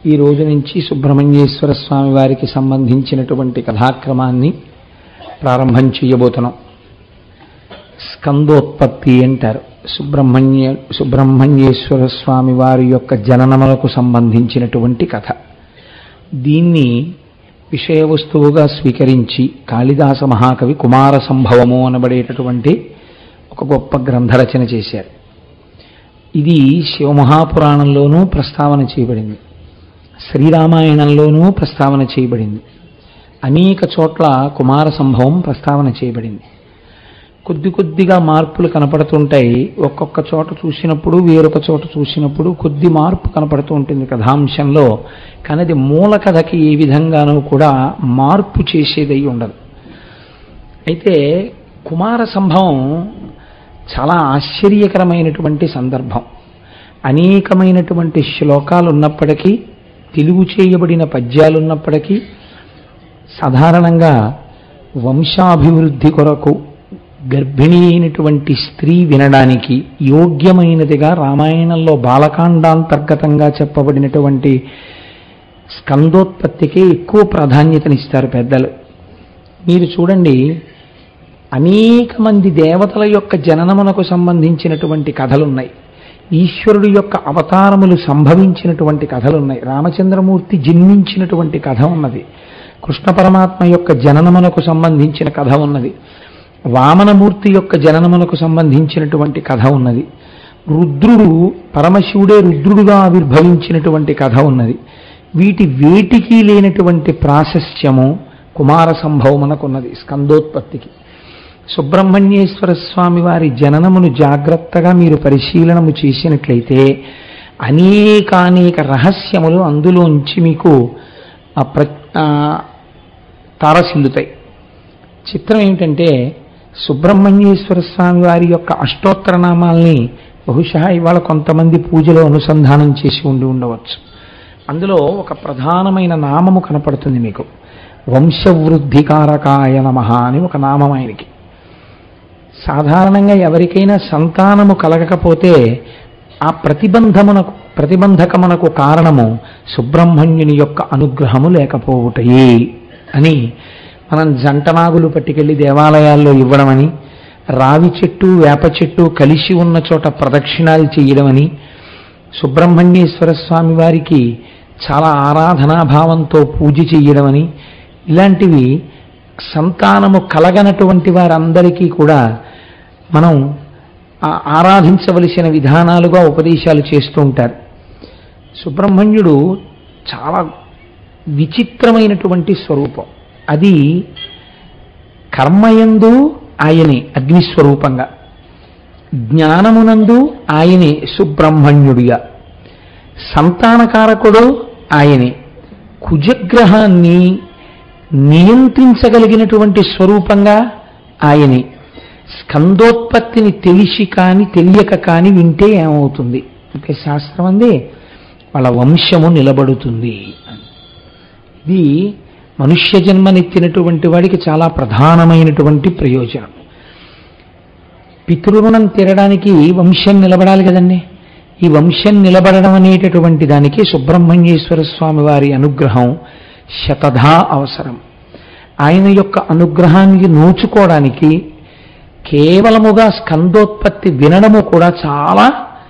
ఈ రోజు నుంచి సుబ్రహ్మణ్యేశ్వర స్వామి వారికి సంబంధించినటువంటి కథాక్రమాన్ని ప్రారంభం చేయబోతున్నాం స్కందోత్పత్తి అంటారు సుబ్రహ్మణ్య సుబ్రహ్మణ్యేశ్వర స్వామి వారి యొక్క జననములకు సంబంధించినటువంటి కథ దీన్ని విషయ వస్తువుగా స్వీకరించి కాళిదాస మహాకవి కుమార సంభవము అనబడేటటువంటి ఒక గొప్ప గ్రంథరచన చేశారు ఇది శివమహాపురాణంలోనూ ప్రస్తావన చేయబడింది శ్రీరామాయణంలోనూ ప్రస్తావన చేయబడింది అనేక చోట్ల కుమార సంభవం ప్రస్తావన చేయబడింది కొద్ది కొద్దిగా మార్పులు కనపడుతుంటాయి ఒక్కొక్క చోట చూసినప్పుడు వేరొక చోట చూసినప్పుడు కొద్ది మార్పు కనపడుతూ ఉంటుంది కథాంశంలో కానీ అది మూల కథకి ఏ విధంగానూ కూడా మార్పు చేసేదై ఉండదు అయితే కుమార సంభవం చాలా ఆశ్చర్యకరమైనటువంటి సందర్భం అనేకమైనటువంటి శ్లోకాలు ఉన్నప్పటికీ తెలుగు చేయబడిన పద్యాలు ఉన్నప్పటికీ సాధారణంగా వంశాభివృద్ధి కొరకు గర్భిణీ అయినటువంటి స్త్రీ వినడానికి యోగ్యమైనదిగా రామాయణంలో బాలకాండాంతర్గతంగా చెప్పబడినటువంటి స్కందోత్పత్తికే ఎక్కువ ప్రాధాన్యతనిస్తారు పెద్దలు మీరు చూడండి అనేక మంది దేవతల యొక్క జననమునకు సంబంధించినటువంటి కథలున్నాయి ఈశ్వరుడు యొక్క అవతారములు సంభవించినటువంటి కథలున్నాయి రామచంద్రమూర్తి జన్మించినటువంటి కథ ఉన్నది కృష్ణ పరమాత్మ యొక్క జననమునకు సంబంధించిన కథ ఉన్నది వామనమూర్తి యొక్క జననమునకు సంబంధించినటువంటి కథ ఉన్నది రుద్రుడు పరమశివుడే రుద్రుడుగా ఆవిర్భవించినటువంటి కథ ఉన్నది వీటి వేటికి లేనటువంటి ప్రాశస్త్యము కుమార సంభవమునకున్నది స్కందోత్పత్తికి సుబ్రహ్మణ్యేశ్వర స్వామి వారి జననమును జాగ్రత్తగా మీరు పరిశీలనము చేసినట్లయితే అనేకానేక రహస్యములు అందులోంచి మీకు ప్ర తారసిల్లుతాయి చిత్రం ఏమిటంటే సుబ్రహ్మణ్యేశ్వర స్వామి వారి యొక్క అష్టోత్తర నామాల్ని బహుశా ఇవాళ కొంతమంది పూజలో అనుసంధానం చేసి ఉండి ఉండవచ్చు అందులో ఒక ప్రధానమైన నామము కనపడుతుంది మీకు వంశవృద్ధికారకాయ నమ అని ఒక నామం ఆయనకి సాధారణంగా ఎవరికైనా సంతానము కలగకపోతే ఆ ప్రతిబంధమునకు ప్రతిబంధకమునకు కారణము సుబ్రహ్మణ్యుని యొక్క అనుగ్రహము లేకపోవుటయే అని మనం జంటనాగులు పట్టుకెళ్ళి దేవాలయాల్లో ఇవ్వడమని రావి చెట్టు వేప చెట్టు కలిసి ఉన్న చోట ప్రదక్షిణాలు చేయడమని సుబ్రహ్మణ్యేశ్వర స్వామి వారికి చాలా ఆరాధనాభావంతో పూజ చేయడమని ఇలాంటివి సంతానము కలగనటువంటి వారందరికీ కూడా మనం ఆరాధించవలసిన విధానాలుగా ఉపదేశాలు చేస్తూ ఉంటారు సుబ్రహ్మణ్యుడు చాలా విచిత్రమైనటువంటి స్వరూపం అది కర్మయందు ఆయనే అగ్నిస్వరూపంగా జ్ఞానమునందు ఆయనే సుబ్రహ్మణ్యుడిగా సంతానకారకుడు ఆయనే కుజగ్రహాన్ని నియంత్రించగలిగినటువంటి స్వరూపంగా ఆయనే స్కందోత్పత్తిని తెలిసి కాని తెలియక కాని వింటే ఏమవుతుంది అంటే శాస్త్రం అంది వాళ్ళ వంశము నిలబడుతుంది ఇది మనుష్య జన్మనెత్తినటువంటి వాడికి చాలా ప్రధానమైనటువంటి ప్రయోజనం పితృరుణం తీరడానికి వంశం నిలబడాలి కదండి ఈ వంశం నిలబడడం అనేటటువంటి దానికి సుబ్రహ్మణ్యేశ్వర స్వామి వారి అనుగ్రహం శతధా అవసరం ఆయన యొక్క అనుగ్రహానికి నోచుకోవడానికి కేవలముగా స్కందోత్పత్తి వినడము కూడా చాలా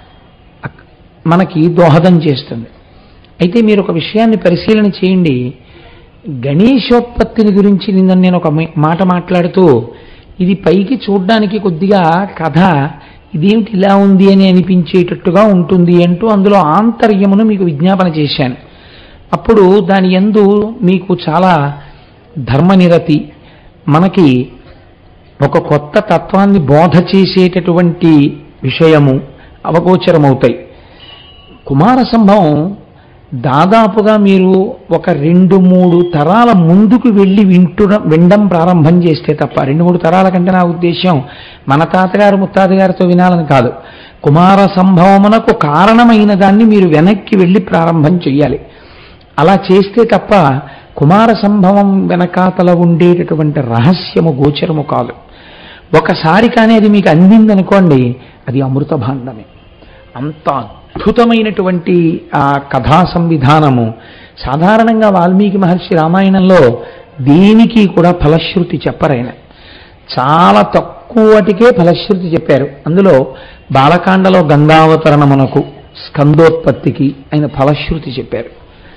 మనకి దోహదం చేస్తుంది అయితే మీరు ఒక విషయాన్ని పరిశీలన చేయండి గణేశోత్పత్తిని గురించి నిన్న నేను ఒక మాట మాట్లాడుతూ ఇది పైకి చూడ్డానికి కొద్దిగా కథ ఇదేమిటి ఇలా ఉంది అని అనిపించేటట్టుగా ఉంటుంది అంటూ అందులో ఆంతర్యమును మీకు విజ్ఞాపన చేశాను అప్పుడు దాని ఎందు మీకు చాలా ధర్మనిరతి మనకి ఒక కొత్త తత్వాన్ని బోధ చేసేటటువంటి విషయము అవగోచరమవుతాయి కుమార సంభవం దాదాపుగా మీరు ఒక రెండు మూడు తరాల ముందుకు వెళ్ళి వింటుడం వినడం ప్రారంభం చేస్తే తప్ప రెండు మూడు తరాల కంటే నా ఉద్దేశం మన తాతగారు ముత్తాతగారితో వినాలని కాదు కుమార సంభవమునకు కారణమైన దాన్ని మీరు వెనక్కి వెళ్ళి ప్రారంభం చెయ్యాలి అలా చేస్తే తప్ప కుమార సంభవం వెనకాతల ఉండేటటువంటి రహస్యము గోచరము కాదు ఒకసారి కానీ అది మీకు అందిందనుకోండి అది అమృత భాండమే అంత అద్భుతమైనటువంటి ఆ కథా సంవిధానము సాధారణంగా వాల్మీకి మహర్షి రామాయణంలో దేనికి కూడా ఫలశ్రుతి చెప్పరైన చాలా తక్కువటికే ఫలశ్రుతి చెప్పారు అందులో బాలకాండలో గంగావతరణమునకు స్కందోత్పత్తికి ఆయన ఫలశ్రుతి చెప్పారు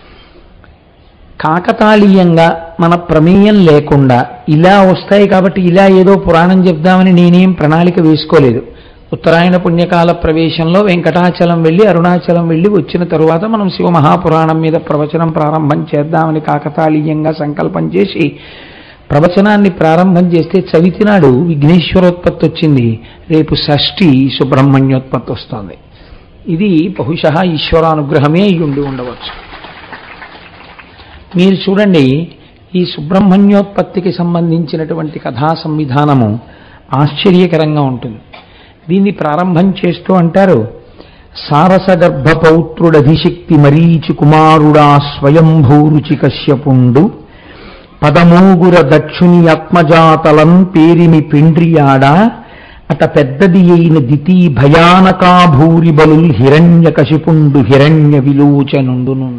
కాకతాళీయంగా మన ప్రమేయం లేకుండా ఇలా వస్తాయి కాబట్టి ఇలా ఏదో పురాణం చెప్దామని నేనేం ప్రణాళిక వేసుకోలేదు ఉత్తరాయణ పుణ్యకాల ప్రవేశంలో వెంకటాచలం వెళ్ళి అరుణాచలం వెళ్ళి వచ్చిన తరువాత మనం శివ మహాపురాణం మీద ప్రవచనం ప్రారంభం చేద్దామని కాకతాళీయంగా సంకల్పం చేసి ప్రవచనాన్ని ప్రారంభం చేస్తే చవితి నాడు విఘ్నేశ్వరోత్పత్తి వచ్చింది రేపు షష్ఠి సుబ్రహ్మణ్యోత్పత్తి వస్తుంది ఇది బహుశా ఈశ్వరానుగ్రహమే అయి ఉండి ఉండవచ్చు మీరు చూడండి ఈ సుబ్రహ్మణ్యోత్పత్తికి సంబంధించినటువంటి కథా సంవిధానము ఆశ్చర్యకరంగా ఉంటుంది దీన్ని ప్రారంభం చేస్తూ అంటారు సారసగర్భ పౌత్రుడధిశక్తి మరీచి కుమారుడా స్వయంభూరుచి కశ్యపుండు పదమూగుర దక్షుని ఆత్మజాతలం పేరిమి పిండ్రియాడ అట పెద్దది అయిన దితి భయానకాభూరి బలుల్ హిరణ్య కశిపుండు హిరణ్య విలోచనుండును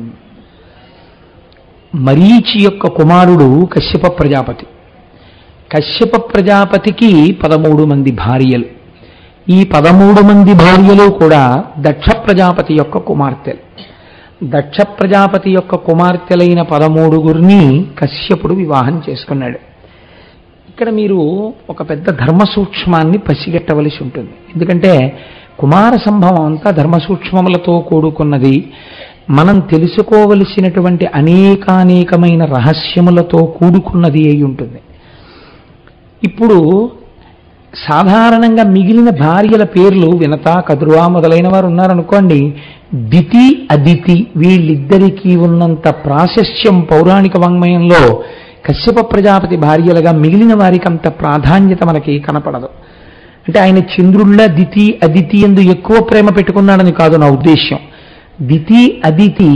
మరీచి యొక్క కుమారుడు కశ్యప ప్రజాపతి కశ్యప ప్రజాపతికి పదమూడు మంది భార్యలు ఈ పదమూడు మంది భార్యలు కూడా దక్ష ప్రజాపతి యొక్క కుమార్తెలు దక్ష ప్రజాపతి యొక్క కుమార్తెలైన పదమూడుగురిని కశ్యపుడు వివాహం చేసుకున్నాడు ఇక్కడ మీరు ఒక పెద్ద ధర్మ సూక్ష్మాన్ని పసిగట్టవలసి ఉంటుంది ఎందుకంటే కుమార సంభవం అంతా ధర్మ సూక్ష్మములతో కూడుకున్నది మనం తెలుసుకోవలసినటువంటి అనేకానేకమైన రహస్యములతో కూడుకున్నది అయి ఉంటుంది ఇప్పుడు సాధారణంగా మిగిలిన భార్యల పేర్లు వినత కదురువా మొదలైన వారు ఉన్నారనుకోండి దితి అదితి వీళ్ళిద్దరికీ ఉన్నంత ప్రాశస్యం పౌరాణిక వాంగ్మయంలో కశ్యప ప్రజాపతి భార్యలుగా మిగిలిన వారికి అంత ప్రాధాన్యత మనకి కనపడదు అంటే ఆయన చంద్రుళ్ళ దితి అదితి ఎందు ఎక్కువ ప్రేమ పెట్టుకున్నాడని కాదు నా ఉద్దేశ్యం దితి అదితి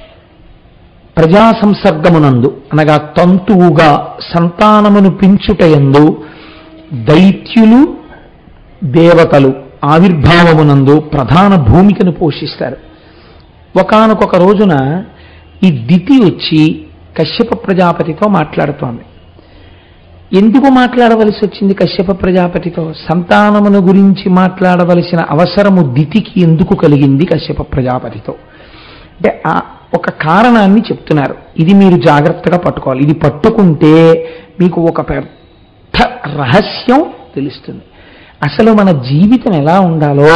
ప్రజా సంసర్గమునందు అనగా తంతువుగా సంతానమును పెంచుటయందు దైత్యులు దేవతలు ఆవిర్భావమునందు ప్రధాన భూమికను పోషిస్తారు ఒకానొక రోజున ఈ దితి వచ్చి కశ్యప ప్రజాపతితో మాట్లాడుతోంది ఎందుకు మాట్లాడవలసి వచ్చింది కశ్యప ప్రజాపతితో సంతానమును గురించి మాట్లాడవలసిన అవసరము దితికి ఎందుకు కలిగింది కశ్యప ప్రజాపతితో అంటే ఆ ఒక కారణాన్ని చెప్తున్నారు ఇది మీరు జాగ్రత్తగా పట్టుకోవాలి ఇది పట్టుకుంటే మీకు ఒక పెద్ద రహస్యం తెలుస్తుంది అసలు మన జీవితం ఎలా ఉండాలో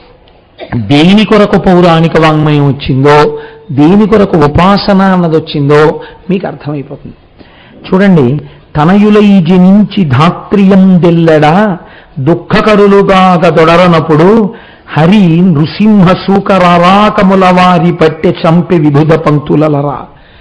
దేని కొరకు పౌరాణిక వాంగ్మయం వచ్చిందో దేని కొరకు ఉపాసన అన్నది వచ్చిందో మీకు అర్థమైపోతుంది చూడండి తనయులై జనించి ధాత్రియం దెల్లడా దుఃఖకరులుగాగ దొడరనప్పుడు హరి నృసింహ సూకరారాకముల వారి పట్టె చంపి విభుద పంక్తులలరా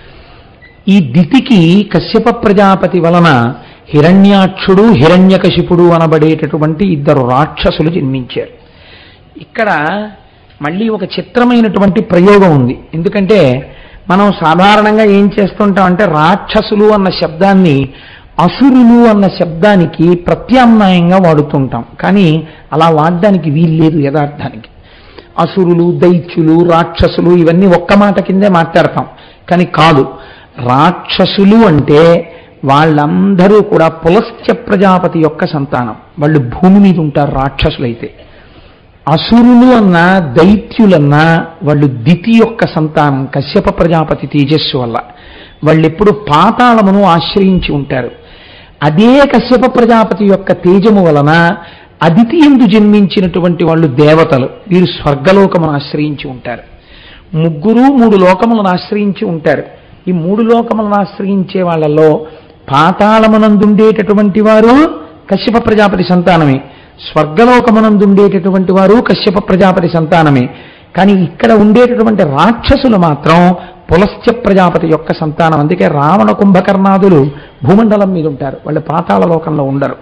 ఈ దితికి కశ్యప ప్రజాపతి వలన హిరణ్యాక్షుడు హిరణ్యకశిపుడు అనబడేటటువంటి ఇద్దరు రాక్షసులు జన్మించారు ఇక్కడ మళ్ళీ ఒక చిత్రమైనటువంటి ప్రయోగం ఉంది ఎందుకంటే మనం సాధారణంగా ఏం చేస్తుంటాం అంటే రాక్షసులు అన్న శబ్దాన్ని అసురులు అన్న శబ్దానికి ప్రత్యామ్నాయంగా వాడుతుంటాం కానీ అలా వాడడానికి వీల్లేదు యథార్థానికి అసురులు దైత్యులు రాక్షసులు ఇవన్నీ ఒక్క మాట కిందే మాట్లాడతాం కానీ కాదు రాక్షసులు అంటే వాళ్ళందరూ కూడా పులస్త్య ప్రజాపతి యొక్క సంతానం వాళ్ళు భూమి మీద ఉంటారు రాక్షసులైతే అసురులు అన్న దైత్యులన్న వాళ్ళు దితి యొక్క సంతానం కశ్యప ప్రజాపతి తేజస్సు వల్ల వాళ్ళెప్పుడు పాతాళమును ఆశ్రయించి ఉంటారు అదే కశ్యప ప్రజాపతి యొక్క తేజము వలన అదితి ఎందు జన్మించినటువంటి వాళ్ళు దేవతలు వీరు స్వర్గలోకమును ఆశ్రయించి ఉంటారు ముగ్గురు మూడు లోకములను ఆశ్రయించి ఉంటారు ఈ మూడు లోకములను ఆశ్రయించే వాళ్ళలో పాతాళమునందుండేటటువంటి వారు కశ్యప ప్రజాపతి సంతానమే స్వర్గలోకమునందుండేటటువంటి వారు కశ్యప ప్రజాపతి సంతానమే కానీ ఇక్కడ ఉండేటటువంటి రాక్షసులు మాత్రం పులస్త్య ప్రజాపతి యొక్క సంతానం అందుకే రావణ కుంభకర్ణాదులు భూమండలం మీద ఉంటారు వాళ్ళు పాతాళ లోకంలో ఉండరు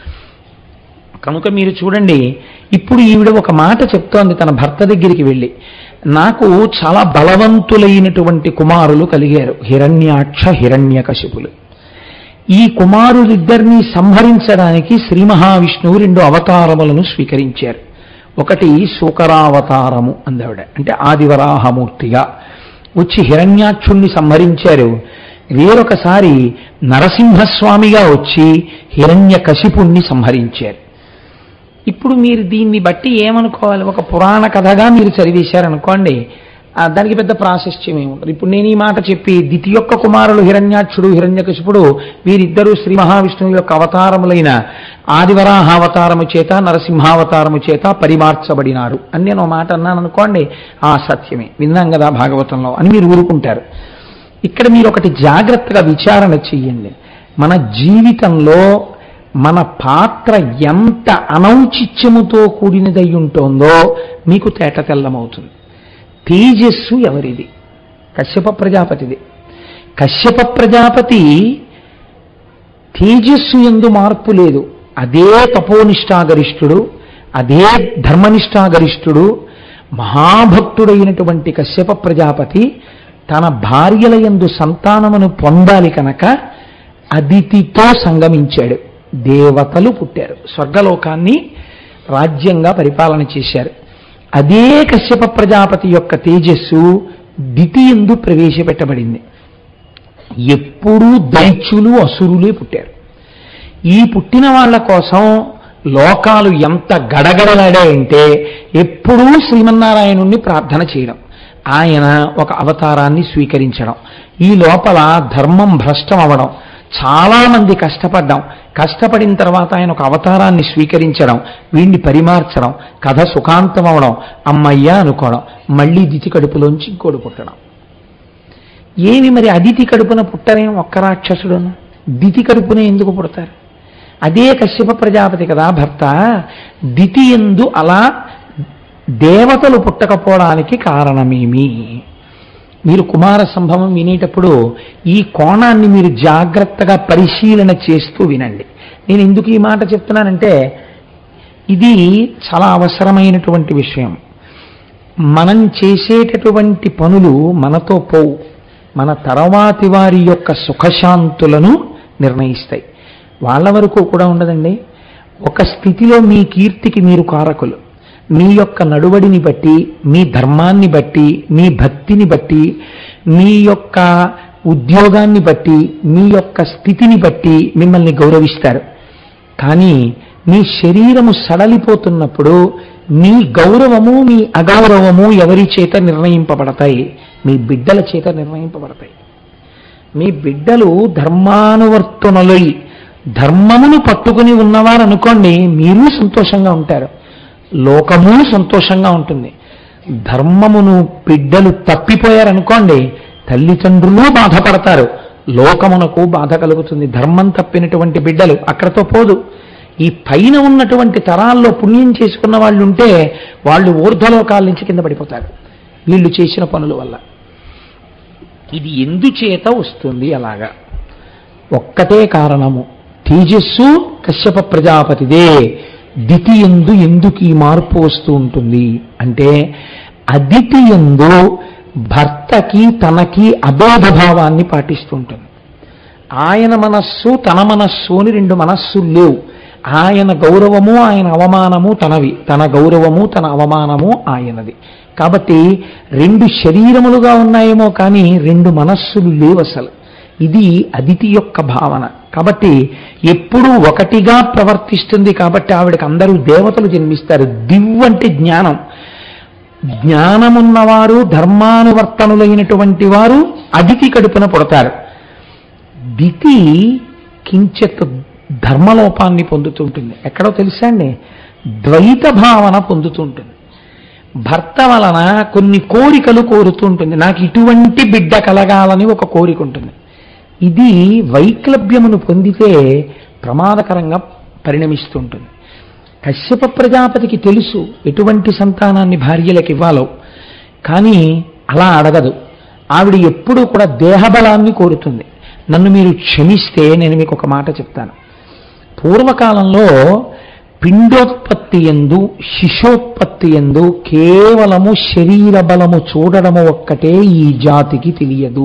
కనుక మీరు చూడండి ఇప్పుడు ఈవిడ ఒక మాట చెప్తోంది తన భర్త దగ్గరికి వెళ్ళి నాకు చాలా బలవంతులైనటువంటి కుమారులు కలిగారు హిరణ్యాక్ష హిరణ్యకశిపులు ఈ కుమారులిద్దరినీ సంహరించడానికి శ్రీ మహావిష్ణువు రెండు అవతారములను స్వీకరించారు ఒకటి శూకరావతారము అందావిడ అంటే ఆదివరాహమూర్తిగా వచ్చి హిరణ్యాక్షుణ్ణి సంహరించారు వేరొకసారి నరసింహస్వామిగా వచ్చి హిరణ్య కశిపుణ్ణి సంహరించారు ఇప్పుడు మీరు దీన్ని బట్టి ఏమనుకోవాలి ఒక పురాణ కథగా మీరు చదివేశారనుకోండి ఆ, దానికి పెద్ద ప్రాశస్త్యం ఏముండదు ఇప్పుడు నేను ఈ మాట చెప్పి దితి యొక్క కుమారులు హిరణ్యాక్షుడు హిరణ్యకశిపుడు వీరిద్దరూ శ్రీ మహావిష్ణువు యొక్క అవతారములైన ఆదివరాహావతారము చేత నరసింహావతారము చేత పరిమార్చబడినారు అని నేను ఒక మాట అన్నాను అనుకోండి ఆ సత్యమే విన్నాం కదా భాగవతంలో అని మీరు ఊరుకుంటారు ఇక్కడ మీరు ఒకటి జాగ్రత్తగా విచారణ చెయ్యండి మన జీవితంలో మన పాత్ర ఎంత అనౌచిత్యముతో కూడినదై ఉంటుందో మీకు తేట తెల్లమవుతుంది తేజస్సు ఎవరిది కశ్యప ప్రజాపతిది కశ్యప ప్రజాపతి తేజస్సు ఎందు మార్పు లేదు అదే తపోనిష్టాగరిష్ఠుడు అదే ధర్మనిష్టాగరిష్ఠుడు మహాభక్తుడైనటువంటి కశ్యప ప్రజాపతి తన భార్యల యందు సంతానమును పొందాలి కనుక అదితితో సంగమించాడు దేవతలు పుట్టారు స్వర్గలోకాన్ని రాజ్యంగా పరిపాలన చేశారు అదే కశ్యప ప్రజాపతి యొక్క తేజస్సు దితి ఎందు ప్రవేశపెట్టబడింది ఎప్పుడూ దైత్యులు అసురులే పుట్టారు ఈ పుట్టిన వాళ్ళ కోసం లోకాలు ఎంత గడగడలాడాయంటే ఎప్పుడూ శ్రీమన్నారాయణుణ్ణి ప్రార్థన చేయడం ఆయన ఒక అవతారాన్ని స్వీకరించడం ఈ లోపల ధర్మం భ్రష్టం అవడం చాలా మంది కష్టపడ్డాం కష్టపడిన తర్వాత ఆయన ఒక అవతారాన్ని స్వీకరించడం వీడిని పరిమార్చడం కథ సుఖాంతం అవడం అమ్మయ్య అనుకోవడం మళ్ళీ దితి కడుపులోంచి ఇంకోడు పుట్టడం ఏమి మరి అదితి కడుపున పుట్టరేం ఒక్క రాక్షసుడును దితి కడుపున ఎందుకు పుడతారు అదే కశ్యప ప్రజాపతి కదా భర్త దితి ఎందు అలా దేవతలు పుట్టకపోవడానికి కారణమేమి మీరు కుమార సంభవం వినేటప్పుడు ఈ కోణాన్ని మీరు జాగ్రత్తగా పరిశీలన చేస్తూ వినండి నేను ఎందుకు ఈ మాట చెప్తున్నానంటే ఇది చాలా అవసరమైనటువంటి విషయం మనం చేసేటటువంటి పనులు మనతో పోవు మన తర్వాతి వారి యొక్క సుఖశాంతులను నిర్ణయిస్తాయి వాళ్ళ వరకు కూడా ఉండదండి ఒక స్థితిలో మీ కీర్తికి మీరు కారకులు మీ యొక్క నడువడిని బట్టి మీ ధర్మాన్ని బట్టి మీ భక్తిని బట్టి మీ యొక్క ఉద్యోగాన్ని బట్టి మీ యొక్క స్థితిని బట్టి మిమ్మల్ని గౌరవిస్తారు కానీ మీ శరీరము సడలిపోతున్నప్పుడు మీ గౌరవము మీ అగౌరవము ఎవరి చేత నిర్ణయింపబడతాయి మీ బిడ్డల చేత నిర్ణయింపబడతాయి మీ బిడ్డలు ధర్మానువర్తనలై ధర్మమును పట్టుకుని ఉన్నవారు అనుకోండి మీరు సంతోషంగా ఉంటారు లోకము సంతోషంగా ఉంటుంది ధర్మమును బిడ్డలు తప్పిపోయారనుకోండి తల్లిదండ్రులు బాధపడతారు లోకమునకు బాధ కలుగుతుంది ధర్మం తప్పినటువంటి బిడ్డలు అక్కడతో పోదు ఈ పైన ఉన్నటువంటి తరాల్లో పుణ్యం చేసుకున్న వాళ్ళు ఉంటే వాళ్ళు ఊర్ధ్వలోకాల నుంచి కింద పడిపోతారు వీళ్ళు చేసిన పనుల వల్ల ఇది ఎందుచేత వస్తుంది అలాగా ఒక్కటే కారణము తేజస్సు కశ్యప ప్రజాపతిదే దితి ఎందు ఎందుకు ఈ మార్పు వస్తూ ఉంటుంది అంటే అదితి ఎందు భర్తకి తనకి అబోధ భావాన్ని పాటిస్తూ ఉంటుంది ఆయన మనస్సు తన మనస్సు అని రెండు మనస్సులు లేవు ఆయన గౌరవము ఆయన అవమానము తనవి తన గౌరవము తన అవమానము ఆయనది కాబట్టి రెండు శరీరములుగా ఉన్నాయేమో కానీ రెండు మనస్సులు లేవు అసలు ఇది అదితి యొక్క భావన కాబట్టి ఎప్పుడూ ఒకటిగా ప్రవర్తిస్తుంది కాబట్టి ఆవిడకి అందరూ దేవతలు జన్మిస్తారు దివ్ అంటే జ్ఞానం జ్ఞానమున్నవారు ధర్మానువర్తనులైనటువంటి వారు అదితి కడుపున పుడతారు దితి కించెత్ ధర్మలోపాన్ని పొందుతుంటుంది ఎక్కడో తెలుసా అండి ద్వైత భావన పొందుతుంటుంది భర్త వలన కొన్ని కోరికలు కోరుతూ ఉంటుంది నాకు ఇటువంటి బిడ్డ కలగాలని ఒక కోరిక ఉంటుంది ఇది వైక్లభ్యమును పొందితే ప్రమాదకరంగా పరిణమిస్తుంటుంది కశ్యప ప్రజాపతికి తెలుసు ఎటువంటి సంతానాన్ని భార్యలకు ఇవ్వాలో కానీ అలా అడగదు ఆవిడ ఎప్పుడూ కూడా దేహబలాన్ని కోరుతుంది నన్ను మీరు క్షమిస్తే నేను మీకు ఒక మాట చెప్తాను పూర్వకాలంలో పిండోత్పత్తి ఎందు శిశోత్పత్తి ఎందు కేవలము శరీర బలము చూడడము ఒక్కటే ఈ జాతికి తెలియదు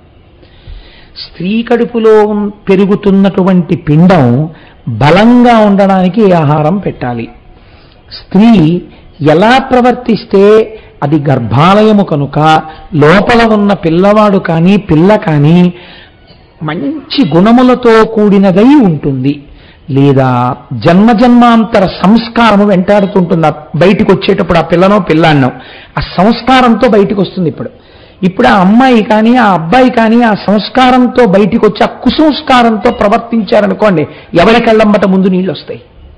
స్త్రీ కడుపులో ఉన్- పెరుగుతున్నటువంటి పిండం బలంగా ఉండడానికి ఏ ఆహారం పెట్టాలి స్త్రీ ఎలా ప్రవర్తిస్తే అది గర్భాలయము కనుక లోపల ఉన్న పిల్లవాడు కానీ పిల్ల కానీ మంచి గుణములతో కూడినదై ఉంటుంది లేదా జన్మజన్మాంతర సంస్కారము వెంటాడుతుంటుంది ఆ బయటికి వచ్చేటప్పుడు ఆ పిల్లనో పిల్లాన్నో ఆ సంస్కారంతో బయటికి వస్తుంది ఇప్పుడు ఇప్పుడు ఆ అమ్మాయి కానీ ఆ అబ్బాయి కానీ ఆ సంస్కారంతో బయటికి వచ్చి ఆ కుసంస్కారంతో ప్రవర్తించారనుకోండి ఎవరి కళ్ళమ్మట ముందు నీళ్ళు వస్తాయి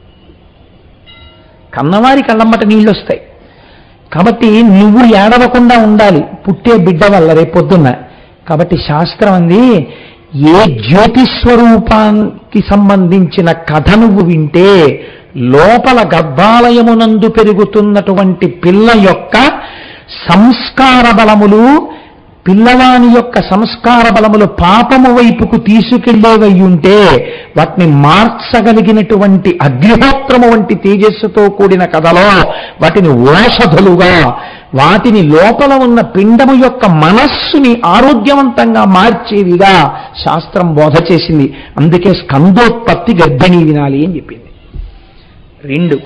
కన్నవారి కళ్ళమ్మట నీళ్ళు వస్తాయి కాబట్టి నువ్వు ఏడవకుండా ఉండాలి పుట్టే బిడ్డ వల్ల రేపొద్దున్న కాబట్టి శాస్త్రం అంది ఏ జ్యోతిస్వరూపానికి సంబంధించిన కథ నువ్వు వింటే లోపల గర్భాలయమునందు పెరుగుతున్నటువంటి పిల్ల యొక్క సంస్కార బలములు పిల్లవాని యొక్క సంస్కార బలములు పాపము వైపుకు తీసుకెళ్లేవై ఉంటే వాటిని మార్చగలిగినటువంటి అగ్నిహోత్రము వంటి తేజస్సుతో కూడిన కథలో వాటిని ఓషధులుగా వాటిని లోపల ఉన్న పిండము యొక్క మనస్సుని ఆరోగ్యవంతంగా మార్చేవిగా శాస్త్రం బోధ చేసింది అందుకే స్కందోత్పత్తి గర్భిణీ వినాలి అని చెప్పింది రెండు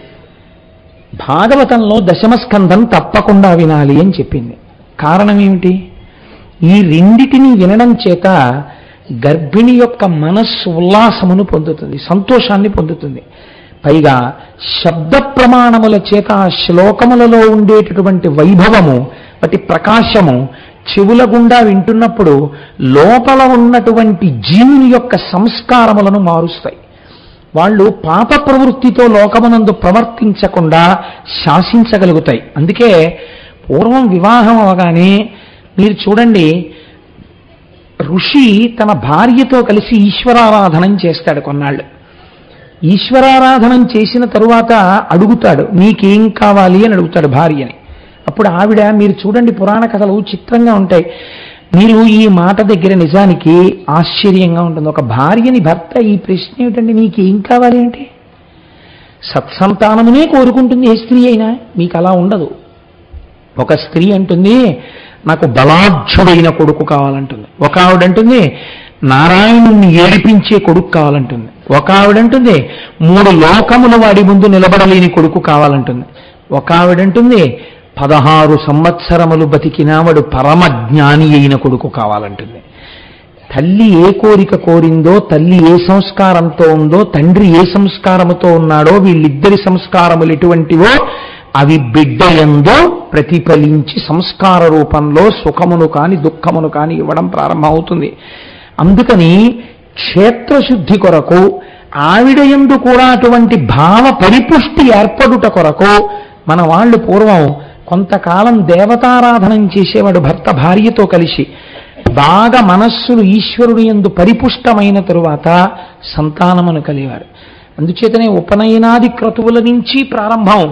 భాగవతంలో దశమ స్కందం తప్పకుండా వినాలి అని చెప్పింది కారణం ఏమిటి ఈ రెండిటిని వినడం చేత గర్భిణి యొక్క మనస్సు ఉల్లాసమును పొందుతుంది సంతోషాన్ని పొందుతుంది పైగా శబ్ద ప్రమాణముల చేత ఆ శ్లోకములలో ఉండేటటువంటి వైభవము వాటి ప్రకాశము చెవుల గుండా వింటున్నప్పుడు లోపల ఉన్నటువంటి జీవుని యొక్క సంస్కారములను మారుస్తాయి వాళ్ళు పాప ప్రవృత్తితో లోకమునందు ప్రవర్తించకుండా శాసించగలుగుతాయి అందుకే పూర్వం వివాహం అవగానే మీరు చూడండి ఋషి తన భార్యతో కలిసి ఈశ్వరారాధనం చేస్తాడు కొన్నాళ్ళు ఈశ్వరారాధనం చేసిన తరువాత అడుగుతాడు నీకేం కావాలి అని అడుగుతాడు భార్యని అప్పుడు ఆవిడ మీరు చూడండి పురాణ కథలు చిత్రంగా ఉంటాయి మీరు ఈ మాట దగ్గర నిజానికి ఆశ్చర్యంగా ఉంటుంది ఒక భార్యని భర్త ఈ ప్రశ్న ఏమిటంటే నీకేం కావాలి అంటే సత్సంతానమునే కోరుకుంటుంది ఏ స్త్రీ అయినా మీకు అలా ఉండదు ఒక స్త్రీ అంటుంది నాకు బలాఢ్యుడైన కొడుకు కావాలంటుంది ఒక ఆవిడంటుంది నారాయణుణ్ణి ఏడిపించే కొడుకు కావాలంటుంది ఒక ఆవిడంటుంది మూడు లోకముల వాడి ముందు నిలబడలేని కొడుకు కావాలంటుంది ఒక ఆవిడంటుంది పదహారు సంవత్సరములు బతికినావాడు పరమ జ్ఞాని అయిన కొడుకు కావాలంటుంది తల్లి ఏ కోరిక కోరిందో తల్లి ఏ సంస్కారంతో ఉందో తండ్రి ఏ సంస్కారముతో ఉన్నాడో వీళ్ళిద్దరి సంస్కారములు ఎటువంటివో అవి బిడ్డయందో ప్రతిఫలించి సంస్కార రూపంలో సుఖమును కాని దుఃఖమును కాని ఇవ్వడం ప్రారంభమవుతుంది అందుకని క్షేత్రశుద్ధి కొరకు ఆవిడయందు కూడా అటువంటి భావ పరిపుష్టి ఏర్పడుట కొరకు మన వాళ్ళు పూర్వం కొంతకాలం దేవతారాధనం చేసేవాడు భర్త భార్యతో కలిసి బాగా మనస్సులు ఈశ్వరుడు ఎందు పరిపుష్టమైన తరువాత సంతానమును కలిగారు అందుచేతనే ఉపనయనాది క్రతువుల నుంచి ప్రారంభం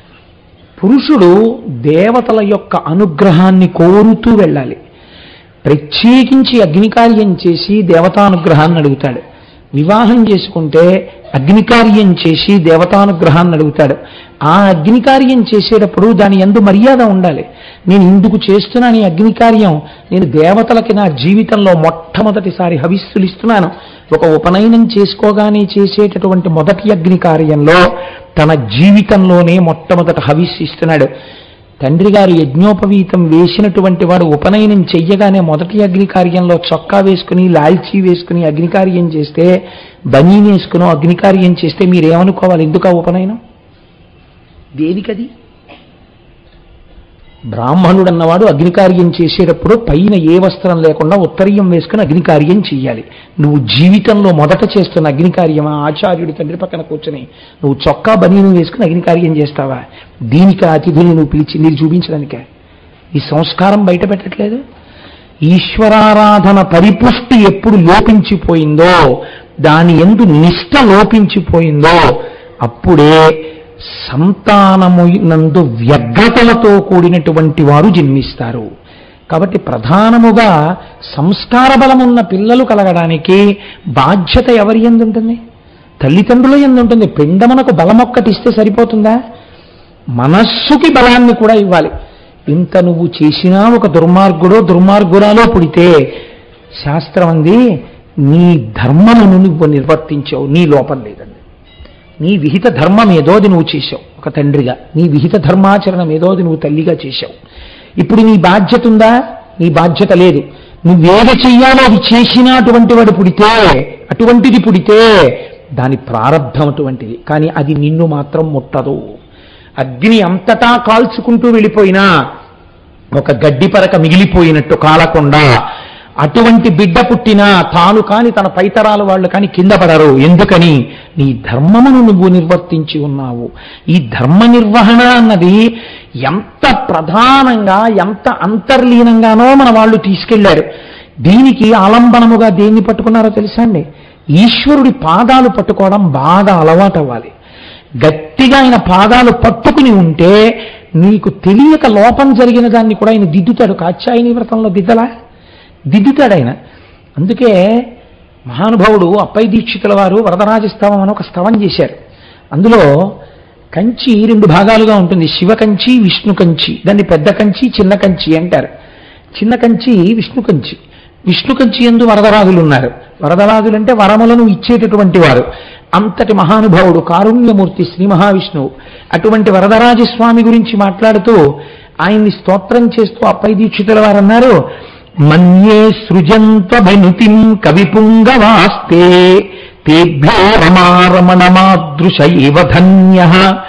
పురుషుడు దేవతల యొక్క అనుగ్రహాన్ని కోరుతూ వెళ్ళాలి ప్రత్యేకించి అగ్నికార్యం చేసి దేవతానుగ్రహాన్ని అడుగుతాడు వివాహం చేసుకుంటే అగ్నికార్యం చేసి దేవతానుగ్రహాన్ని అడుగుతాడు ఆ అగ్నికార్యం చేసేటప్పుడు దాని ఎందు మర్యాద ఉండాలి నేను ఇందుకు చేస్తున్నాను ఈ అగ్నికార్యం నేను దేవతలకి నా జీవితంలో మొట్టమొదటిసారి హవిస్సులు ఇస్తున్నాను ఒక ఉపనయనం చేసుకోగానే చేసేటటువంటి మొదటి అగ్నికార్యంలో తన జీవితంలోనే మొట్టమొదట హవిస్సు ఇస్తున్నాడు తండ్రి గారు యజ్ఞోపవీతం వేసినటువంటి వాడు ఉపనయనం చెయ్యగానే మొదటి అగ్నికార్యంలో చొక్కా వేసుకుని లాల్చీ వేసుకుని అగ్నికార్యం చేస్తే బనీ వేసుకుని అగ్నికార్యం చేస్తే మీరేమనుకోవాలి ఎందుకు ఆ ఉపనయనం దేనికది బ్రాహ్మణుడు అన్నవాడు అగ్నికార్యం చేసేటప్పుడు పైన ఏ వస్త్రం లేకుండా ఉత్తరీయం వేసుకుని అగ్నికార్యం చెయ్యాలి నువ్వు జీవితంలో మొదట చేస్తున్న అగ్నికార్యమా ఆచార్యుడి తండ్రి పక్కన కూర్చొని నువ్వు చొక్కా బనీను వేసుకుని అగ్నికార్యం చేస్తావా దీనికి ఆ అతిథుని నువ్వు పిలిచి మీరు చూపించడానికే ఈ సంస్కారం బయట పెట్టట్లేదు ఈశ్వరారాధన పరిపుష్టి ఎప్పుడు లోపించిపోయిందో దాని ఎందు నిష్ట లోపించిపోయిందో అప్పుడే సంతానము నందు వ్యగ్రతలతో కూడినటువంటి వారు జన్మిస్తారు కాబట్టి ప్రధానముగా సంస్కార బలమున్న పిల్లలు కలగడానికి బాధ్యత ఎవరి ఎందు ఉంటుంది తల్లిదండ్రుల ఎందు ఉంటుంది పిండమునకు బలం ఒక్కటి ఇస్తే సరిపోతుందా మనస్సుకి బలాన్ని కూడా ఇవ్వాలి ఇంత నువ్వు చేసినా ఒక దుర్మార్గుడో దుర్మార్గురాలో పుడితే శాస్త్రం అంది నీ ధర్మమును నువ్వు నిర్వర్తించావు నీ లోపం లేదండి నీ విహిత ధర్మం ఏదో అది నువ్వు చేసావు ఒక తండ్రిగా నీ విహిత ధర్మాచరణం ఏదో అది నువ్వు తల్లిగా చేశావు ఇప్పుడు నీ బాధ్యత ఉందా నీ బాధ్యత లేదు నువ్వేది చెయ్యాలో అది చేసినా అటువంటి వాడు పుడితే అటువంటిది పుడితే దాని ప్రారంధం అటువంటిది కానీ అది నిన్ను మాత్రం ముట్టదు అగ్ని అంతటా కాల్చుకుంటూ వెళ్ళిపోయినా ఒక గడ్డి పరక మిగిలిపోయినట్టు కాలకుండా అటువంటి బిడ్డ పుట్టినా తాను కాని తన పైతరాల వాళ్ళు కాని కింద పడరు ఎందుకని నీ ధర్మమును నువ్వు నిర్వర్తించి ఉన్నావు ఈ ధర్మ నిర్వహణ అన్నది ఎంత ప్రధానంగా ఎంత అంతర్లీనంగానో మన వాళ్ళు తీసుకెళ్లారు దీనికి ఆలంబనముగా దేన్ని పట్టుకున్నారో తెలుసా అండి ఈశ్వరుడి పాదాలు పట్టుకోవడం బాగా అలవాటు అవ్వాలి గట్టిగా ఆయన పాదాలు పట్టుకుని ఉంటే నీకు తెలియక లోపం జరిగిన దాన్ని కూడా ఆయన దిద్దుతాడు కాత్యాయని వ్రతంలో దిద్దలా దిద్దుతాడు ఆయన అందుకే మహానుభావుడు అప్పై దీక్షితుల వారు వరదరాజస్తవం అని ఒక స్తవం చేశారు అందులో కంచి రెండు భాగాలుగా ఉంటుంది శివ కంచి విష్ణు కంచి దాన్ని పెద్ద కంచి చిన్న కంచి అంటారు చిన్న కంచి విష్ణు కంచి విష్ణు కంచి ఎందు వరదరాజులు ఉన్నారు వరదరాజులు అంటే వరములను ఇచ్చేటటువంటి వారు అంతటి మహానుభావుడు కారుణ్యమూర్తి శ్రీ మహావిష్ణువు అటువంటి వరదరాజస్వామి గురించి మాట్లాడుతూ ఆయన్ని స్తోత్రం చేస్తూ అప్పై దీక్షితుల వారు అన్నారు మన్యే సృజంత్వభినుతిం కవిపుంగవాస్తే తేభ్యో రమారమణమాదృశ ఇవ ధన్య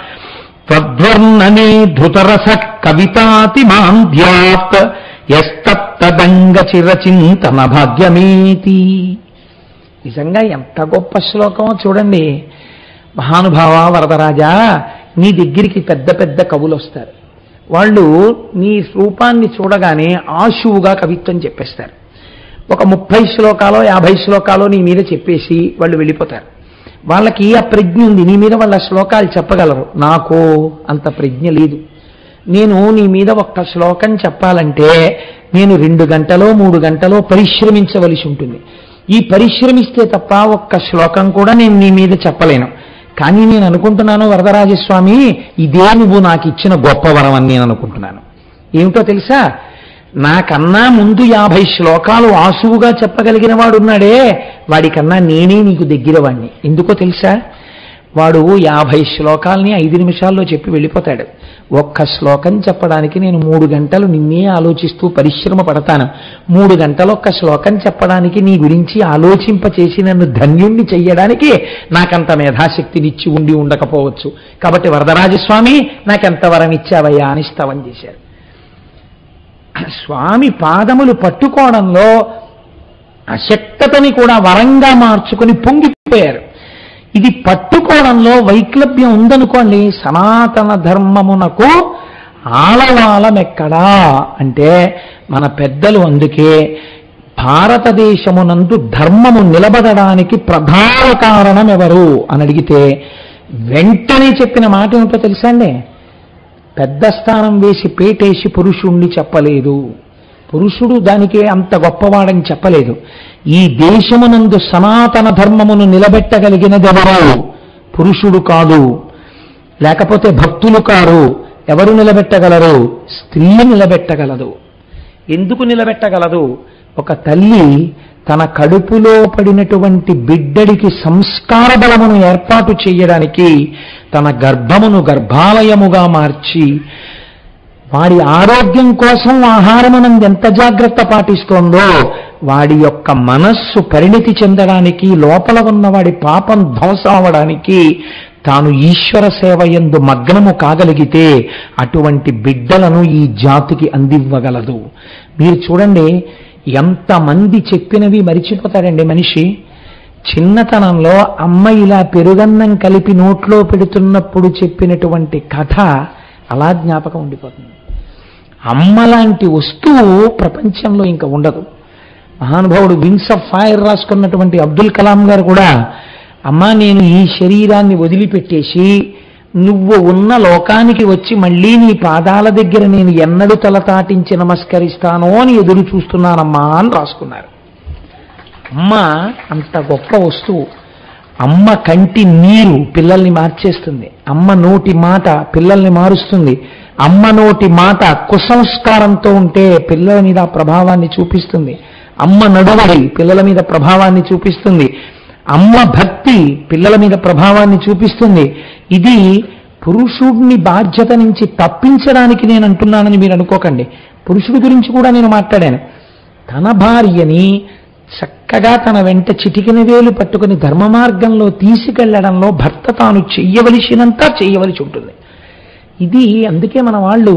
త్వద్వర్ణనే ధృతరస కవితాతిమాంధ్యాత్ యస్తప్తదంగ చిరచింతన భాగ్యమేతి నిజంగా ఎంత గొప్ప శ్లోకమో చూడండి మహానుభావ వరదరాజా నీ దగ్గరికి పెద్ద పెద్ద కవులు వస్తారు వాళ్ళు నీ రూపాన్ని చూడగానే ఆశువుగా కవిత్వం చెప్పేస్తారు ఒక ముప్పై శ్లోకాలో యాభై శ్లోకాలో నీ మీద చెప్పేసి వాళ్ళు వెళ్ళిపోతారు వాళ్ళకి ఆ ప్రజ్ఞ ఉంది నీ మీద వాళ్ళ శ్లోకాలు చెప్పగలరు నాకు అంత ప్రజ్ఞ లేదు నేను నీ మీద ఒక్క శ్లోకం చెప్పాలంటే నేను రెండు గంటలో మూడు గంటలో పరిశ్రమించవలసి ఉంటుంది ఈ పరిశ్రమిస్తే తప్ప ఒక్క శ్లోకం కూడా నేను నీ మీద చెప్పలేను కానీ నేను అనుకుంటున్నాను వరదరాజస్వామి ఇదే నువ్వు నాకు ఇచ్చిన గొప్ప వరం అని నేను అనుకుంటున్నాను ఏమిటో తెలుసా నాకన్నా ముందు యాభై శ్లోకాలు ఆసువుగా చెప్పగలిగిన వాడు ఉన్నాడే వాడికన్నా నేనే నీకు దగ్గర వాడిని ఎందుకో తెలుసా వాడు యాభై శ్లోకాల్ని ఐదు నిమిషాల్లో చెప్పి వెళ్ళిపోతాడు ఒక్క శ్లోకం చెప్పడానికి నేను మూడు గంటలు నిన్నే ఆలోచిస్తూ పరిశ్రమ పడతాను మూడు గంటలు ఒక్క శ్లోకం చెప్పడానికి నీ గురించి ఆలోచింపచేసి నన్ను ధన్యుణ్ణి చెయ్యడానికి నాకంత మేధాశక్తినిచ్చి ఉండి ఉండకపోవచ్చు కాబట్టి వరదరాజస్వామి నాకెంత వరం ఇచ్చావయ్యా అని స్తవం చేశారు స్వామి పాదములు పట్టుకోవడంలో అశక్తతని కూడా వరంగా మార్చుకొని పొంగిపోయారు ఇది పట్టుకోవడంలో వైక్లభ్యం ఉందనుకోండి సనాతన ధర్మమునకు ఆలవాలమెక్కడా అంటే మన పెద్దలు అందుకే భారతదేశమునందు ధర్మము నిలబడడానికి ప్రధాన కారణం ఎవరు అని అడిగితే వెంటనే చెప్పిన మాట ఏమిటో తెలుసా అండి పెద్ద స్థానం వేసి పేటేసి పురుషుణ్ణి చెప్పలేదు పురుషుడు దానికే అంత గొప్పవాడని చెప్పలేదు ఈ దేశమునందు సనాతన ధర్మమును నిలబెట్టగలిగినదెవరు పురుషుడు కాదు లేకపోతే భక్తులు కారు ఎవరు నిలబెట్టగలరు స్త్రీ నిలబెట్టగలదు ఎందుకు నిలబెట్టగలదు ఒక తల్లి తన కడుపులో పడినటువంటి బిడ్డడికి సంస్కార బలమును ఏర్పాటు చేయడానికి తన గర్భమును గర్భాలయముగా మార్చి వాడి ఆరోగ్యం కోసం ఆహారమునందు ఎంత జాగ్రత్త పాటిస్తోందో వాడి యొక్క మనస్సు పరిణితి చెందడానికి లోపల ఉన్న వాడి పాపం ధ్వంసం అవడానికి తాను ఈశ్వర సేవ ఎందు మగ్నము కాగలిగితే అటువంటి బిడ్డలను ఈ జాతికి అందివ్వగలదు మీరు చూడండి ఎంతమంది చెప్పినవి మరిచిపోతాడండి మనిషి చిన్నతనంలో అమ్మ ఇలా పెరుగన్నం కలిపి నోట్లో పెడుతున్నప్పుడు చెప్పినటువంటి కథ అలా జ్ఞాపకం ఉండిపోతుంది అమ్మ లాంటి వస్తువు ప్రపంచంలో ఇంకా ఉండదు మహానుభావుడు వింగ్స్ ఆఫ్ ఫైర్ రాసుకున్నటువంటి అబ్దుల్ కలాం గారు కూడా అమ్మా నేను ఈ శరీరాన్ని వదిలిపెట్టేసి నువ్వు ఉన్న లోకానికి వచ్చి మళ్ళీ నీ పాదాల దగ్గర నేను ఎన్నడూ తల తాటించి నమస్కరిస్తానో అని ఎదురు చూస్తున్నానమ్మా అని రాసుకున్నారు అమ్మ అంత గొప్ప వస్తువు అమ్మ కంటి నీరు పిల్లల్ని మార్చేస్తుంది అమ్మ నోటి మాట పిల్లల్ని మారుస్తుంది అమ్మ నోటి మాట కుసంస్కారంతో ఉంటే పిల్లల మీద ఆ ప్రభావాన్ని చూపిస్తుంది అమ్మ నడువడి పిల్లల మీద ప్రభావాన్ని చూపిస్తుంది అమ్మ భక్తి పిల్లల మీద ప్రభావాన్ని చూపిస్తుంది ఇది పురుషుడిని బాధ్యత నుంచి తప్పించడానికి నేను అంటున్నానని మీరు అనుకోకండి పురుషుడి గురించి కూడా నేను మాట్లాడాను తన భార్యని చక్కగా తన వెంట చిటికిన వేలు పట్టుకుని ధర్మ మార్గంలో తీసుకెళ్లడంలో భర్త తాను చెయ్యవలసినంత చెయ్యవలసి ఉంటుంది ఇది అందుకే మన వాళ్ళు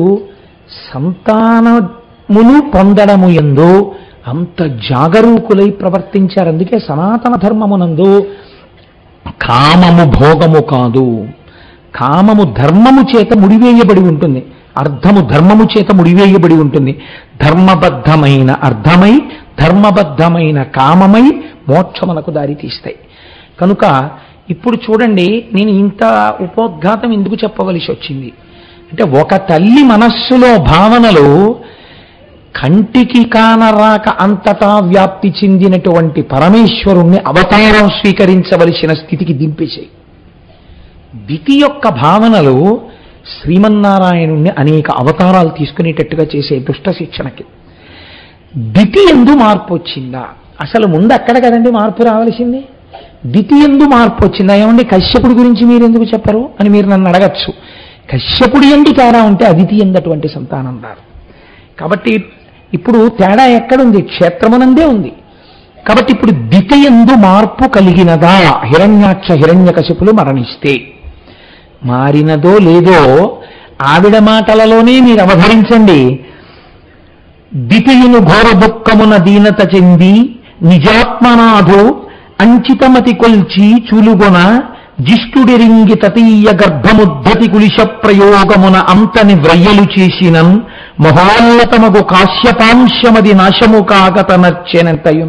సంతానమును పొందడము ఎందు అంత జాగరూకులై ప్రవర్తించారు అందుకే సనాతన ధర్మమునందు కామము భోగము కాదు కామము ధర్మము చేత ముడివేయబడి ఉంటుంది అర్థము ధర్మము చేత ముడివేయబడి ఉంటుంది ధర్మబద్ధమైన అర్థమై ధర్మబద్ధమైన కామమై మోక్షమునకు దారి తీస్తాయి కనుక ఇప్పుడు చూడండి నేను ఇంత ఉపోద్ఘాతం ఎందుకు చెప్పవలసి వచ్చింది అంటే ఒక తల్లి మనస్సులో భావనలు కంటికి కానరాక అంతటా వ్యాప్తి చెందినటువంటి పరమేశ్వరుణ్ణి అవతారం స్వీకరించవలసిన స్థితికి దింపేశాయి దితి యొక్క భావనలు శ్రీమన్నారాయణుణ్ణి అనేక అవతారాలు తీసుకునేటట్టుగా చేసే దుష్ట శిక్షణకి దితి ఎందు మార్పు వచ్చిందా అసలు ముందు అక్కడ కదండి మార్పు రావాల్సింది దితి ఎందు మార్పు వచ్చిందా ఏమండి కశ్యపుడి గురించి మీరు ఎందుకు చెప్పరు అని మీరు నన్ను అడగచ్చు కశ్యపుడి ఎందు తేడా ఉంటే అదితి ఎందటువంటి సంతానం రారు కాబట్టి ఇప్పుడు తేడా ఎక్కడుంది క్షేత్రమునందే ఉంది కాబట్టి ఇప్పుడు దితి ఎందు మార్పు కలిగినదా హిరణ్యాక్ష హిరణ్యకశిపులు మరణిస్తే మారినదో లేదో ఆవిడ మాటలలోనే మీరు అవధరించండి దితియును ఘోర దుఃఖమున దీనత చెంది నిజాత్మనాథు అంచితమతి కొల్చి చూలుగొన జిష్టుడిరింగి తతీయ గర్భముద్ధతి కులిశ ప్రయోగమున అంతని వ్రయ్యలు చేసినన్ మహోన్నతమగు కాశ్యపాంశమది నాశము కాగత నచ్చెనంతయున్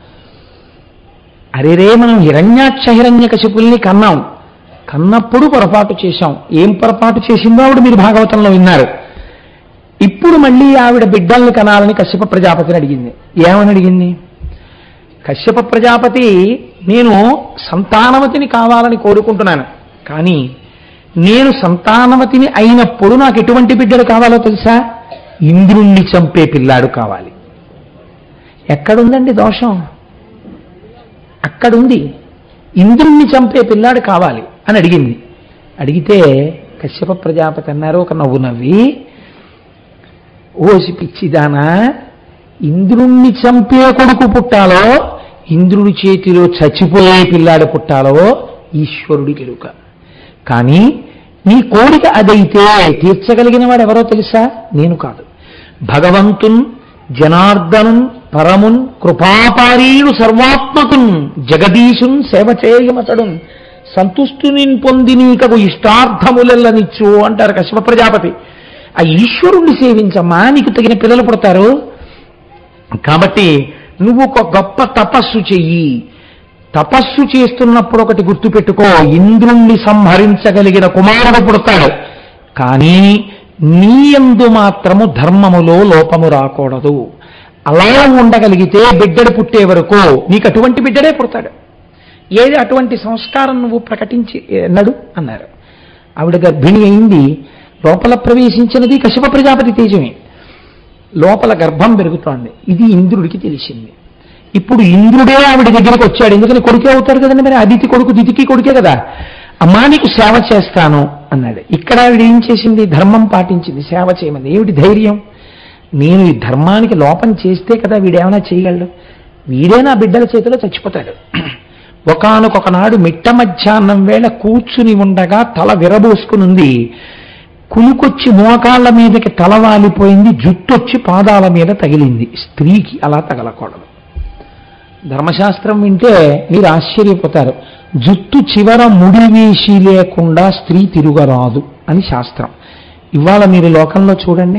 అరేరే మనం హిరణ్యాక్ష హిరణ్య కశిపుల్ని కన్నాం కన్నప్పుడు పొరపాటు చేశాం ఏం పొరపాటు చేసిందో ఆవిడ మీరు భాగవతంలో విన్నారు ఇప్పుడు మళ్ళీ ఆవిడ బిడ్డల్ని కనాలని కశ్యప ప్రజాపతిని అడిగింది ఏమని అడిగింది కశ్యప ప్రజాపతి నేను సంతానవతిని కావాలని కోరుకుంటున్నాను కానీ నేను సంతానవతిని అయినప్పుడు నాకు ఎటువంటి బిడ్డలు కావాలో తెలుసా ఇంద్రుణ్ణి చంపే పిల్లాడు కావాలి ఎక్కడుందండి దోషం అక్కడుంది ఇంద్రుణ్ణి చంపే పిల్లాడు కావాలి అని అడిగింది అడిగితే కశ్యప ప్రజాపతి అన్నారు ఒక నవ్వు నవ్వి ఓసి పిచ్చిదానా ఇంద్రుణ్ణి చంపే కొడుకు పుట్టాలో ఇంద్రుడి చేతిలో చచ్చిపోయే పిల్లాడు పుట్టాలో ఈశ్వరుడి కెరుక కానీ నీ కోరిక అదైతే తీర్చగలిగిన వాడు ఎవరో తెలుసా నేను కాదు భగవంతున్ జనార్దనున్ పరమున్ కృపాపారీడు సర్వాత్మకున్ జగదీశున్ సేవ చేయమతడున్ సంతుష్టుని పొంది నీకకు ఇష్టార్థములెల్లనిచ్చు అంటారు కశ్యప ప్రజాపతి ఆ ఈశ్వరుణ్ణి సేవించమ్మా నీకు తగిన పిల్లలు పుడతారు కాబట్టి నువ్వు ఒక గొప్ప తపస్సు చెయ్యి తపస్సు చేస్తున్నప్పుడు ఒకటి గుర్తుపెట్టుకో ఇంద్రుణ్ణి సంహరించగలిగిన కుమారుడు పుడతాడు కానీ నీ యందు మాత్రము ధర్మములో లోపము రాకూడదు అలా ఉండగలిగితే బిడ్డడు పుట్టే వరకు నీకు అటువంటి బిడ్డడే పుడతాడు ఏది అటువంటి సంస్కారం నువ్వు ప్రకటించి నడు అన్నారు ఆవిడ గర్భిణి అయింది లోపల ప్రవేశించినది కశ్యప ప్రజాపతి తేజమే లోపల గర్భం పెరుగుతోంది ఇది ఇంద్రుడికి తెలిసింది ఇప్పుడు ఇంద్రుడే ఆవిడ దగ్గరికి వచ్చాడు ఎందుకని కొడుకే అవుతాడు కదండి మరి అదితి కొడుకు దితికి కొడుకే కదా అమ్మా నీకు సేవ చేస్తాను అన్నాడు ఇక్కడ ఆవిడ ఏం చేసింది ధర్మం పాటించింది సేవ చేయమంది ఏమిటి ధైర్యం నేను ఈ ధర్మానికి లోపం చేస్తే కదా వీడేమైనా చేయగలడు వీడే నా బిడ్డల చేతిలో చచ్చిపోతాడు ఒకనొక నాడు మిట్ట మధ్యాహ్నం వేళ కూర్చుని ఉండగా తల విరబోసుకుని ఉంది కునుకొచ్చి మోకాళ్ళ మీదకి తల వాలిపోయింది జుట్టొచ్చి పాదాల మీద తగిలింది స్త్రీకి అలా తగలకూడదు ధర్మశాస్త్రం వింటే మీరు ఆశ్చర్యపోతారు జుట్టు చివర ముడివేసి లేకుండా స్త్రీ తిరుగరాదు అని శాస్త్రం ఇవాళ మీరు లోకంలో చూడండి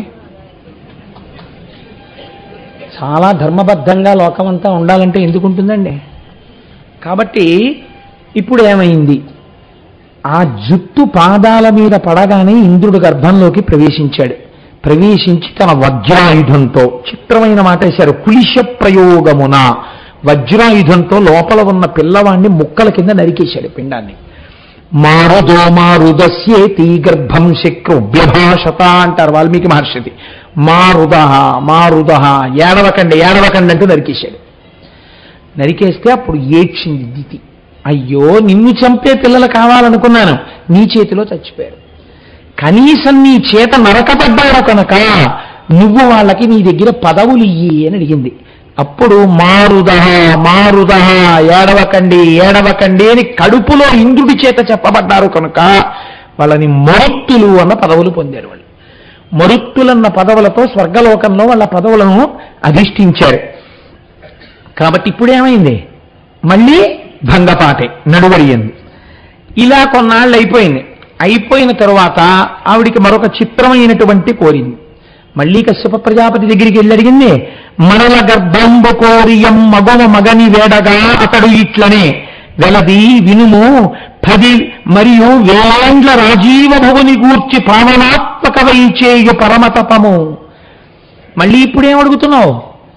చాలా ధర్మబద్ధంగా లోకమంతా ఉండాలంటే ఎందుకు ఉంటుందండి కాబట్టి ఇప్పుడు ఏమైంది ఆ జుట్టు పాదాల మీద పడగానే ఇంద్రుడు గర్భంలోకి ప్రవేశించాడు ప్రవేశించి తన వజ్రాయుధంతో చిత్రమైన మాట వేశారు కులిశ ప్రయోగమున వజ్రాయుధంతో లోపల ఉన్న పిల్లవాణ్ణి ముక్కల కింద నరికేశాడు పిండాన్ని మారుదో మారుదస్యేతి గర్భం శక్రు వ్యభాషత అంటారు వాల్మీకి మహర్షిది మారుద మారుద ఏడవకండి ఏడవకండి అంటూ నరికేశాడు నరికేస్తే అప్పుడు ఏడ్చింది దితి అయ్యో నిన్ను చంపే పిల్లలు కావాలనుకున్నాను నీ చేతిలో చచ్చిపోయారు కనీసం నీ చేత నరకబడ్డారు కనుక నువ్వు వాళ్ళకి నీ దగ్గర పదవులు ఇయ్యి అని అడిగింది అప్పుడు మారుదహ మారుదహ ఏడవకండి ఏడవకండి అని కడుపులో ఇంద్రుడి చేత చెప్పబడ్డారు కనుక వాళ్ళని మరుత్తులు అన్న పదవులు పొందారు వాళ్ళు మరుత్తులన్న పదవులతో స్వర్గలోకంలో వాళ్ళ పదవులను అధిష్ఠించారు కాబట్టి ఇప్పుడేమైంది మళ్ళీ భంగపాటే నడువడియంది ఇలా కొన్నాళ్ళు అయిపోయింది అయిపోయిన తరువాత ఆవిడికి మరొక చిత్రమైనటువంటి కోరింది మళ్ళీ కశ్యప ప్రజాపతి దగ్గరికి వెళ్ళి అడిగింది మరల గర్భంబు కోరియం మగవ మగని వేడగా అతడు ఇట్లనే వెలది వినుము పది మరియు వేలాండ్ల రాజీవ భువని గూర్చి పావనాత్మక వైచేయు పరమతపము మళ్ళీ ఇప్పుడేం అడుగుతున్నావు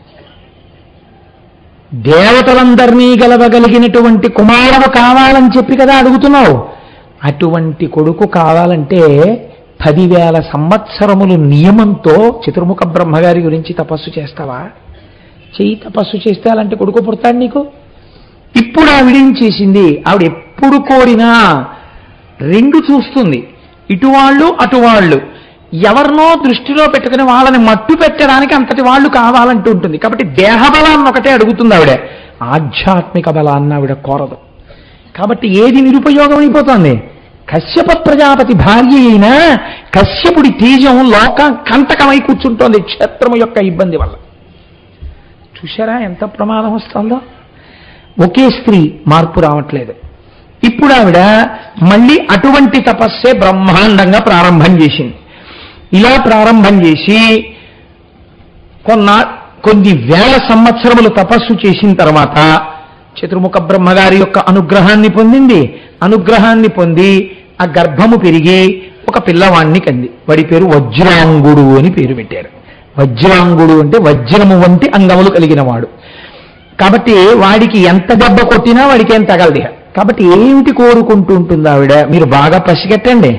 దేవతలందరినీ గెలవగలిగినటువంటి కుమారుడు కావాలని చెప్పి కదా అడుగుతున్నావు అటువంటి కొడుకు కావాలంటే పదివేల సంవత్సరములు నియమంతో చతుర్ముఖ బ్రహ్మగారి గురించి తపస్సు చేస్తావా చెయ్యి తపస్సు చేస్తే అలాంటి కొడుకు పుడతాడు నీకు ఇప్పుడు ఆవిడేం చేసింది ఆవిడ ఎప్పుడు కోరినా రెండు చూస్తుంది ఇటు వాళ్ళు అటు వాళ్ళు ఎవరినో దృష్టిలో పెట్టుకుని వాళ్ళని మట్టు పెట్టడానికి అంతటి వాళ్ళు కావాలంటూ ఉంటుంది కాబట్టి దేహబలాన్ని ఒకటే అడుగుతుంది ఆవిడ ఆధ్యాత్మిక బలాన్ని ఆవిడ కోరదు కాబట్టి ఏది నిరుపయోగం అయిపోతుంది కశ్యప ప్రజాపతి భార్య అయినా కశ్యపుడి తేజం లోక కంటకమై కూర్చుంటోంది క్షేత్రము యొక్క ఇబ్బంది వల్ల చూశారా ఎంత ప్రమాదం వస్తుందో ఒకే స్త్రీ మార్పు రావట్లేదు ఇప్పుడు ఆవిడ మళ్ళీ అటువంటి తపస్సే బ్రహ్మాండంగా ప్రారంభం చేసింది ఇలా ప్రారంభం చేసి కొన్న కొన్ని వేల సంవత్సరములు తపస్సు చేసిన తర్వాత చతుర్ముఖ బ్రహ్మగారి యొక్క అనుగ్రహాన్ని పొందింది అనుగ్రహాన్ని పొంది ఆ గర్భము పెరిగి ఒక పిల్లవాణ్ణి కంది వాడి పేరు వజ్రాంగుడు అని పేరు పెట్టారు వజ్రాంగుడు అంటే వజ్రము వంటి అంగములు కలిగిన వాడు కాబట్టి వాడికి ఎంత దెబ్బ కొట్టినా వాడికి ఏం తగలది కాబట్టి ఏమిటి కోరుకుంటూ ఉంటుంది ఆవిడ మీరు బాగా పసిగట్టండి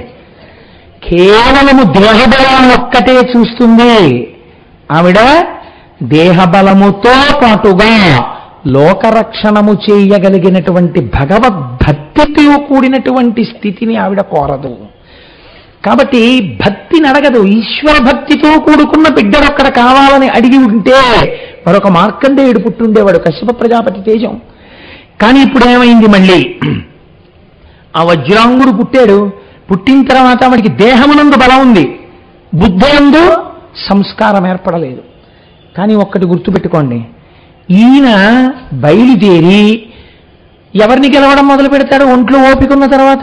కేవలము దేహబలాన్ని ఒక్కటే చూస్తుంది ఆవిడ దేహబలముతో పాటుగా లోకరక్షణము చేయగలిగినటువంటి భగవద్భక్తితో కూడినటువంటి స్థితిని ఆవిడ కోరదు కాబట్టి భక్తిని అడగదు ఈశ్వర భక్తితో కూడుకున్న బిడ్డడొక్కడ కావాలని అడిగి ఉంటే మరొక మార్కండేయుడు పుట్టుండేవాడు కశ్యప ప్రజాపతి తేజం కానీ ఇప్పుడు ఏమైంది మళ్ళీ ఆ వజ్రాంగుడు పుట్టాడు పుట్టిన తర్వాత వాడికి దేహమునందు బలం ఉంది బుద్ధులందు సంస్కారం ఏర్పడలేదు కానీ ఒక్కటి గుర్తుపెట్టుకోండి ఈయన బయలుదేరి ఎవరిని గెలవడం మొదలు పెడతాడు ఒంట్లో ఓపిక ఉన్న తర్వాత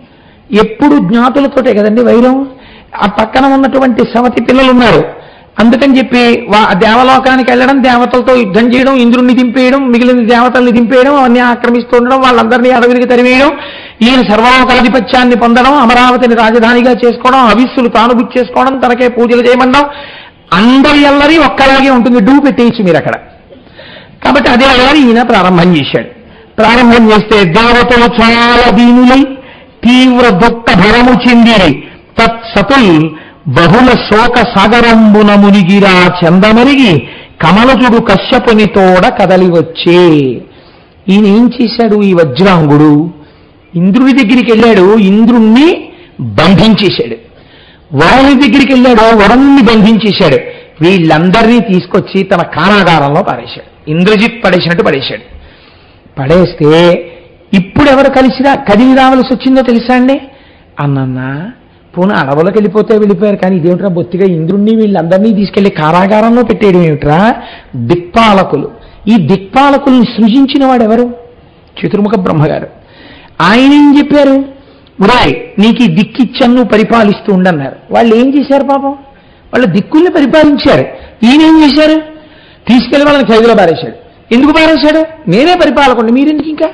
ఎప్పుడు జ్ఞాతులతోటే కదండి వైరం ఆ పక్కన ఉన్నటువంటి సవతి పిల్లలు ఉన్నారు అందుకని చెప్పి వా దేవలోకానికి వెళ్ళడం దేవతలతో యుద్ధం చేయడం ఇంద్రుణ్ణి దింపేయడం మిగిలిన దేవతల్ని దింపేయడం అవన్నీ ఆక్రమిస్తూ ఉండడం వాళ్ళందరినీ అడవికి తరివేయడం ఈయన సర్వలోకాధిపత్యాన్ని పొందడం అమరావతిని రాజధానిగా చేసుకోవడం అవిస్సులు తాను చేసుకోవడం తనకే పూజలు చేయమండం అందరి ఎల్లరి ఒక్కలాగే ఉంటుంది డూ పెట్టేయచ్చు మీరు అక్కడ కాబట్టి అదే అల్లరి ఈయన ప్రారంభం చేశాడు ప్రారంభం చేస్తే దేవతలు చాలా దీనులై తీవ్ర దుఃఖ భరము చెందిరి తత్సతుల్ బహుళ శోక సాగరంబున మునిగిరా చందమరిగి కమలజుడు కశ్యపుని తోడ కదలి వచ్చే ఈయన ఏం చేశాడు ఈ వజ్రాంగుడు ఇంద్రుడి దగ్గరికి వెళ్ళాడు ఇంద్రుణ్ణి బంధించేశాడు వరుణి దగ్గరికి వెళ్ళాడు వరుణ్ణి బంధించేశాడు వీళ్ళందరినీ తీసుకొచ్చి తన కారాగారంలో పారేశాడు ఇంద్రజిత్ పడేసినట్టు పడేశాడు పడేస్తే ఇప్పుడు ఎవరు కలిసి రా కదిలి రావాల్సి వచ్చిందో తెలుసా అండి అన్నన్నా పోనీ అడవులకు వెళ్ళిపోతే వెళ్ళిపోయారు కానీ ఇదేమిట్రా బొత్తిగా ఇంద్రుణ్ణి వీళ్ళందరినీ తీసుకెళ్లి కారాగారంలో పెట్టేయడం ఏమిట్రా దిక్పాలకులు ఈ దిక్పాలకుల్ని సృజించిన వాడు ఎవరు చతుర్ముఖ బ్రహ్మగారు ఆయన ఏం చెప్పారు ఉరాయ్ నీకు ఈ దిక్కిచ్చాను నువ్వు పరిపాలిస్తూ ఉండన్నారు వాళ్ళు ఏం చేశారు పాపం వాళ్ళు దిక్కుల్ని పరిపాలించారు ఈయన ఏం చేశారు తీసుకెళ్లి వాళ్ళని ఖైదులో పారేశాడు ఎందుకు పారేశాడు నేనే పరిపాలకుండి మీరెందుకు ఇంకా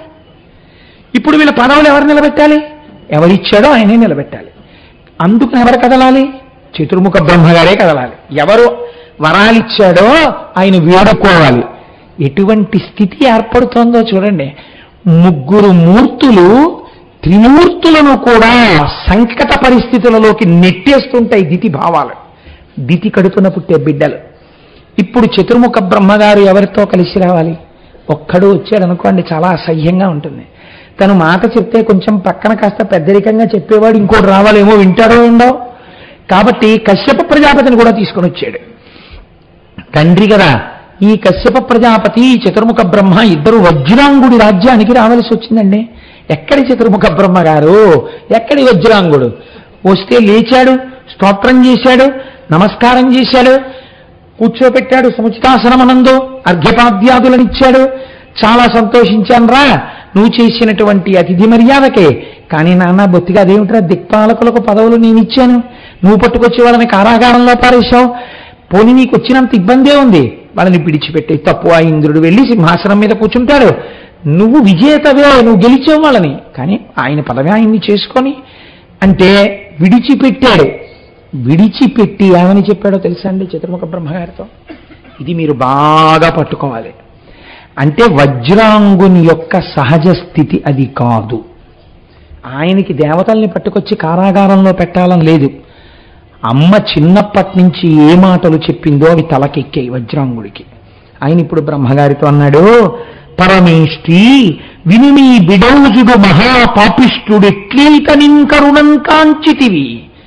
ఇప్పుడు వీళ్ళ పదవులు ఎవరు నిలబెట్టాలి ఎవరిచ్చాడో ఆయనే నిలబెట్టాలి అందుకు ఎవరు కదలాలి చతుర్ముఖ బ్రహ్మగారే కదలాలి ఎవరు వరాలిచ్చాడో ఆయన వేడుకోవాలి ఎటువంటి స్థితి ఏర్పడుతోందో చూడండి ముగ్గురు మూర్తులు త్రిమూర్తులను కూడా సంకట పరిస్థితులలోకి నెట్టేస్తుంటాయి దితి భావాలు దితి కడుపున పుట్టే బిడ్డలు ఇప్పుడు చతుర్ముఖ బ్రహ్మగారు ఎవరితో కలిసి రావాలి ఒక్కడు వచ్చాడు అనుకోండి చాలా అసహ్యంగా ఉంటుంది తను మాట చెప్తే కొంచెం పక్కన కాస్త పెద్దరికంగా చెప్పేవాడు ఇంకోటి రావాలేమో వింటాడో ఉండవు కాబట్టి కశ్యప ప్రజాపతిని కూడా తీసుకొని వచ్చాడు తండ్రి కదా ఈ కశ్యప ప్రజాపతి ఈ చతుర్ముఖ బ్రహ్మ ఇద్దరు వజ్రాంగుడి రాజ్యానికి రావాల్సి వచ్చిందండి ఎక్కడి చతుర్ముఖ బ్రహ్మ గారు ఎక్కడి వజ్రాంగుడు వస్తే లేచాడు స్తోత్రం చేశాడు నమస్కారం చేశాడు కూర్చోపెట్టాడు సముచితాసనమనందు అర్ఘ్యపాద్యాదులనిచ్చాడు చాలా సంతోషించాను రా నువ్వు చేసినటువంటి అతిథి మర్యాదకే కానీ నాన్న బొత్తిగా అదేమిట్రా దిక్పాలకులకు పదవులు నేను ఇచ్చాను నువ్వు పట్టుకొచ్చి వాళ్ళని కారాగారంలో పారేశావు పోనీ నీకు వచ్చినంత ఇబ్బందే ఉంది వాళ్ళని పిడిచిపెట్టే తప్పు ఆ ఇంద్రుడు వెళ్ళి సింహాసనం మీద కూర్చుంటాడు నువ్వు విజేతవే నువ్వు గెలిచావు వాళ్ళని కానీ ఆయన పదవి ఆయన్ని చేసుకొని అంటే విడిచిపెట్టాడు విడిచిపెట్టి ఏమని చెప్పాడో తెలుసా అండి చతుర్ముఖ బ్రహ్మగారితో ఇది మీరు బాగా పట్టుకోవాలి అంటే వజ్రాంగుని యొక్క సహజ స్థితి అది కాదు ఆయనకి దేవతల్ని పట్టుకొచ్చి కారాగారంలో పెట్టాలని లేదు అమ్మ చిన్నప్పటి నుంచి ఏ మాటలు చెప్పిందో అవి తలకెక్కాయి వజ్రాంగుడికి ఆయన ఇప్పుడు బ్రహ్మగారితో అన్నాడు పరమేష్టి విని మీ బిడౌజుడు మహాపాపిష్టుడెట్లీతనిన్ కరుణం కాంచితివి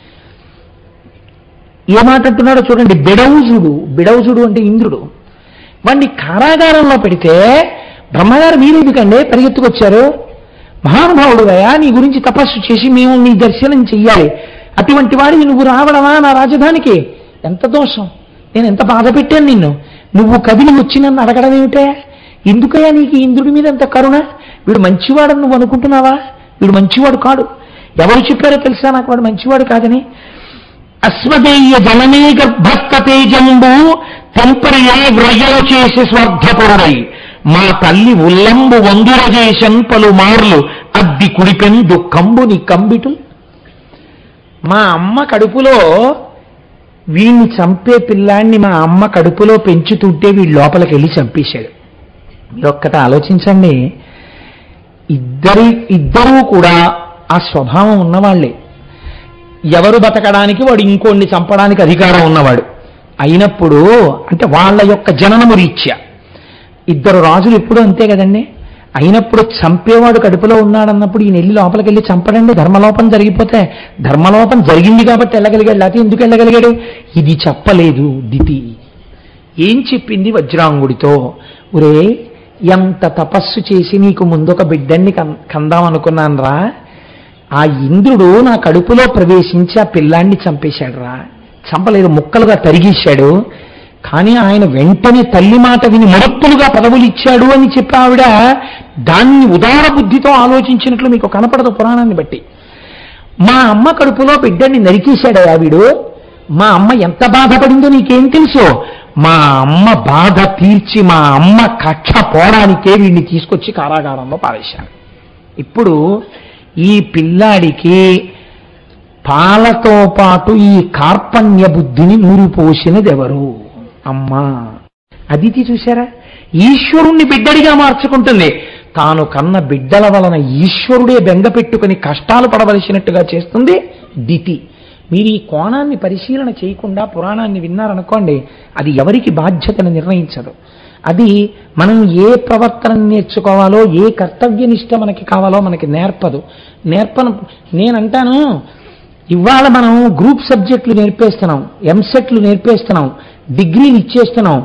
ఏ మాట అంటున్నాడో చూడండి బిడౌజుడు బిడౌజుడు అంటే ఇంద్రుడు వాడిని కారాగారంలో పెడితే బ్రహ్మగారు మీరు ఎందుకండి పరిగెత్తుకొచ్చారు మహానుభావుడుగా నీ గురించి తపస్సు చేసి మేము నీ దర్శనం చెయ్యాలి అటువంటి వాడివి నువ్వు రావడమా నా రాజధానికి ఎంత దోషం నేను ఎంత బాధ పెట్టాను నిన్ను నువ్వు కదిలి వచ్చి నన్ను అడగడం ఏమిటే ఎందుకయ్యా నీకు ఈ ఇంద్రుడి మీద ఎంత కరుణ వీడు మంచివాడని నువ్వు అనుకుంటున్నావా వీడు మంచివాడు కాడు ఎవరు చెప్పారో తెలుసా నాకు వాడు మంచివాడు కాదని అశ్వదేయ జననీ గర్భస్థ తేజంబు తెంపరియే వ్రయలు చేసి స్వర్ధపరుడై మా తల్లి ఉల్లంబు వందుర చేసన్ పలుమార్లు అద్ది కుడిపెన్ దుఃఖంబుని కంబిటు మా అమ్మ కడుపులో వీణ్ణి చంపే పిల్లాన్ని మా అమ్మ కడుపులో పెంచుతుంటే వీడు లోపలికి వెళ్ళి చంపేశాడు మీరు ఒక్కట ఆలోచించండి ఇద్దరి ఇద్దరూ కూడా ఆ స్వభావం ఉన్నవాళ్లే ఎవరు బతకడానికి వాడు ఇంకోడిని చంపడానికి అధికారం ఉన్నవాడు అయినప్పుడు అంటే వాళ్ళ యొక్క జననము రీత్యా ఇద్దరు రాజులు ఎప్పుడు అంతే కదండి అయినప్పుడు చంపేవాడు కడుపులో ఉన్నాడన్నప్పుడు ఈయన వెళ్ళి లోపలికి వెళ్ళి చంపడండి ధర్మలోపం జరిగిపోతే ధర్మలోపం జరిగింది కాబట్టి వెళ్ళగలిగాడు లేకపోతే ఎందుకు వెళ్ళగలిగాడు ఇది చెప్పలేదు దితి ఏం చెప్పింది వజ్రాంగుడితో ఒరే ఎంత తపస్సు చేసి నీకు ముందొక బిడ్డన్ని కన్- కందాం అనుకున్నాను రా ఆ ఇంద్రుడు నా కడుపులో ప్రవేశించి ఆ పిల్లాన్ని చంపేశాడు రా చంపలేదు ముక్కలుగా తరిగేశాడు కానీ ఆయన వెంటనే తల్లి మాట విని మరప్పులుగా పదవులు ఇచ్చాడు అని చెప్పి ఆవిడ దాన్ని ఉదార బుద్ధితో ఆలోచించినట్లు మీకు కనపడదు పురాణాన్ని బట్టి మా అమ్మ కడుపులో బిడ్డని నరికేశాడు ఆవిడు మా అమ్మ ఎంత బాధపడిందో నీకేం తెలుసు మా అమ్మ బాధ తీర్చి మా అమ్మ కక్ష పోవడానికే వీడిని తీసుకొచ్చి కారాగారంలో పారేశాను ఇప్పుడు ఈ పిల్లాడికి పాలతో పాటు ఈ కార్పణ్య బుద్ధిని నూరిపోసినది ఎవరు అమ్మా అదితి చూశారా ఈశ్వరుణ్ణి బిడ్డడిగా మార్చుకుంటుంది తాను కన్న బిడ్డల వలన ఈశ్వరుడే బెంగ పెట్టుకుని కష్టాలు పడవలసినట్టుగా చేస్తుంది దితి మీరు ఈ కోణాన్ని పరిశీలన చేయకుండా పురాణాన్ని విన్నారనుకోండి అది ఎవరికి బాధ్యతను నిర్ణయించదు అది మనం ఏ ప్రవర్తన నేర్చుకోవాలో ఏ కర్తవ్యనిష్ట మనకి కావాలో మనకి నేర్పదు నేర్పను నేనంటాను ఇవాళ మనం గ్రూప్ సబ్జెక్టులు నేర్పేస్తున్నాం ఎంసెట్లు నేర్పేస్తున్నాం డిగ్రీలు ఇచ్చేస్తున్నాం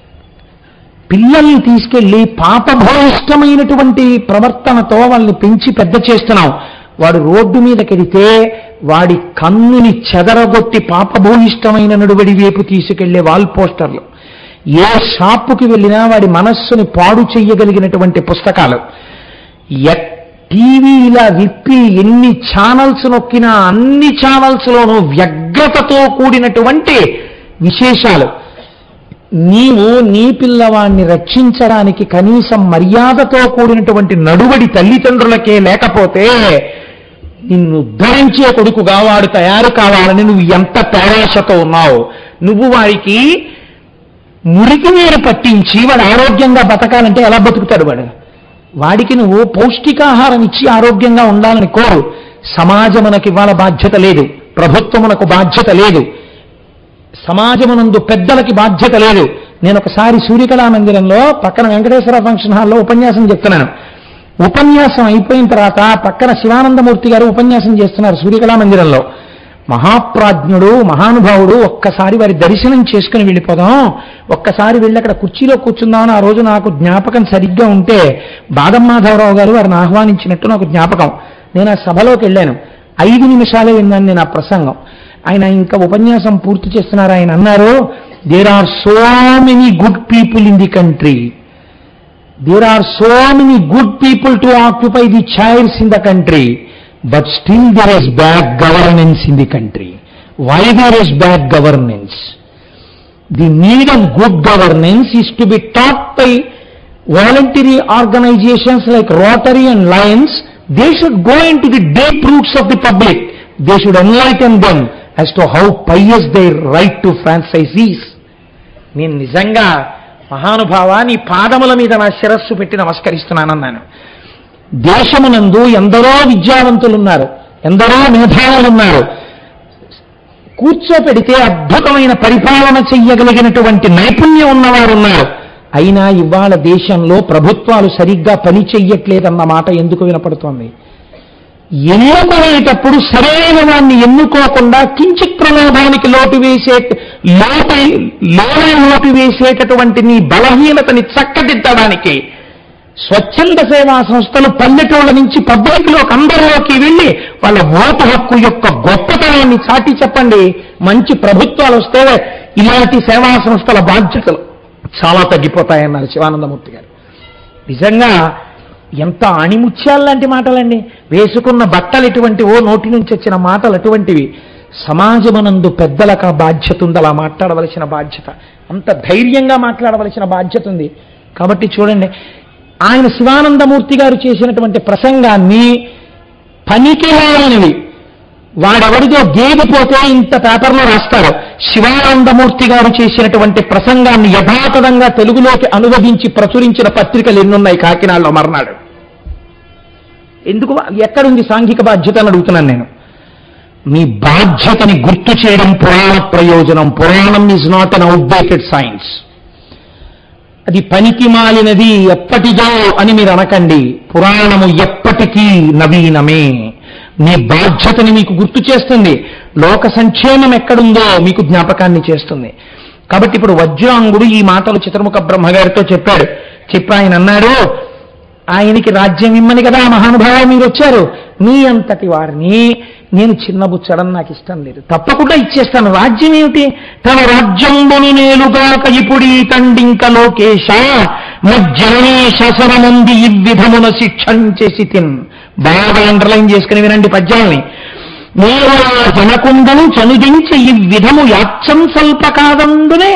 పిల్లల్ని తీసుకెళ్లి పాపభూయిష్టమైనటువంటి ప్రవర్తనతో వాళ్ళని పెంచి పెద్ద చేస్తున్నాం వాడు రోడ్డు మీదకెడితే వాడి కన్నుని చెదరగొట్టి పాపభూయిష్టమైన నడువడి వైపు తీసుకెళ్లే వాల్ పోస్టర్లు ఏ షాపుకి వెళ్ళినా వాడి మనస్సుని పాడు చెయ్యగలిగినటువంటి పుస్తకాలు ఎక్- టీవీ ఇలా విప్పి ఎన్ని ఛానల్స్ నొక్కినా అన్ని ఛానల్స్లోనూ వ్యగ్రతతో కూడినటువంటి విశేషాలు నీవు నీ పిల్లవాణ్ణి రక్షించడానికి కనీసం మర్యాదతో కూడినటువంటి నడువడి తల్లిదండ్రులకే లేకపోతే నిన్ను ఉద్ధరించే కొడుకుగా వాడు తయారు కావాలని నువ్వు ఎంత పేరాశతో ఉన్నావు నువ్వు వాడికి మురికి నీరు పట్టించి వాడు ఆరోగ్యంగా బతకాలంటే ఎలా బతుకుతాడు వాడు వాడికి నువ్వు పౌష్టికాహారం ఇచ్చి ఆరోగ్యంగా ఉండాలని కోరు సమాజమునకు ఇవాళ బాధ్యత లేదు ప్రభుత్వమునకు బాధ్యత లేదు సమాజమునందు పెద్దలకి బాధ్యత లేదు నేను ఒకసారి సూర్యకళా మందిరంలో పక్కన వెంకటేశ్వర ఫంక్షన్ హాల్లో ఉపన్యాసం చెప్తున్నాను ఉపన్యాసం అయిపోయిన తర్వాత పక్కన శివానందమూర్తి గారు ఉపన్యాసం చేస్తున్నారు సూర్యకళా మందిరంలో మహాప్రాజ్ఞుడు మహానుభావుడు ఒక్కసారి వారి దర్శనం చేసుకుని వెళ్ళిపోదాం ఒక్కసారి వెళ్ళి అక్కడ కుర్చీలో కూర్చుందామని ఆ రోజు నాకు జ్ఞాపకం సరిగ్గా ఉంటే బాదం మాధవరావు గారు వారిని ఆహ్వానించినట్టు నాకు జ్ఞాపకం నేను ఆ సభలోకి వెళ్ళాను ఐదు నిమిషాలే విన్నాను నేను ఆ ప్రసంగం ఆయన ఇంకా ఉపన్యాసం పూర్తి చేస్తున్నారు ఆయన అన్నారు there are so many good people in the country there are so many good people to occupy the chairs in the country, but still there is bad governance in the country. Why there is bad governance? The need of good governance is to be taught by voluntary organizations like Rotary and Lions. They should go into the deep roots of the public. They should enlighten them as to how pious their right to franchise is. నేను నిజంగా మహానుభావ నీ పాదముల మీద నా శిరస్సు పెట్టి నమస్కరిస్తున్నానన్నాను దేశమునందు ఎందరో విద్యావంతులున్నారు ఎందరో మేధావులున్నారు కూర్చోపెడితే అద్భుతమైన పరిపాలన చెయ్యగలిగినటువంటి నైపుణ్యం ఉన్నవారు ఉన్నారు అయినా ఇవాళ దేశంలో ప్రభుత్వాలు సరిగ్గా పని చెయ్యట్లేదన్న మాట ఎందుకు వినపడుతోంది ఎన్నుకునేటప్పుడు సరైన వాడిని ఎన్నుకోకుండా కించిత్ ప్రలోభానికి లోటు వేసే లోటు లోనే లోటు వేసేటటువంటి నీ బలహీనతని చక్కదిద్దడానికి స్వచ్ఛంద సేవా సంస్థలు పల్లెటూళ్ళ నుంచి పబ్లిక్లోకి అందరిలోకి వెళ్ళి వాళ్ళ ఓటు హక్కు యొక్క గొప్పతనాన్ని చాటి చెప్పండి మంచి ప్రభుత్వాలు వస్తే ఇలాంటి సేవా సంస్థల బాధ్యతలు చాలా తగ్గిపోతాయన్నారు శివానందమూర్తి గారు నిజంగా ఎంత అణిముత్యాలు మాటలండి వేసుకున్న బట్టలు ఎటువంటివో నోటి నుంచి వచ్చిన మాటలు అటువంటివి సమాజమనందు పెద్దలకు ఆ బాధ్యత ఉంది అలా మాట్లాడవలసిన బాధ్యత అంత ధైర్యంగా మాట్లాడవలసిన బాధ్యత ఉంది కాబట్టి చూడండి ఆయన శివానందమూర్తి గారు చేసినటువంటి ప్రసంగాన్ని పనికిరానివి వాడెవరిదో గేగిపోతే ఇంత పేపర్లో రాస్తారు శివానందమూర్తి గారు చేసినటువంటి ప్రసంగాన్ని యథాతథంగా తెలుగులోకి అనువదించి ప్రచురించిన పత్రికలు ఎన్నున్నాయి కాకినాడలో మర్నాడు ఎందుకు ఎక్కడుంది సాంఘిక బాధ్యత అని అడుగుతున్నాను నేను మీ బాధ్యతని గుర్తు చేయడం పురాణ ప్రయోజనం పురాణం is not an outdated science అది పనికి మాలినది ఎప్పటిదో అని మీరు అనకండి పురాణము ఎప్పటికీ నవీనమే మీ బాధ్యతని మీకు గుర్తు చేస్తుంది లోక సంక్షేమం ఎక్కడుందో మీకు జ్ఞాపకాన్ని చేస్తుంది కాబట్టి ఇప్పుడు వజ్రాంగుడు ఈ మాటలు చిత్రముఖ బ్రహ్మగారితో చెప్పాడు చెప్పి ఆయన అన్నాడు ఆయనకి రాజ్యం ఇమ్మని కదా మహానుభావ మీరు వచ్చారు మీ అంతటి వారిని నేను చిన్నబుచ్చడం నాకు ఇష్టం లేదు తప్పకుండా ఇచ్చేస్తాను రాజ్యం ఏమిటి తన రాజ్యంబును నేలుగాక ఇప్పుడీ తండింక లోకేశ మజ్జననీ శసనముంది ఇవ్విధమున శిక్షంచేసి తిన్ బాగా అండర్లైన్ చేసుకుని వినండి పద్యాల్ని నేను ఆ జనకుండను చనుదించి ఈ విధము యాచ్చం స్వల్ప కాదందునే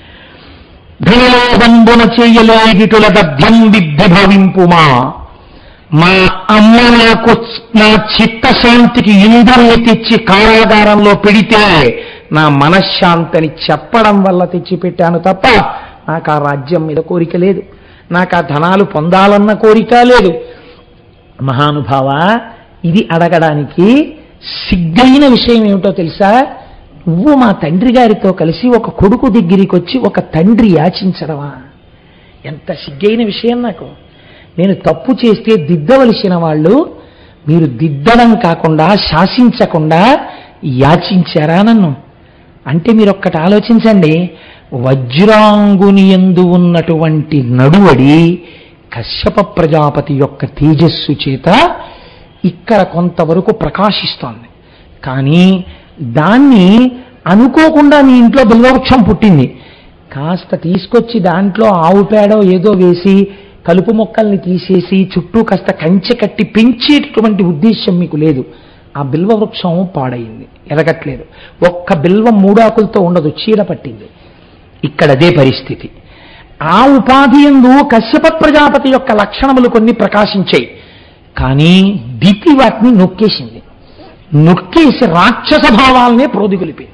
ధనలోబంబున చేయలేగిటుల దభ్యం విభవింపుమా మా అమ్మ నాకు నా చిత్తశాంతికి ఇంధల్ని తెచ్చి కారాగారంలో పెడితే నా మనశ్శాంతిని చెప్పడం వల్ల తెచ్చి పెట్టాను తప్ప నాకు ఆ రాజ్యం మీద కోరిక లేదు నాకు ఆ ధనాలు పొందాలన్న కోరిక లేదు మహానుభావ ఇది అడగడానికి సిగ్గైన విషయం ఏమిటో తెలుసా నువ్వు మా తండ్రి గారితో కలిసి ఒక కొడుకు దగ్గరికి వచ్చి ఒక తండ్రి యాచించడమా ఎంత సిగ్గైన విషయం నాకు నేను తప్పు చేస్తే దిద్దవలసిన వాళ్ళు మీరు దిద్దడం కాకుండా శాసించకుండా యాచించారా నన్ను అంటే మీరు ఒక్కటి ఆలోచించండి వజ్రాంగుని ఎందు ఉన్నటువంటి నడువడి కశ్యప ప్రజాపతి యొక్క తేజస్సు చేత ఇక్కడ కొంతవరకు ప్రకాశిస్తోంది కానీ దాన్ని అనుకోకుండా మీ ఇంట్లో బిల్వవృక్షం పుట్టింది కాస్త తీసుకొచ్చి దాంట్లో ఆవు పేడో ఏదో వేసి కలుపు మొక్కల్ని తీసేసి చుట్టూ కాస్త కంచె కట్టి పెంచేటటువంటి ఉద్దేశం మీకు లేదు ఆ బిల్వ వృక్షం పాడైంది ఎదగట్లేదు ఒక్క బిల్వం మూడాకులతో ఉండదు చీడ పట్టింది ఇక్కడ అదే పరిస్థితి ఆ ఉపాధి ఎందు కశ్యప ప్రజాపతి యొక్క లక్షణములు కొన్ని ప్రకాశించాయి కానీ దితి వాటిని నొక్కేసింది నొక్కేసి రాక్షస భావాలనే ప్రోదిగొలిపింది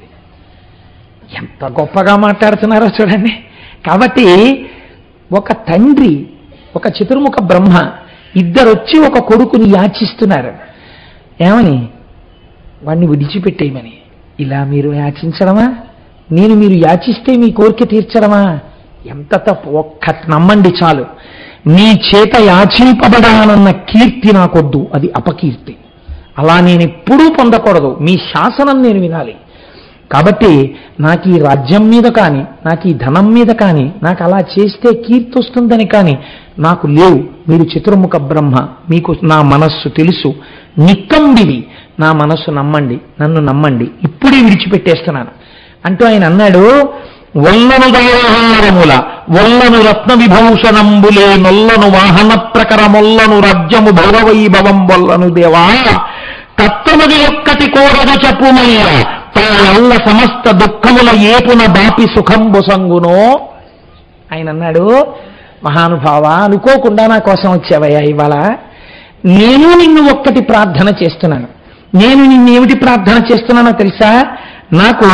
ఎంత గొప్పగా మాట్లాడుతున్నారో చూడండి కాబట్టి ఒక తండ్రి ఒక చతుర్ముఖ బ్రహ్మ ఇద్దరొచ్చి ఒక కొడుకుని యాచిస్తున్నారు ఏమని వాడిని విడిచిపెట్టేయమని ఇలా మీరు యాచించడమా నేను మీరు యాచిస్తే మీ కోరిక తీర్చడమా ఎంత తప్పు ఒక్క నమ్మండి చాలు నీ చేత యాచింపబడానన్న కీర్తి నాకొద్దు అది అపకీర్తి అలా నేను ఎప్పుడూ పొందకూడదు మీ శాసనం నేను వినాలి కాబట్టి నాకు ఈ రాజ్యం మీద కానీ నాకు ఈ ధనం మీద కానీ నాకు అలా చేస్తే కీర్తి వస్తుందని కానీ నాకు లేవు మీరు చతుర్ముఖ బ్రహ్మ మీకు నా మనస్సు తెలుసు నిక్కంబివి నా మనస్సు నమ్మండి నన్ను నమ్మండి ఇప్పుడే విడిచిపెట్టేస్తున్నాను అంటూ ఆయన అన్నాడు వల్లను దయహారముల వల్లను రత్న విభూషణంబులే నొల్లను వాహన ప్రకరమొల్లను రాజ్యము భౌరవైభవం వల్లను దేవా తత్వమది ఒక్కటి కోరదు చెప్పుమయ్య తాళ్ళ సమస్త దుఃఖముల ఏపున బాపి సుఖంబు సంగునో ఆయన అన్నాడు మహానుభావ అనుకోకుండా నా కోసం వచ్చావయ్యా ఇవాళ నేను నిన్ను ఒక్కటి ప్రార్థన చేస్తున్నాను నేను నిన్నేమిటి ప్రార్థన చేస్తున్నానో తెలుసా నాకు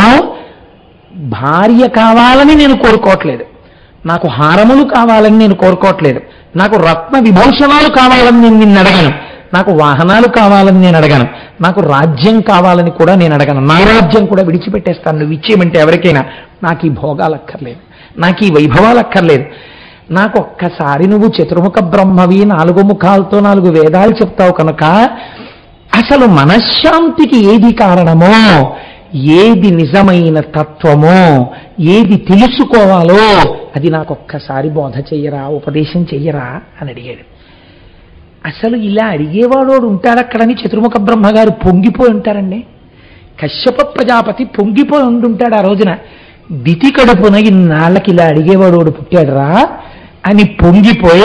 భార్య కావాలని నేను కోరుకోవట్లేదు నాకు హారములు కావాలని నేను కోరుకోవట్లేదు నాకు రత్న విభూషణాలు కావాలని నేను నిన్ను అడగను నాకు వాహనాలు కావాలని నేను అడగను నాకు రాజ్యం కావాలని కూడా నేను అడగను నా రాజ్యం కూడా విడిచిపెట్టేస్తాను నువ్వు ఇచ్చేయమంటే ఎవరికైనా నాకు ఈ భోగాలు అక్కర్లేదు నాకు ఈ వైభవాలు అక్కర్లేదు నాకు ఒక్కసారి నువ్వు చతుర్ముఖ బ్రహ్మవి నాలుగు ముఖాలతో నాలుగు వేదాలు చెప్తావు కనుక అసలు మనశ్శాంతికి ఏది కారణమో ఏది నిజమైన తత్వమో ఏది తెలుసుకోవాలో అది నాకు ఒక్కసారి బోధ చెయ్యరా ఉపదేశం చెయ్యరా అని అడిగాడు అసలు ఇలా అడిగేవాడు ఉంటాడక్కడని చతుర్ముఖ బ్రహ్మగారు పొంగిపోయి ఉంటారండి కశ్యప ప్రజాపతి పొంగిపోయి ఉండుంటాడు ఆ రోజున దితి కడుపున ఇన్నాళ్ళకి ఇలా అడిగేవాడు పుట్టాడురా అని పొంగిపోయి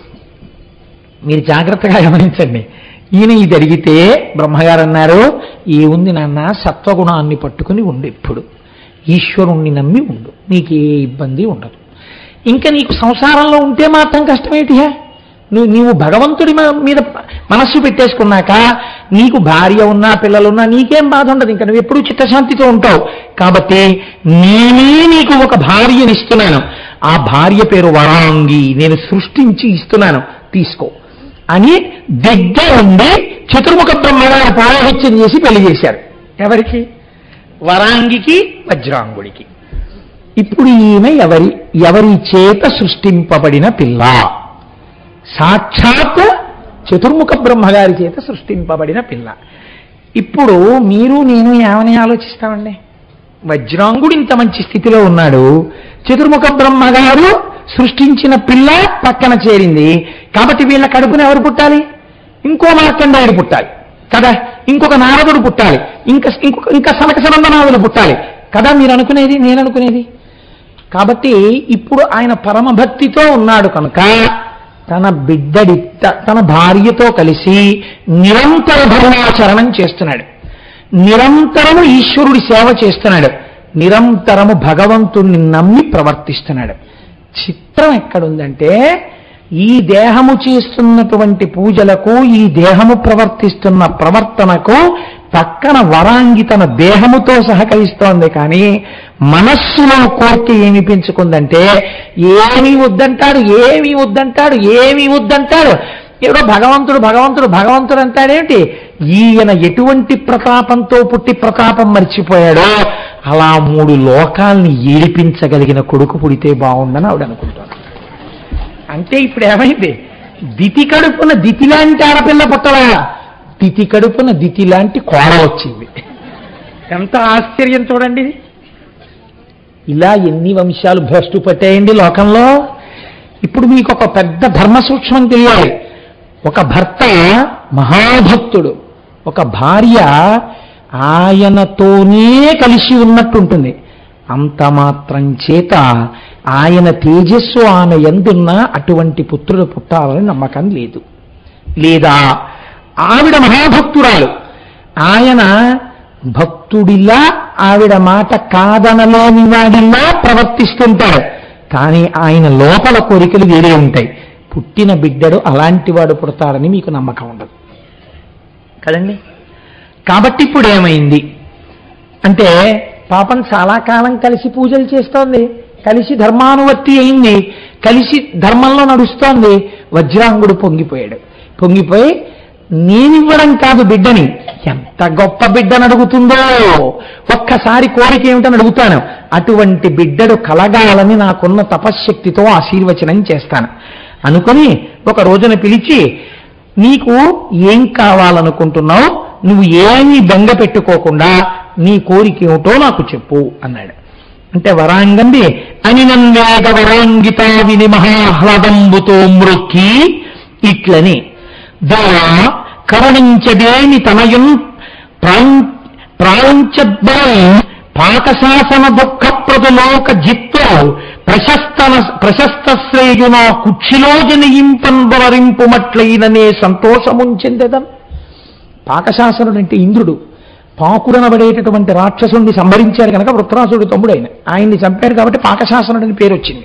మీరు జాగ్రత్తగా గమనించండి ఈయన ఇది అడిగితే బ్రహ్మగారు అన్నారు ఏముంది నాన్న సత్వగుణాన్ని పట్టుకుని ఉండు ఇప్పుడు ఈశ్వరుణ్ణి నమ్మి ఉండు నీకు ఏ ఇబ్బంది ఉండదు ఇంకా నీకు సంసారంలో ఉంటే మాత్రం కష్టమేటియా నువ్వు నీవు భగవంతుడి మ- మీద మనస్సు పెట్టేసుకున్నాక నీకు భార్య ఉన్నా పిల్లలున్నా నీకేం బాధ ఉండదు ఇంకా నువ్వు ఎప్పుడూ చిత్తశాంతితో ఉంటావు కాబట్టి నేనే నీకు ఒక భార్యని ఇస్తున్నాను ఆ భార్య పేరు వరాంగి నేను సృష్టించి ఇస్తున్నాను తీసుకో అని దగ్గర ఉండి చతుర్ముఖ బ్రహ్మగారు పౌరోహిత్యం చేసి పెళ్లి చేశారు ఎవరికి వరాంగికి వజ్రాంగుడికి ఇప్పుడు ఈమె ఎవరి ఎవరి చేత సృష్టింపబడిన పిల్ల సాక్షాత్ చతుర్ముఖ బ్రహ్మగారి చేత సృష్టింపబడిన పిల్ల ఇప్పుడు మీరు నేను ఏమని ఆలోచిస్తామండి వజ్రాంగుడు ఇంత మంచి స్థితిలో ఉన్నాడు చతుర్ముఖ బ్రహ్మగారు సృష్టించిన పిల్ల పక్కన చేరింది కాబట్టి వీళ్ళ కడుపున ఎవరు పుట్టాలి ఇంకో మార్కండాయుడు పుట్టాలి కదా ఇంకొక నారదుడు పుట్టాలి ఇంకా ఇంకొక ఇంకా సనక సనందనాథుడు పుట్టాలి కదా మీరు అనుకునేది నేను అనుకునేది కాబట్టి ఇప్పుడు ఆయన పరమభక్తితో ఉన్నాడు కనుక తన బిడ్డడి త- తన భార్యతో కలిసి నిరంతర ధర్మాచరణం చేస్తున్నాడు నిరంతరము ఈశ్వరుడి సేవ చేస్తున్నాడు నిరంతరము భగవంతుణ్ణి నమ్మి ప్రవర్తిస్తున్నాడు చిత్రం ఎక్కడుందంటే ఈ దేహము చేస్తున్నటువంటి పూజలకు ఈ దేహము ప్రవర్తిస్తున్న ప్రవర్తనకు పక్కన వరాంగి తన దేహముతో సహకరిస్తోంది కానీ మనస్సులో కోరిక ఏమి పెంచుకుందంటే ఏమీ వద్దంటాడు ఏమీ వద్దంటాడు ఏమీ వద్దంటాడు ఎవడో భగవంతుడు భగవంతుడు భగవంతుడు అంటాడేమిటి ఈయన ఎటువంటి ప్రతాపంతో పుట్టి ప్రతాపం మర్చిపోయాడో అలా మూడు లోకాల్ని ఏడిపించగలిగిన కొడుకు పుడితే బాగుందని ఆవిడ అనుకుంటాను అంటే ఇప్పుడు ఏమైంది దితి కడుపున దితి లాంటి ఆడపిల్ల పుట్టలా దితి కడుపున దితి లాంటి కోడ వచ్చింది ఎంత ఆశ్చర్యం చూడండి ఇది. ఇలా ఎన్ని వంశాలు భ్రష్టు పట్టాయండి లోకంలో ఇప్పుడు మీకు ఒక పెద్ద ధర్మ సూక్ష్మం తెలియాలి ఒక భర్త మహాభక్తుడు ఒక భార్య ఆయనతోనే కలిసి ఉన్నట్టుంటుంది అంత మాత్రం చేత ఆయన తేజస్సు ఆమె ఎందున్నా అటువంటి పుత్రుడు పుట్టాలని నమ్మకం లేదు లేదా ఆవిడ మహాభక్తురాలు ఆయన భక్తుడిలా ఆవిడ మాట కాదనలేని వాడిలా ప్రవర్తిస్తుంటాడు కానీ ఆయన లోపల కోరికలు వేరే ఉంటాయి పుట్టిన బిడ్డడు అలాంటి వాడు పుడతాడని మీకు నమ్మకం ఉండదు కదండి కాబట్టి ఇప్పుడు ఏమైంది అంటే పాపం చాలా కాలం కలిసి పూజలు చేస్తోంది కలిసి ధర్మానువర్తి అయింది కలిసి ధర్మంలో నడుస్తోంది వజ్రాంగుడు పొంగిపోయాడు పొంగిపోయి నేనివ్వడం కాదు బిడ్డని ఎంత గొప్ప బిడ్డను అడుగుతుందో ఒక్కసారి కోరిక ఏమిటని అడుగుతాను అటువంటి బిడ్డడు కలగాలని నాకున్న తపశ్శక్తితో ఆశీర్వచనం చేస్తాను అనుకుని ఒక రోజున పిలిచి నీకు ఏం కావాలనుకుంటున్నావు నువ్వు ఏమీ బెంగ పెట్టుకోకుండా నీ కోరిక ఏమిటో నాకు చెప్పు అన్నాడు అంటే వరాంగంది అని నన్వేగ వరాంగిత విని మహాహ్లాదంబుతో మ్రొక్కి ఇట్లని దేవా కరుణించదేని తనయం ప్రాంచద్బలం పాకశాసన దుఃఖప్రదులోక జిత్వ ప్రశస్త ప్రశస్త శ్రేయున కుక్షిలో జనయింపంబరింపుమట్లయిననే సంతోషముంచెందెదం పాకశాసనుడు అంటే ఇంద్రుడు పాకురనబడేటటువంటి రాక్షసుడిని సంహరించారు కనుక వృత్రాసుడు తమ్ముడైన ఆయన్ని చంపారు కాబట్టి పాకశాసనుడని పేరు వచ్చింది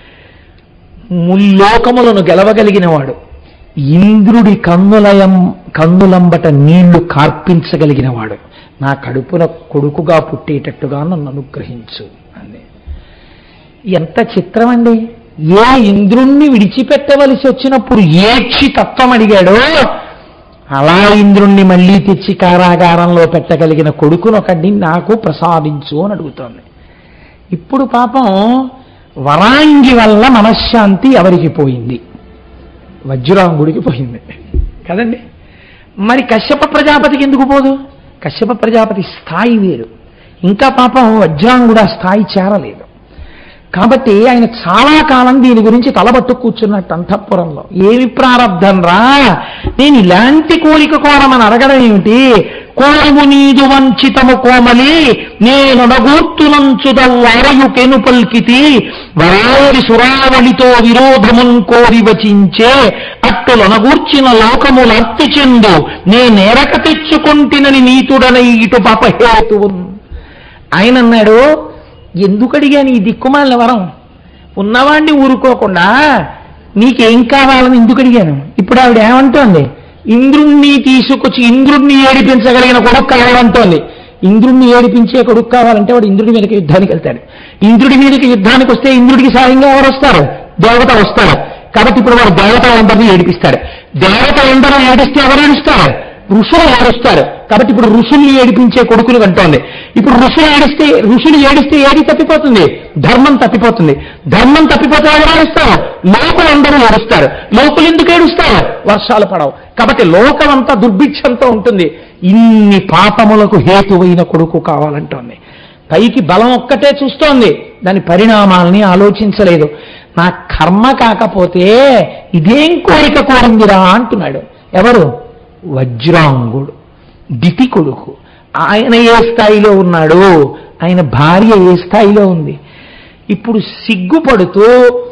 ముల్లోకములను గెలవగలిగిన వాడు ఇంద్రుడి కన్నులయం కన్నులంబట నీళ్లు కార్పించగలిగిన వాడు నా కడుపున కొడుకుగా పుట్టేటట్టుగా నన్ను అనుగ్రహించు అంది ఎంత చిత్రం అండి ఏ ఇంద్రుణ్ణి విడిచిపెట్టవలసి వచ్చినప్పుడు ఏక్షి తత్వం అడిగాడో అలా ఇంద్రుణ్ణి మళ్ళీ తెచ్చి కారాగారంలో పెట్టగలిగిన కొడుకునొకడిని నాకు ప్రసాదించు అని అడుగుతోంది ఇప్పుడు పాపం వరాంగి వల్ల మనశ్శాంతి ఎవరికి పోయింది వజ్రాంగుడికి పోయింది కదండి మరి కశ్యప ప్రజాపతికి ఎందుకు పోదు కశ్యప ప్రజాపతి స్థాయి వేరు ఇంకా పాపం వజ్రాంగుడు ఆ స్థాయి చేరలేదు కాబట్టి ఆయన చాలా కాలం దీని గురించి తలబట్టు కూర్చున్నట్టు అంతఃపురంలో ఏమి ప్రారంధం రా నేను ఇలాంటి కోరిక కోరమని అడగడం ఏమిటి కోరము నీదు వంచితము కోమలి నేనొడగూర్తునంచుదల్లారయు కెను పల్కితి వరారి సురావళితో విరోధమున్ కోరి వచించే అట్టులొనగూర్చిన లోకములర్తు చెందు నేనేరక తెచ్చుకొంటినని నీతుడనై ఇటు పాపహేతువున్ ఆయన అన్నాడు ఎందుకు అడిగాను ఈ దిక్కుమాలిన వరం ఉన్నవాణ్ణి ఊరుకోకుండా నీకేం కావాలని ఎందుకు అడిగాను ఇప్పుడు ఆవిడ ఏమంటోంది ఇంద్రుణ్ణి తీసుకొచ్చి ఇంద్రుణ్ణి ఏడిపించగలిగిన కొడుకు కావాలంటోంది ఇంద్రుణ్ణి ఏడిపించే కొడుకు కావాలంటే వాడు ఇంద్రుడి మీదకి యుద్ధానికి వెళ్తాడు ఇంద్రుడి మీదకి యుద్ధానికి వస్తే ఇంద్రుడికి సాయంగా ఎవరు వస్తారు దేవత వస్తారు కాబట్టి ఇప్పుడు వాడు దేవతలందరినీ ఏడిపిస్తాడు దేవతలందరూ ఏడిస్తే ఎవరు ఏడుస్తారు ఋషులు ఏడుస్తారు కాబట్టి ఇప్పుడు ఋషుల్ని ఏడిపించే కొడుకులు కంటోంది ఇప్పుడు ఋషులు ఏడిస్తే ఋషులు ఏడిస్తే ఏది తప్పిపోతుంది ధర్మం తప్పిపోతుంది ధర్మం తప్పిపోతే ఎవరు ఏడుస్తారు లోకులందరూ ఏడుస్తారు లోకులు ఎందుకు ఏడుస్తారు వర్షాలు పడవు కాబట్టి లోకమంతా దుర్భిక్షంతో ఉంటుంది ఇన్ని పాపములకు హేతువైన కొడుకు కావాలంటోంది పైకి బలం ఒక్కటే చూస్తోంది దాని పరిణామాల్ని ఆలోచించలేదు నా కర్మ కాకపోతే ఇదేం కోరిక కోరిందిరా అంటున్నాడు ఎవరు వజ్రాంగుడు దితి కొడుకు ఆయన ఏ స్థాయిలో ఉన్నాడు ఆయన భార్య ఏ స్థాయిలో ఉంది ఇప్పుడు సిగ్గుపడుతూ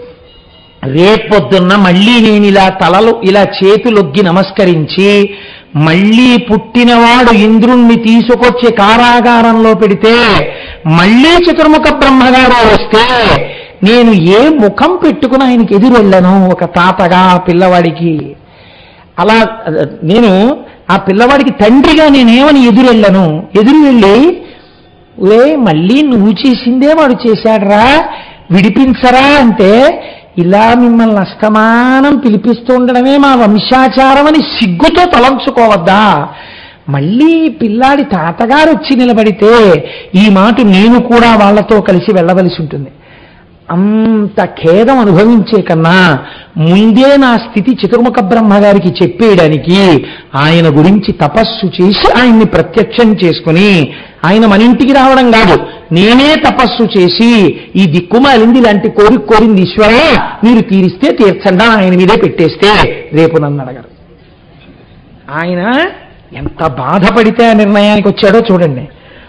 రేపొద్దున్న మళ్ళీ నేను ఇలా తలలు ఇలా చేతులొగ్గి నమస్కరించి మళ్ళీ పుట్టినవాడు ఇంద్రుణ్ణి తీసుకొచ్చి కారాగారంలో పెడితే మళ్ళీ చతుర్ముఖ బ్రహ్మగారు వస్తే నేను ఏ ముఖం పెట్టుకుని ఆయనకి ఎదురు వెళ్ళను ఒక తాతగా పిల్లవాడికి అలా నేను ఆ పిల్లవాడికి తండ్రిగా నేనేమని ఎదురు వెళ్ళను ఎదురు వెళ్ళి ఒరే మళ్ళీ నువ్వు చేసిందే వాడు చేశాడరా విడిపించరా అంటే ఇలా మిమ్మల్ని అస్తమానం పిలిపిస్తూ ఉండడమే మా వంశాచారం అని సిగ్గుతో తలంచుకోవద్దా మళ్ళీ పిల్లాడి తాతగారు వచ్చి నిలబడితే ఈ మాట నేను కూడా వాళ్ళతో కలిసి వెళ్ళవలసి ఉంటుంది అంత ఖేదం అనుభవించే కన్నా ముందే నా స్థితి చతుర్ముఖ బ్రహ్మగారికి చెప్పేయడానికి ఆయన గురించి తపస్సు చేసి ఆయన్ని ప్రత్యక్షం చేసుకుని ఆయన మన ఇంటికి రావడం కాదు నేనే తపస్సు చేసి ఈ దిక్కుమాలింది ఇలాంటి కోరిక కోరింది ఈశ్వరే మీరు తీరిస్తే తీర్చండా ఆయన మీదే పెట్టేస్తే రేపు నన్ను అడగరు ఆయన ఎంత బాధపడితే ఆ నిర్ణయానికి వచ్చాడో చూడండి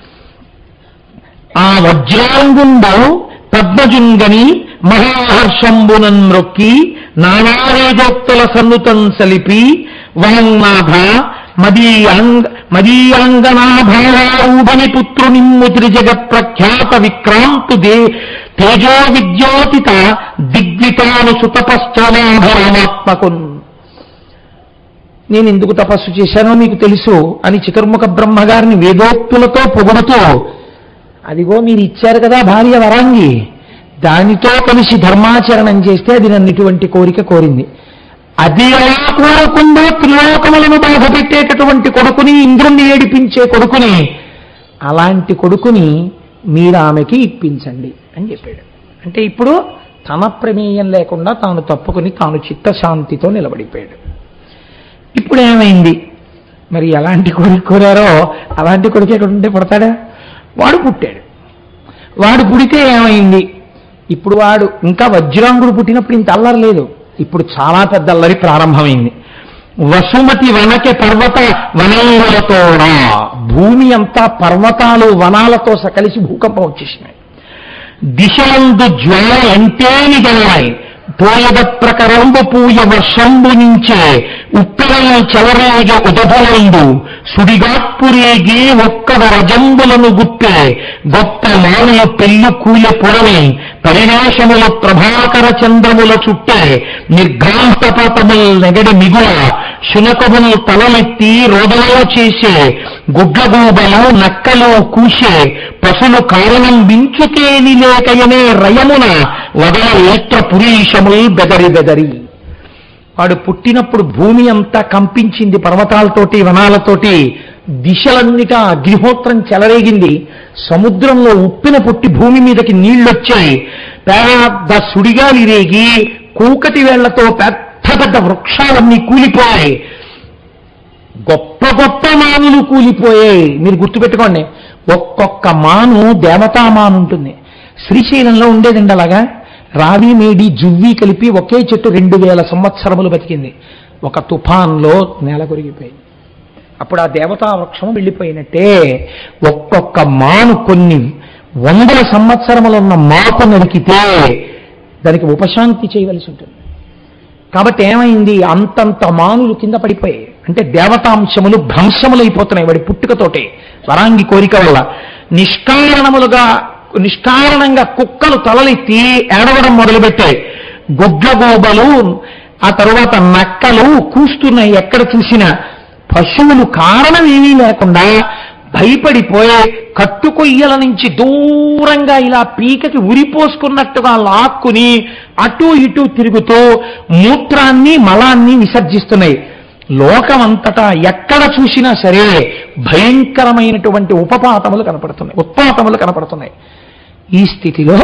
ఆ వజ్రాంగుండు పద్మజుంగని మహాహర్షంబునన్ మ్రొక్కి నానావేదోక్తుల సన్నుతం సలిపి వహంనాథ మదీయాంగ మదీయాంగనాభారూఢని పుత్రునిమ్ము త్రిజగత్ ప్రఖ్యాత విక్రాంతు దే తేజో విద్యోతిత దిగ్వితాను సుతపశ్చనాభరణాత్మకున్ నేను ఎందుకు తపస్సు చేశానో మీకు తెలుసు అని చతుర్ముఖ బ్రహ్మగారిని వేదోక్తులతో పొగడుతూ అదిగో మీరు ఇచ్చారు కదా భార్య వరాంగి దానితో కలిసి ధర్మాచరణం చేస్తే అది నన్ను ఇటువంటి కోరిక కోరింది అది ఎలా కోరకుండా త్రిలోకములను బాధపెట్టేటటువంటి కొడుకుని ఇంద్రుణ్ణి ఏడిపించే కొడుకుని అలాంటి కొడుకుని మీరు ఆమెకి ఇప్పించండి అని చెప్పాడు అంటే ఇప్పుడు తన ప్రమేయం లేకుండా తాను తప్పుకుని తాను చిత్తశాంతితో నిలబడిపోయాడు ఇప్పుడు ఏమైంది మరి ఎలాంటి కొడుకు కోరారో అలాంటి కొడుకు ఎక్కడ ఉంటే పుడతాడా వాడు పుట్టాడు వాడు పుడితే ఏమైంది ఇప్పుడు వాడు ఇంకా వజ్రాంగుడు పుట్టినప్పుడు ఇంత అల్లరి లేదు ఇప్పుడు చాలా పెద్ద అల్లరి ప్రారంభమైంది వసుమతి వనకి పర్వత వనములతోడా భూమి అంతా పర్వతాలు వనాలతో సకలిసి భూకంపం వచ్చేసినాయి దిశలందు జ్వాల ఎంతేని గల్లాయి పోయద ప్రకరంబు పూయ వర్షంబు నుంచే ఉప్పిరలు చెలరేగ ఉదభలందు సుడిగాత్పురేగి ఒక్కద రజంబులను గుప్పే గొప్ప మానలు పెళ్లి కూల పొడవి పరినాశముల ప్రభాకర చంద్రముల చుట్టే నిర్ఘాంతపాతముల్ నెగడి మిగుల శునకములు తలమెత్తి రోదనలో చేసే గుడ్లగూబలు నక్కలు కూసే పశులు కారణం బించుకేని లేకయనే రయమున వదల నేత్ర పురీషముల్ బెదరి బెదరి వాడు పుట్టినప్పుడు భూమి అంతా కంపించింది పర్వతాలతోటి వనాలతోటి దిశలన్నిటా అగ్నిహోత్రం చెలరేగింది సముద్రంలో ఉప్పిన పుట్టి భూమి మీదకి నీళ్లొచ్చాయి పెద్ద సుడిగాలి రేగి కూకటి వేళ్లతో పెద్ద పెద్ద వృక్షాలన్నీ కూలిపోయాయి గొప్ప గొప్ప మానులు కూలిపోయాయి మీరు గుర్తుపెట్టుకోండి ఒక్కొక్క మాను దేవతా మాను ఉంటుంది శ్రీశైలంలో ఉండేదండి అలాగా రావి మేడి జువ్వి కలిపి ఒకే చెట్టు రెండు వేల సంవత్సరములు బతికింది ఒక తుఫాన్లో నేల కొరిగిపోయింది అప్పుడు ఆ దేవతా వృక్షం వెళ్ళిపోయినట్టే ఒక్కొక్క మాను కొన్ని వందల సంవత్సరములున్న మాపు నరికితే దానికి ఉపశాంతి చేయవలసి ఉంటుంది కాబట్టి ఏమైంది అంతంత మానులు కింద పడిపోయాయి అంటే దేవతాంశములు భ్రంశములైపోతున్నాయి వాడి పుట్టుకతోటే వరాంగి కోరిక వల్ల నిష్కారణములుగా నిష్కారణంగా కుక్కలు తలలెత్తి ఏడవడం మొదలుపెట్టాయి గుడ్లగోబలు ఆ తరువాత నక్కలు కూస్తున్నాయి ఎక్కడ చూసినా పశువులు కారణం ఏమీ లేకుండా భయపడిపోయి కట్టుకొయ్యల నుంచి దూరంగా ఇలా పీకకి ఉరిపోసుకున్నట్టుగా లాక్కుని అటు ఇటు తిరుగుతూ మూత్రాన్ని మలాన్ని విసర్జిస్తున్నాయి లోకమంతటా ఎక్కడ చూసినా సరే భయంకరమైనటువంటి ఉపపాతములు కనపడుతున్నాయి ఉత్పాతములు కనపడుతున్నాయి ఈ స్థితిలో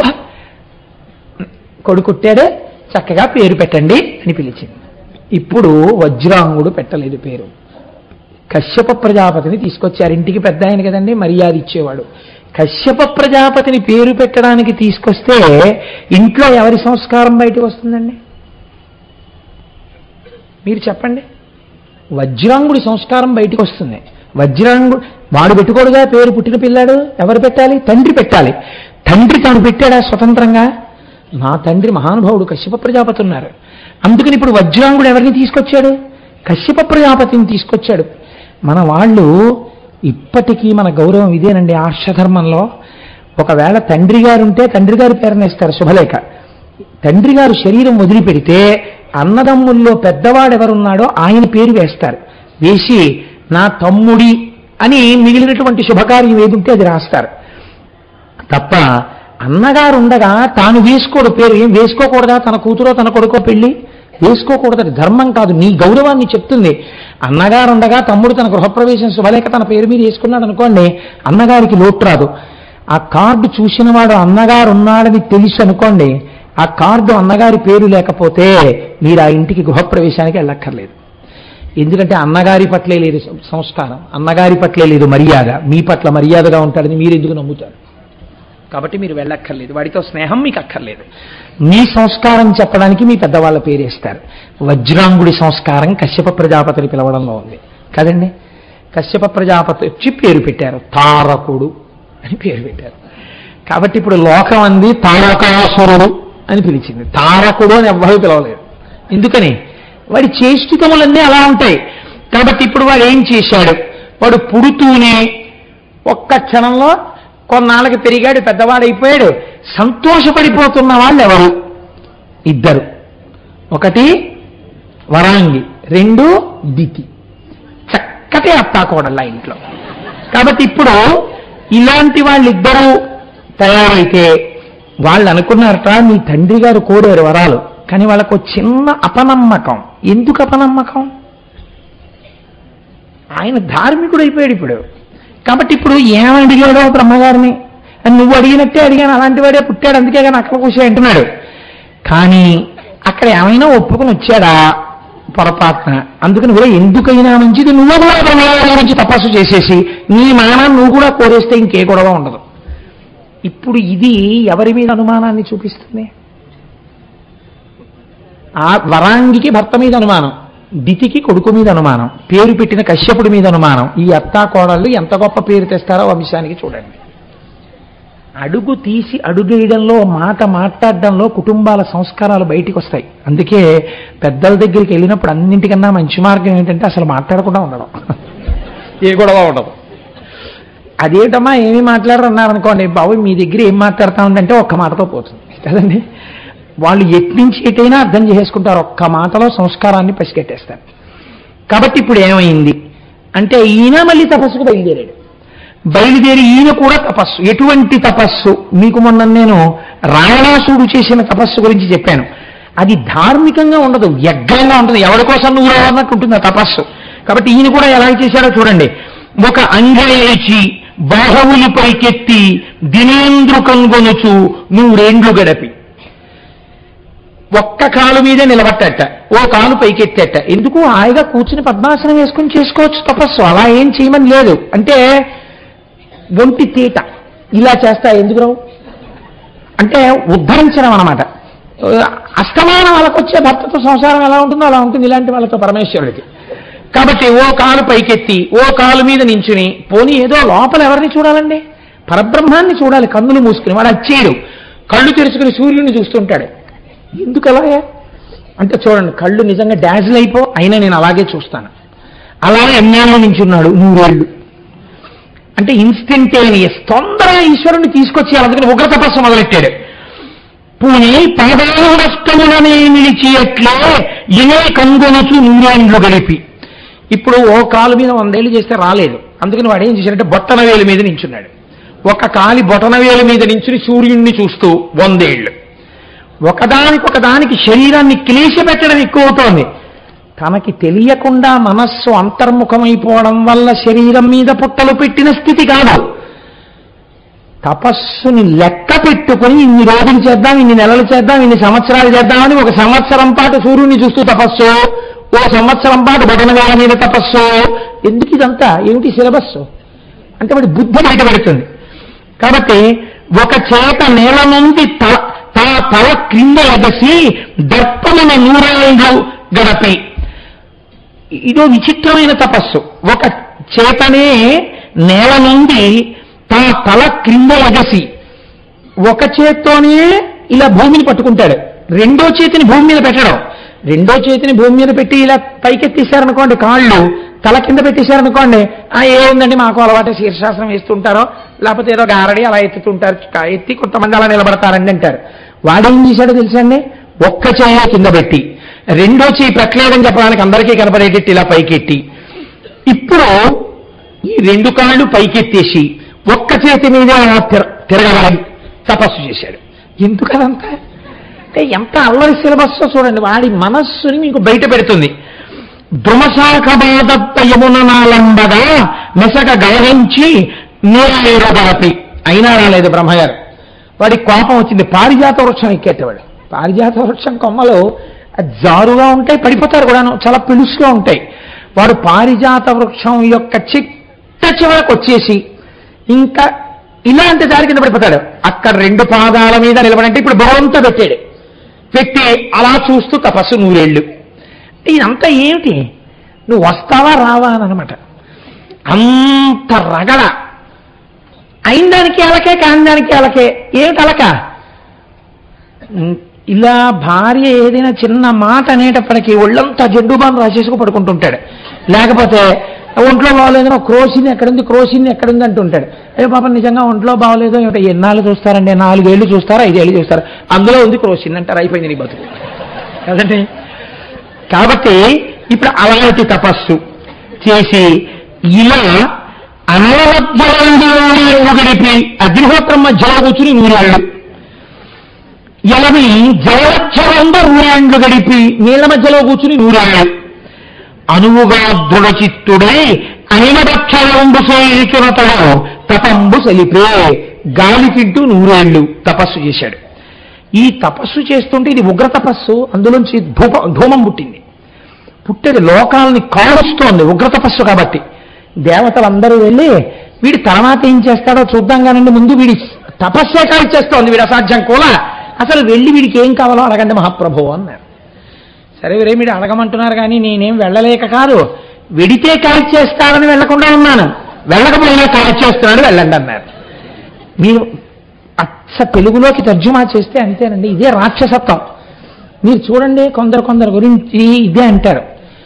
కొడుకుట్టాడు చక్కగా పేరు పెట్టండి అని పిలిచింది ఇప్పుడు వజ్రాంగుడు పెట్టలేదు పేరు కశ్యప ప్రజాపతిని తీసుకొచ్చారు ఇంటికి పెద్ద ఆయన కదండి మర్యాద ఇచ్చేవాడు కశ్యప ప్రజాపతిని పేరు పెట్టడానికి తీసుకొస్తే ఇంట్లో ఎవరి సంస్కారం బయటకు వస్తుందండి మీరు చెప్పండి వజ్రాంగుడి సంస్కారం బయటకు వస్తుంది వజ్రాంగుడు వాడు పెట్టుకోడుగా పేరు పుట్టిన పిల్లాడు ఎవరు పెట్టాలి తండ్రి పెట్టాలి తండ్రి తాను పెట్టాడా స్వతంత్రంగా నా తండ్రి మహానుభావుడు కశ్యప ప్రజాపతి ఉన్నారు అందుకని ఇప్పుడు వజ్రాంగుడు ఎవరిని తీసుకొచ్చాడు కశ్యప ప్రజాపతిని తీసుకొచ్చాడు మన వాళ్ళు ఇప్పటికీ మన గౌరవం ఇదేనండి ఆర్షధర్మంలో ఒకవేళ తండ్రి గారు ఉంటే తండ్రి గారి పేరునేస్తారు శుభలేఖ తండ్రి గారు శరీరం వదిలిపెడితే అన్నదమ్ముల్లో పెద్దవాడెవరున్నాడో ఆయన పేరు వేస్తారు వేసి నా తమ్ముడి అని మిగిలినటువంటి శుభకార్యం ఏదుంటే అది రాస్తారు తప్ప అన్నగారు ఉండగా తాను వేసుకోడు పేరు ఏం వేసుకోకూడదా తన కూతురో తన కొడుకో పెళ్లి వేసుకోకూడదు ధర్మం కాదు నీ గౌరవాన్ని చెప్తుంది అన్నగారు ఉండగా తమ్ముడు తన గృహప్రవేశం శుభలేఖ తన పేరు మీద వేసుకున్నాడు అనుకోండి అన్నగారికి లోటు రాదు ఆ కార్డు చూసిన వాడు అన్నగారు ఉన్నాడని తెలుసు అనుకోండి ఆ కార్డు అన్నగారి పేరు లేకపోతే మీరు ఆ ఇంటికి గృహప్రవేశానికి వెళ్ళక్కర్లేదు ఎందుకంటే అన్నగారి పట్లే లేదు సం- సంస్కారం అన్నగారి పట్లే లేదు మర్యాద మీ పట్ల మర్యాదగా ఉంటాడని మీరు ఎందుకు నమ్ముతారు కాబట్టి మీరు వెళ్ళక్కర్లేదు వాడితో స్నేహం మీకు అక్కర్లేదు మీ సంస్కారం చెప్పడానికి మీ పెద్దవాళ్ళ పేరేస్తారు వజ్రాంగుడి సంస్కారం కశ్యప ప్రజాపతిని పిలవడంలో ఉంది కదండి కశ్యప ప్రజాపతి వచ్చి పేరు పెట్టారు తారకుడు అని పేరు పెట్టారు కాబట్టి ఇప్పుడు లోకం అంది తారకాసురుడు అని పిలిచింది తారకుడు అని ఎవ్వరూ పిలవలేదు ఎందుకని వాడి చేష్టితములన్నీ అలా ఉంటాయి కాబట్టి ఇప్పుడు వాడు ఏం చేశాడు వాడు పుడుతూనే ఒక్క క్షణంలో కొన్నాళ్ళకి పెరిగాడు పెద్దవాడైపోయాడు సంతోషపడిపోతున్న వాళ్ళు ఎవరు ఇద్దరు ఒకటి వరాంగి రెండు దితి చక్కటి అత్తాకోడళ్ళ ఇంట్లో కాబట్టి ఇప్పుడు ఇలాంటి వాళ్ళిద్దరూ తయారైతే వాళ్ళు అనుకున్నారట మీ తండ్రి గారు కోరారు వరాలు కానీ వాళ్ళకు ఒక చిన్న అపనమ్మకం ఎందుకు అపనమ్మకం ఆయన ధార్మికుడు అయిపోయాడు ఇప్పుడు కాబట్టి ఇప్పుడు ఏమని అడిగాడో బ్రహ్మగారిని అని నువ్వు అడిగినట్టే అడిగాను అలాంటి వాడే పుట్టాడు అందుకే కానీ అక్కడ కూర్చో అంటున్నాడు కానీ అక్కడ ఏమైనా ఒప్పుకొని వచ్చాడా పొరపాటున అందుకని కూడా ఎందుకైనా మంచిది నువ్వు కూడా బ్రహ్మగారి గురించి తపస్సు చేసేసి నీ మానాన్ని నువ్వు కూడా కోరేస్తే ఇంకే గొడవ ఉండదు ఇప్పుడు ఇది ఎవరి మీద అనుమానాన్ని చూపిస్తుంది ఆ వరాంగికి భర్త మీద అనుమానం దితికి కొడుకు మీద అనుమానం పేరు పెట్టిన కశ్యపుడి మీద అనుమానం ఈ అత్తా కోడళ్ళు ఎంత గొప్ప పేరు తెస్తారో వంశానికి చూడండి అడుగు తీసి అడుగేయడంలో మాట మాట్లాడడంలో కుటుంబాల సంస్కారాలు బయటికి వస్తాయి అందుకే పెద్దల దగ్గరికి వెళ్ళినప్పుడు అన్నింటికన్నా మంచి మార్గం ఏంటంటే అసలు మాట్లాడకుండా ఉండడం ఏ గొడవ ఉండదు అదేటమ్మా ఏమి మాట్లాడరు అన్నారనుకోండి బాబు మీ దగ్గర ఏం మాట్లాడుతా ఉందంటే ఒక్క మాటతో పోతుంది కదండి వాళ్ళు ఎట్నుంచి ఎటైనా అర్థం చేసుకుంటారు ఒక్క మాటలో సంస్కారాన్ని పసిగట్టేస్తారు కాబట్టి ఇప్పుడు ఏమైంది అంటే ఈయన మళ్ళీ తపస్సుకు బయలుదేరాడు బయలుదేరి ఈయన కూడా తపస్సు ఎటువంటి తపస్సు మీకు మొన్న నేను రావణాసుడు చేసిన తపస్సు గురించి చెప్పాను అది ధార్మికంగా ఉండదు వ్యగ్రంగా ఉంటుంది ఎవరి కోసం నువ్వు అన్నట్టు ఉంటుంది ఆ తపస్సు కాబట్టి ఈయన కూడా ఎలా చేశాడో చూడండి ఒక అంగేచి బాహవులు పైకెత్తి దినేంద్రు కనుగొనుచు నూరేండ్లు గడపి ఒక్క కాలు మీదే నిలబట్టట ఓ కాలు పైకెత్తేట ఎందుకు హాయిగా కూర్చుని పద్మాసనం వేసుకుని చేసుకోవచ్చు తపస్సు అలా ఏం చేయమని లేదు అంటే ఒంటి తీట ఇలా చేస్తా ఎందుకు రావు అంటే ఉద్ధరించడం అనమాట అస్తమానం వాళ్ళకు వచ్చే భర్తతో సంసారం ఎలా ఉంటుందో అలా ఉంటుంది ఇలాంటి వాళ్ళతో పరమేశ్వరుడికి కాబట్టి ఓ కాలు పైకెత్తి ఓ కాలు మీద నించుని పోనీ ఏదో లోపల ఎవరిని చూడాలండి పరబ్రహ్మాన్ని చూడాలి కన్నులు మూసుకుని వాడు వచ్చేయడు కళ్ళు తెరుచుకుని సూర్యుడిని చూస్తుంటాడు ఎందుకు అలాగే అంటే చూడండి కళ్ళు నిజంగా డాజిల్ అయిపో అయినా నేను అలాగే చూస్తాను అలాగే ఎన్నేళ్ళు నించున్నాడు నూరేళ్ళు అంటే ఇన్స్టంటేనియస్ తొందరగా ఈశ్వరుని తీసుకొచ్చి అందుకని ఉగ్ర తపస్సు మొదలెట్టాడు పూని పాదారష్టములనే నిలిచి అట్లే ఇనే కనుగొనచు నూరేండ్లు గడిపి ఇప్పుడు ఓ కాలు మీద వందేళ్ళు చేస్తే రాలేదు అందుకని వాడు ఏం చేశాడంటే బొట్టన వేలు మీద నించున్నాడు ఒక కాలి బొటన వేలు మీద నించుని సూర్యుడిని చూస్తూ వందేళ్ళు ఒకదానికొకదానికి శరీరాన్ని క్లేశ పెట్టడం ఎక్కువ అవుతోంది తనకి తెలియకుండా మనస్సు అంతర్ముఖమైపోవడం వల్ల శరీరం మీద పుట్టలు పెట్టిన స్థితి కాదు తపస్సుని లెక్క పెట్టుకుని ఇన్ని రోజులు చేద్దాం ఇన్ని నెలలు చేద్దాం ఇన్ని సంవత్సరాలు చేద్దామని ఒక సంవత్సరం పాటు సూర్యుడిని చూస్తూ తపస్సు ఓ సంవత్సరం పాటు బటన వేల మీద తపస్సు ఎందుకు ఇదంతా ఏమిటి సిలబస్ అంటే వాడి బుద్ధి బయట పెడుతుంది కాబట్టి ఒక చేత నేల నుండి తల తన తల క్రింద ఎగసి దర్పమున నూరేళ్ళు గడపి ఇదో విచిత్రమైన తపస్సు ఒక చేతనే నేల నుండి తన తల క్రింద ఎగసి ఒక చేత్తోనే ఇలా భూమిని పట్టుకుంటాడు రెండో చేతిని భూమి మీద పెట్టడం రెండో చేతిని భూమి మీద పెట్టి ఇలా పైకెత్తేసారనుకోండి కాళ్ళు తల కింద పెట్టేశారనుకోండి ఆ ఏముందండి మాకు అలవాటు శీర్షాసనం వేస్తుంటారో లేకపోతే ఏదో గారడి అలా ఎత్తుతుంటారు కా- ఎత్తి కొంతమంది అలా నిలబడతారండి అంటారు వాడేం చేశాడో తెలుసండి ఒక్క చేయ కింద పెట్టి రెండో చేయి పెట్టలేదని చెప్పడానికి అందరికీ కనపడేటట్టు ఇలా పైకెట్టి ఇప్పుడు ఈ రెండు కాళ్ళు పైకెత్తేసి ఒక్క చేతి మీద తిర తిరగడం తపస్సు చేశాడు ఎందుకు అదంతా అంటే ఎంత అల్లరి సిలబస్ చూడండి వాడి మనస్సుని మీకు బయట పెడుతుంది ద్రుమశాఖ బాధత్తయమున నాలంబగా మెసక గౌరవించి నీరు గడపి అయినా రాలేదు బ్రహ్మగారు వాడి కోపం వచ్చింది పారిజాత వృక్షం ఎక్కేటవాడు పారిజాత వృక్షం కొమ్మలు అది జారుగా ఉంటాయి పడిపోతారు కూడాను చాలా పిలుసుగా ఉంటాయి వాడు పారిజాత వృక్షం యొక్క చిట్ట చివరకు వచ్చేసి ఇంకా ఇలాంటి దారి కింద పడిపోతాడు అక్కడ రెండు పాదాల మీద నిలబడంటే ఇప్పుడు బలవంతా పెట్టాడు పెట్టి అలా చూస్తూ తపస్సు నూరేళ్ళు ఇదంతా ఏమిటి నువ్వు వస్తావా రావా అని అనమాట అంత రగడ అయిన దానికి అలకే కాని దానికి అలకే ఏమిటి అలక ఉమ్, ఇలా భార్య ఏదైనా చిన్న మాట అనేటప్పటికీ ఒళ్ళంతా జడ్డు బాను రాసేసుకు పడుకుంటుంటాడు లేకపోతే ఒంట్లో బాగోలేదు క్రోసిన్ ఎక్కడుంది క్రోసిన్ ఎక్కడుంది అంటుంటాడు ఏ పాపం నిజంగా ఒంట్లో బాగోలేదు ఏమిటో ఎన్నాళ్ళు చూస్తారండి నాలుగేళ్ళు చూస్తారా ఐదేళ్ళు చూస్తారు అందులో ఉంది క్రోసిన్ అంటారు అయిపోయింది నీ బతుకు కదండి కాబట్టి ఇప్పుడు అలాంటి తపస్సు చేసి ఇలా అనవద్యంలో గడిపి అగ్నిహోత్రం మధ్యలో కూర్చుని నూరాళ్ళు ఎలవి జలక్షరంలో నూరాండ్లు గడిపి నీళ్ల మధ్యలో కూర్చుని నూరాళ్ళు అనువుగా దృఢచిత్తుడై అనిమదక్షరంబు సేచునతడు తపంబు సలిపే గాలి తింటూ నూరేళ్లు తపస్సు చేశాడు ఈ తపస్సు చేస్తుంటే ఇది ఉగ్ర తపస్సు అందులోంచి ధూప ధూమం పుట్టింది పుట్టేది లోకాలని కాలుస్తోంది ఉగ్ర తపస్సు కాబట్టి దేవతలందరూ వెళ్ళి వీడి తర్వాత ఏం చేస్తాడో చూద్దాం కానండి ముందు వీడి తపస్సే కాల్చేస్తోంది వీడి అసాధ్యం కూడా అసలు వెళ్ళి వీడికి ఏం కావాలో అడగండి మహాప్రభు అన్నారు సరే వీరే మీరు అడగమంటున్నారు కానీ నేనేం వెళ్ళలేక కాదు వెడితే కాల్చేస్తాడని వెళ్లకుండా ఉన్నాను వెళ్ళకపోయినా కాల్చేస్తున్నాడు వెళ్ళండి అన్నారు మీరు అచ్చ తెలుగులోకి తర్జుమా చేస్తే అంతేనండి ఇదే రాక్షసత్వం మీరు చూడండి కొందరు కొందరు గురించి ఇదే అంటారు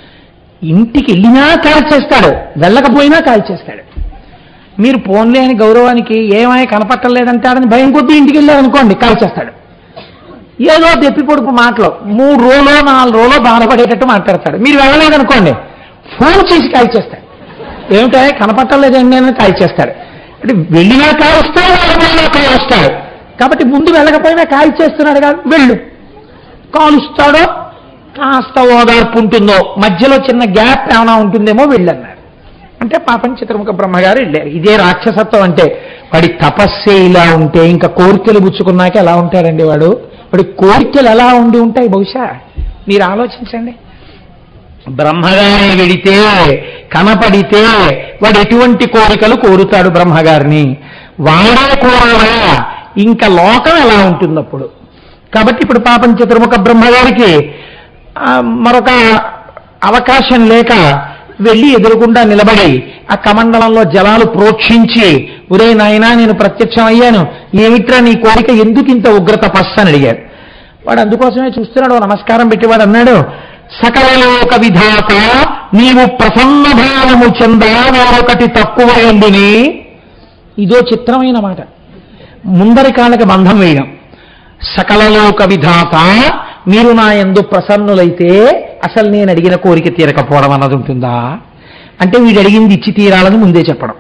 ఇంటికి వెళ్ళినా కాల్చేస్తాడు వెళ్ళకపోయినా కాల్చేస్తాడు మీరు పోన్లే అని గౌరవానికి ఏమై కనపట్టలేదంటాడని భయం కొద్దీ ఇంటికి వెళ్ళారనుకోండి కాల్చేస్తాడు ఏదో దెప్పి పొడుపు మాటలు మూడు రోజులో నాలుగు రోజులో బాధపడేటట్టు మాట్లాడతాడు మీరు వెళ్ళలేదనుకోండి ఫోన్ చేసి కాల్చేస్తాడు ఏమిటా కనపట్టలేదండి అని కాల్చేస్తాడు అంటే వెళ్ళినా కాలుస్తాడు వెళ్ళకపోయినా కాలుస్తాడు కాబట్టి ముందు వెళ్ళకపోయినా కాల్చేస్తున్నాడు కాదు వెళ్ళు కాలుస్తాడో కాస్త ఓదార్పు ఉంటుందో మధ్యలో చిన్న గ్యాప్ ఏమైనా ఉంటుందేమో వెళ్ళన్నారు అంటే పాపం చిత్రముఖ బ్రహ్మగారు వెళ్ళారు ఇదే రాక్షసత్వం అంటే వాడి తపస్సే ఇలా ఉంటే ఇంకా కోరికలు పుచ్చుకున్నాక ఎలా ఉంటాడండి వాడు వాడి కోరికలు ఎలా ఉండి ఉంటాయి బహుశా మీరు ఆలోచించండి బ్రహ్మగారిని వెడితే కనపడితే వాడు ఎటువంటి కోరికలు కోరుతాడు బ్రహ్మగారిని వాడే కోరడా ఇంకా లోకం ఎలా ఉంటుంది అప్పుడు కాబట్టి ఇప్పుడు పాపం చతుర్ముఖ బ్రహ్మగారికి ఆ, మరొక అవకాశం లేక వెళ్ళి ఎదురుకుండా నిలబడి ఆ కమండలంలో జలాలు ప్రోక్షించి ఒరే నాయనా నేను ప్రత్యక్షం అయ్యాను ఏమిట్రా నీ కోరిక ఎందుకు ఇంత ఉగ్ర తపస్సు అని అడిగాడు వాడు అందుకోసమే చూస్తున్నాడు ఓ నమస్కారం పెట్టి వాడు అన్నాడు సకలలోక విధాత నీవు ప్రసన్న భావము చెందా మరొకటి తక్కువ ఉండిని ఇదో చిత్రమైన మాట ముందరి కాళ్ళకి బంధం వేయడం సకలలోక విధాత మీరు నా ఎందు ప్రసన్నులైతే అసలు నేను అడిగిన కోరిక తీరకపోవడం అన్నది ఉంటుందా అంటే వీడు అడిగింది ఇచ్చి తీరాలని ముందే చెప్పడం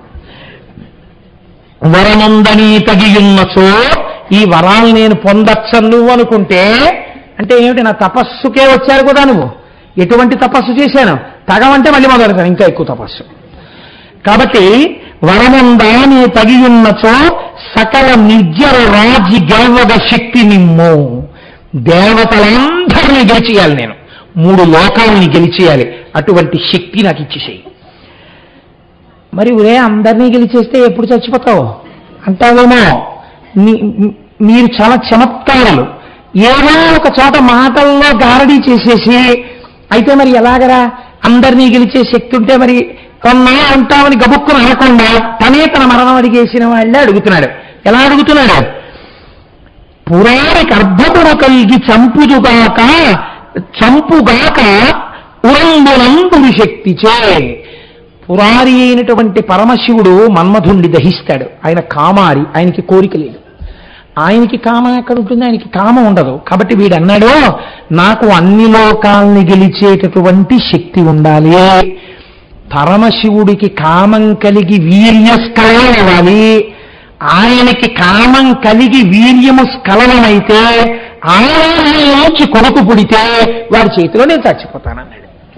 వరనందని తగియున్నచో ఈ వరాలు నేను పొందచ్చను నువ్వు అనుకుంటే అంటే ఏమిటి నా తపస్సుకే వచ్చారు కదా నువ్వు ఎటువంటి తపస్సు చేశాను తగవంటే మళ్ళీ మొదలుతాను ఇంకా ఎక్కువ తపస్సు కాబట్టి వరమందా నీ తగియున్నచో సకల నిర్జర రాజి గెలవగ శక్తి నిమ్ము దేవతలందరినీ గెలిచేయాలి నేను మూడు లోకాలని గెలిచేయాలి అటువంటి శక్తి నాకు ఇచ్చేసేయి మరి ఉదయం అందరినీ గెలిచేస్తే ఎప్పుడు చచ్చిపోతావు అంటావేమో మీ- మీరు చాలా చమత్కారాలు ఏదో ఒక చోట మాటల్లో గారడీ చేసేసి అయితే మరి ఎలాగరా అందరినీ గెలిచే శక్తి ఉంటే మరి కొన్నా అంటామని గబుక్కును అనకుండా తనే తన మరణం అడిగేసిన వాళ్ళే అడుగుతున్నాడు ఎలా అడుగుతున్నాడు పురాణికి అర్భకుడు కలిగి చంపుదుగాక చంపుగాక ఉరంబునంబుడు శక్తి చే పురారి అయినటువంటి పరమశివుడు మన్మధుణ్ణి దహిస్తాడు ఆయన కామారి ఆయనకి కోరిక లేదు ఆయనకి కామం ఎక్కడ ఉంటుంది ఆయనకి కామం ఉండదు కాబట్టి వీడు అన్నాడు నాకు అన్ని లోకాల్ని గెలిచేటటువంటి శక్తి ఉండాలి పరమశివుడికి కామం కలిగి వీర్యస్ఖలనం ఇవ్వాలి ఆయనకి కామం కలిగి వీర్యము స్ఖలనమైతే ఆయనలోంచి కొడుకు పుడితే వాడి చేతిలో నేను చచ్చిపోతానన్నాడు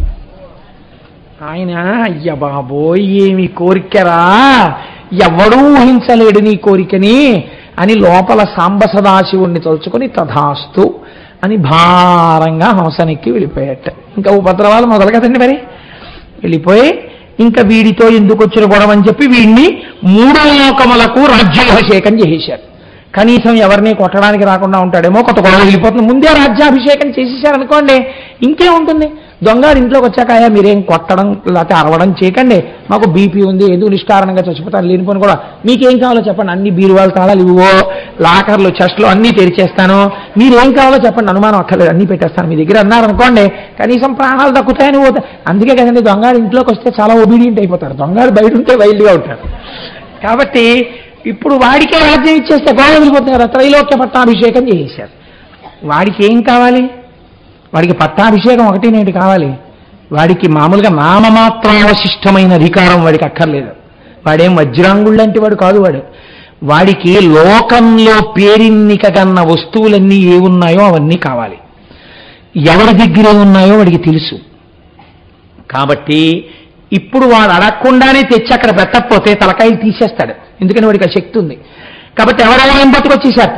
ఆయన అయ్య బాబోయ్ ఏమి కోరికరా ఎవడూ ఊహించలేడు నీ కోరికని అని లోపల సాంబ సదాశివుణ్ణి తలుచుకొని తథాస్తు అని భారంగా హంసనెక్కి వెళ్ళిపోయాట ఇంకా ఉపద్రవాలు మొదలు కదండి మరి వెళ్ళిపోయి ఇంకా వీడితో ఎందుకు వచ్చిన గొడవ అని చెప్పి వీడిని మూడో లోకములకు రాజ్యాభిషేకం చేసేశారు కనీసం ఎవరిని కొట్టడానికి రాకుండా ఉంటాడేమో కొత్త గొడవ వెళ్ళిపోతుంది ముందే రాజ్యాభిషేకం చేసేసారనుకోండి ఇంకే ఉంటుంది దొంగలు ఇంట్లోకి వచ్చాక "అయ్యా, మీరేం కొట్టడం లేకపోతే అరవడం చేయకండి మాకు బీపీ ఉంది ఎందుకు నిష్కారణంగా చచ్చిపోతాను లేనిపోని కూడా మీకేం కావాలో చెప్పండి అన్ని బీరువాల తాళాలు ఇవ్వో లాకర్లు చెస్ట్లు అన్నీ తెరిచేస్తాను మీరేం కావాలో చెప్పండి అనుమానం అక్కర్లేదు అన్నీ పెట్టేస్తాను మీ దగ్గర అన్నారనుకోండి కనీసం ప్రాణాలు దక్కుతాయని పోతే అందుకే కదండి దొంగలు ఇంట్లోకి వస్తే చాలా ఒబీడియంట్ అయిపోతారు దొంగలు బయట ఉంటే వైల్డ్గా ఉంటారు కాబట్టి ఇప్పుడు వాడికే రాజ్యం ఇచ్చేస్తే గోడ వదిలిపోతుంది కదా త్రైలోక్య పట్టాభిషేకం చేసేశారు వాడికి ఏం కావాలి వాడికి పట్టాభిషేకం ఒకటి నేటి కావాలి వాడికి మామూలుగా నామమాత్రావశిష్టమైన అధికారం వాడికి అక్కర్లేదు వాడేం వజ్రాంగుళ్ళు లాంటి వాడు కాదు వాడు వాడికి లోకంలో పేరిన్నిక కన్న వస్తువులన్నీ ఏ ఉన్నాయో అవన్నీ కావాలి ఎవరి దగ్గర ఉన్నాయో వాడికి తెలుసు కాబట్టి ఇప్పుడు వాడు అడగకుండానే తెచ్చి అక్కడ పెట్టకపోతే తలకాయలు తీసేస్తాడు ఎందుకని వాడికి ఆ శక్తి ఉంది కాబట్టి ఎవరెవరైనా పట్టుకొచ్చేసేట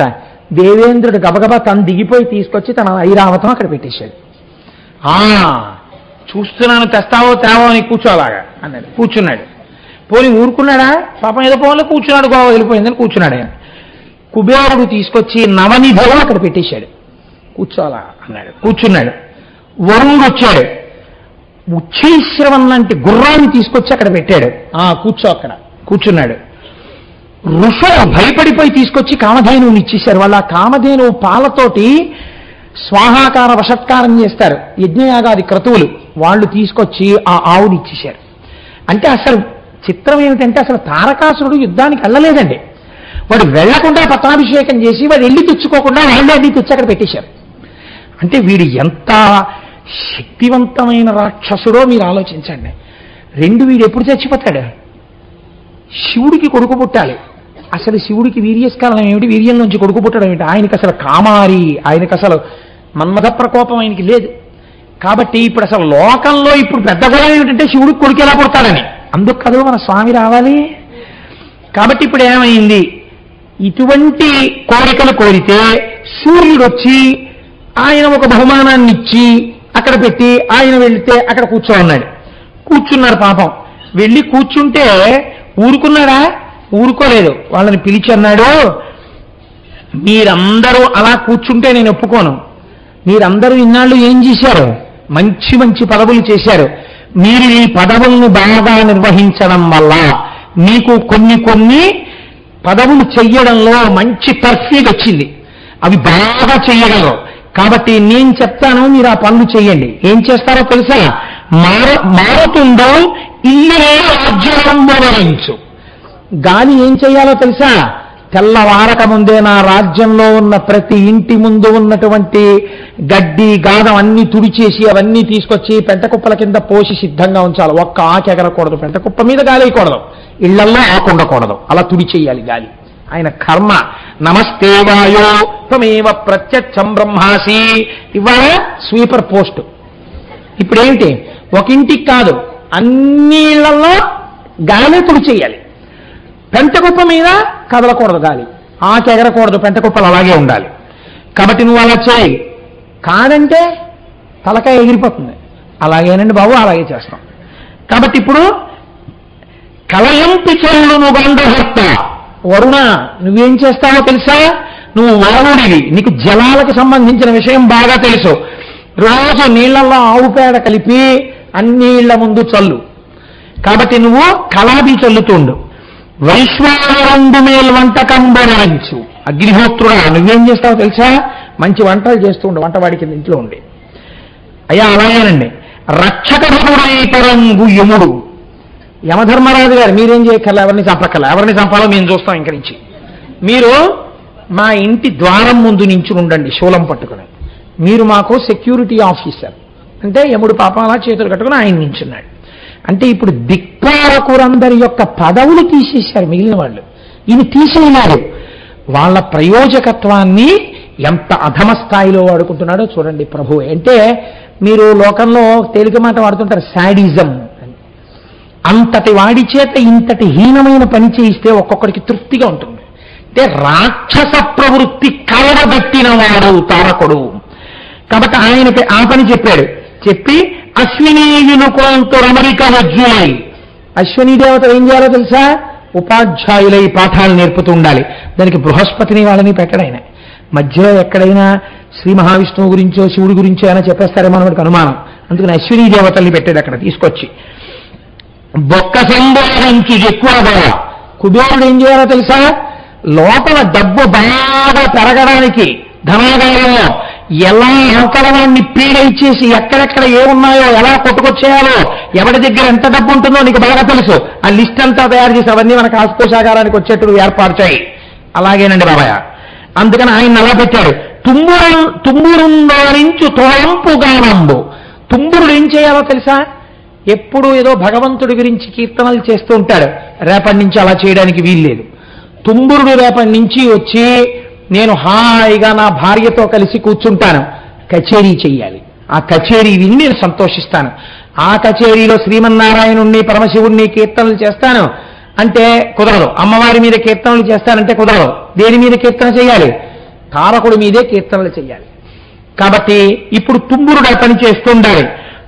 దేవేంద్రుడు గబగబా తను దిగిపోయి తీసుకొచ్చి తన ఐరావతం అక్కడ పెట్టేశాడు ఆ చూస్తున్నాను తెస్తావో తేవో అని కూర్చోలాగా అన్నాడు కూర్చున్నాడు పోనీ ఊరుకున్నాడా పాపం ఏదో పోలే కూర్చున్నాడు గోవా వెళ్ళిపోయిందని కూర్చున్నాడు ఆయన కుబేరుడు తీసుకొచ్చి నవనిధులు అక్కడ పెట్టేశాడు కూర్చోలా అన్నాడు కూర్చున్నాడు వరుణుడు వచ్చాడు ఉచ్చైశ్రవం లాంటి గుర్రాన్ని తీసుకొచ్చి అక్కడ పెట్టాడు ఆ కూర్చో అక్కడ కూర్చున్నాడు ఋషులు భయపడిపోయి తీసుకొచ్చి కామధేనువుని ఇచ్చేశారు వాళ్ళ కామధేనువు పాలతోటి స్వాహాకార వషత్కారం చేస్తారు యజ్ఞయాగాది క్రతువులు వాళ్ళు తీసుకొచ్చి ఆ ఆవుని ఇచ్చేశారు అంటే అసలు చిత్రం ఏమిటంటే అసలు తారకాసురుడు యుద్ధానికి వెళ్ళలేదండి వాడు వెళ్లకుండా పట్టాభిషేకం చేసి వాడు వెళ్ళి తెచ్చుకోకుండా వాళ్ళే అన్ని తెచ్చి అక్కడ పెట్టేశారు అంటే వీడు ఎంత శక్తివంతమైన రాక్షసుడో మీరు ఆలోచించండి రెండు వీడు ఎప్పుడు చచ్చిపోతాడు శివుడికి కొడుకు పుట్టాలి అసలు శివుడికి వీర్యస్కాలం ఏమిటి వీర్యం నుంచి కొడుకు పుట్టడం ఏమిటి ఆయనకి అసలు కామారి ఆయనకి అసలు మన్మథ ప్రకోపం ఆయనకి లేదు కాబట్టి ఇప్పుడు అసలు లోకంలో ఇప్పుడు పెద్ద గొడవ ఏమిటంటే శివుడికి కొడుకు ఎలా పుడతాడని అందుకు కదా మన స్వామి రావాలి కాబట్టి ఇప్పుడు ఏమైంది ఇటువంటి కోరికలు కోరితే సూర్యుడు వచ్చి ఆయన ఒక బహుమానాన్ని ఇచ్చి అక్కడ పెట్టి ఆయన వెళితే అక్కడ కూర్చో ఉన్నాడు కూర్చున్నారు పాపం వెళ్ళి కూర్చుంటే ఊరుకున్నాడా ఊరుకోలేదు వాళ్ళని పిలిచి అన్నాడు మీరందరూ అలా కూర్చుంటే నేను ఒప్పుకోను మీరందరూ ఇన్నాళ్ళు ఏం చేశారు మంచి మంచి పదవులు చేశారు మీరు ఈ పదవులను బాగా నిర్వహించడం వల్ల మీకు కొన్ని కొన్ని పదవులు చెయ్యడంలో మంచి తర్ఫీడ్ వచ్చింది అవి బాగా చెయ్యగలరు కాబట్టి నేను చెప్తాను మీరు ఆ పనులు చెయ్యండి ఏం చేస్తారో తెలుసా మార మారుతుందో ఇల్లే రాజ్యం వివరించు గాలి ఏం చేయాలో తెలుసా తెల్లవారక ముందే నా రాజ్యంలో ఉన్న ప్రతి ఇంటి ముందు ఉన్నటువంటి గడ్డి గాదం అన్ని తుడిచేసి అవన్నీ తీసుకొచ్చి పెంటకుప్పల కింద పోసి సిద్ధంగా ఉంచాలి ఒక్క ఆకు ఎగరకూడదు పెంటకుప్ప మీద గాలి వేయకూడదు ఇళ్లల్లో ఆకు ఉండకూడదు అలా తుడిచేయాలి గాలి ఆయన కర్మ నమస్తే వాయో త్వమేవ ప్రత్యక్షం బ్రహ్మాసి ఇవాళ స్వీపర్ పోస్ట్ ఇప్పుడు ఏమిటి ఒక ఇంటికి కాదు అన్ని ఇళ్లలో గాలి తుడిచేయాలి పెంటకుప్ప మీద కదలకూడదు గాలి ఆకు ఎగరకూడదు పెంటకుప్పలు అలాగే ఉండాలి కాబట్టి నువ్వు అలా చేయి కాదంటే తలకాయ ఎగిరిపోతుంది అలాగేనండి బాబు అలాగే చేస్తాం కాబట్టి ఇప్పుడు కలయంపి చెల్లును గంధహర్త వరుణ నువ్వేం చేస్తావో తెలుసా నువ్వు వరుణుడివి నీకు జలాలకు సంబంధించిన విషయం బాగా తెలుసు రోజు నీళ్లలో ఆవు పేడ కలిపి అన్ని ఇళ్ల ముందు చల్లు కాబట్టి నువ్వు కలాబీ చల్లుతుండు వైశ్వానరుండు మేల్ వంటకం బొనరించు అగ్నిహోత్రుడా నువ్వేం చేస్తావో తెలుసా మంచి వంటలు చేస్తుండు వంటవాడి కింద ఇంట్లో ఉండి అయ్యా అలాగేనండి రక్షక పరంగు యముడు యమధర్మరాజు గారు మీరేం చేయక్కర్లే ఎవరిని చంపక్కర్లే ఎవరిని చంపాలో మేము చూస్తాం ఇంక నుంచి మీరు మా ఇంటి ద్వారం ముందు నుంచి ఉండండి శూలం పట్టుకుని మీరు మాకు సెక్యూరిటీ ఆఫీసర్ అంటే యముడు పాపం అలా చేతులు కట్టుకుని ఆయన నించున్నాడు అంటే ఇప్పుడు దిక్పాలకులందరి యొక్క పదవులు తీసేశారు మిగిలిన వాళ్ళు ఇది తీసేయలేరు వాళ్ళ ప్రయోజకత్వాన్ని ఎంత అధమ స్థాయిలో వాడుకుంటున్నాడో చూడండి ప్రభు అంటే మీరు లోకంలో తేలిక మాట వాడుతుంటారు శాడిజం అని అంతటి వాడి చేత ఇంతటి హీనమైన పని చేయిస్తే ఒక్కొక్కడికి తృప్తిగా ఉంటుంది అంటే రాక్షస ప్రవృత్తి కలవబెట్టిన వాడు తారకుడు కాబట్టి ఆయనకి ఆ పని చెప్పాడు చెప్పి అశ్వినీయులు కొంత రమరిక వజ్జులై అశ్విని దేవత ఏం చేయాలో తెలుసా ఉపాధ్యాయులై పాఠాలు నేర్పుతూ ఉండాలి దానికి బృహస్పతిని వాళ్ళని పెట్టడాయన మధ్యలో ఎక్కడైనా శ్రీ మహావిష్ణువు గురించో శివుడి గురించో అయినా చెప్పేస్తారేమో మనకి అనుమానం అందుకని అశ్విని దేవతల్ని పెట్టాడు అక్కడ తీసుకొచ్చి బొక్క సంబోధించి ఎక్కువగా కుబేరుడు ఏం చేయాలో తెలుసా లోపల డబ్బు బాగా పెరగడానికి ధనాగారంలో ఎలా అవకలవాన్ని పీడ ఇచ్చేసి ఎక్కడెక్కడ ఏమున్నాయో ఎలా కొట్టుకొచ్చేయాలో ఎవరి దగ్గర ఎంత డబ్బు ఉంటుందో నీకు బాగా తెలుసు ఆ లిస్ట్ అంతా తయారు చేసి అవన్నీ మన కాసుకోశాగారానికి వచ్చేట్టు ఏర్పాటు చేయి అలాగేనండి బాబాయ్ అందుకని ఆయన అలా పెట్టాడు తుమ్మురు తుమ్మురుందారించు తోంపు గానంబు తుమ్మురుడు ఏం చేయాలో తెలుసా ఎప్పుడు ఏదో భగవంతుడి గురించి కీర్తనలు చేస్తూ ఉంటాడు రేపటి నుంచి అలా చేయడానికి వీల్లేదు తుంబురుడు రేపటి నుంచి వచ్చి నేను హాయిగా నా భార్యతో కలిసి కూర్చుంటాను కచేరీ చెయ్యాలి ఆ కచేరీ విని నేను సంతోషిస్తాను ఆ కచేరీలో శ్రీమన్నారాయణుణ్ణి పరమశివుణ్ణి కీర్తనలు చేస్తాను అంటే కుదరదు అమ్మవారి మీద కీర్తనలు చేస్తానంటే కుదరదు దేని మీద కీర్తన చేయాలి తారకుడి మీదే కీర్తనలు చెయ్యాలి కాబట్టి ఇప్పుడు తుమ్మురుడు ఆ పని చేస్తుండాలి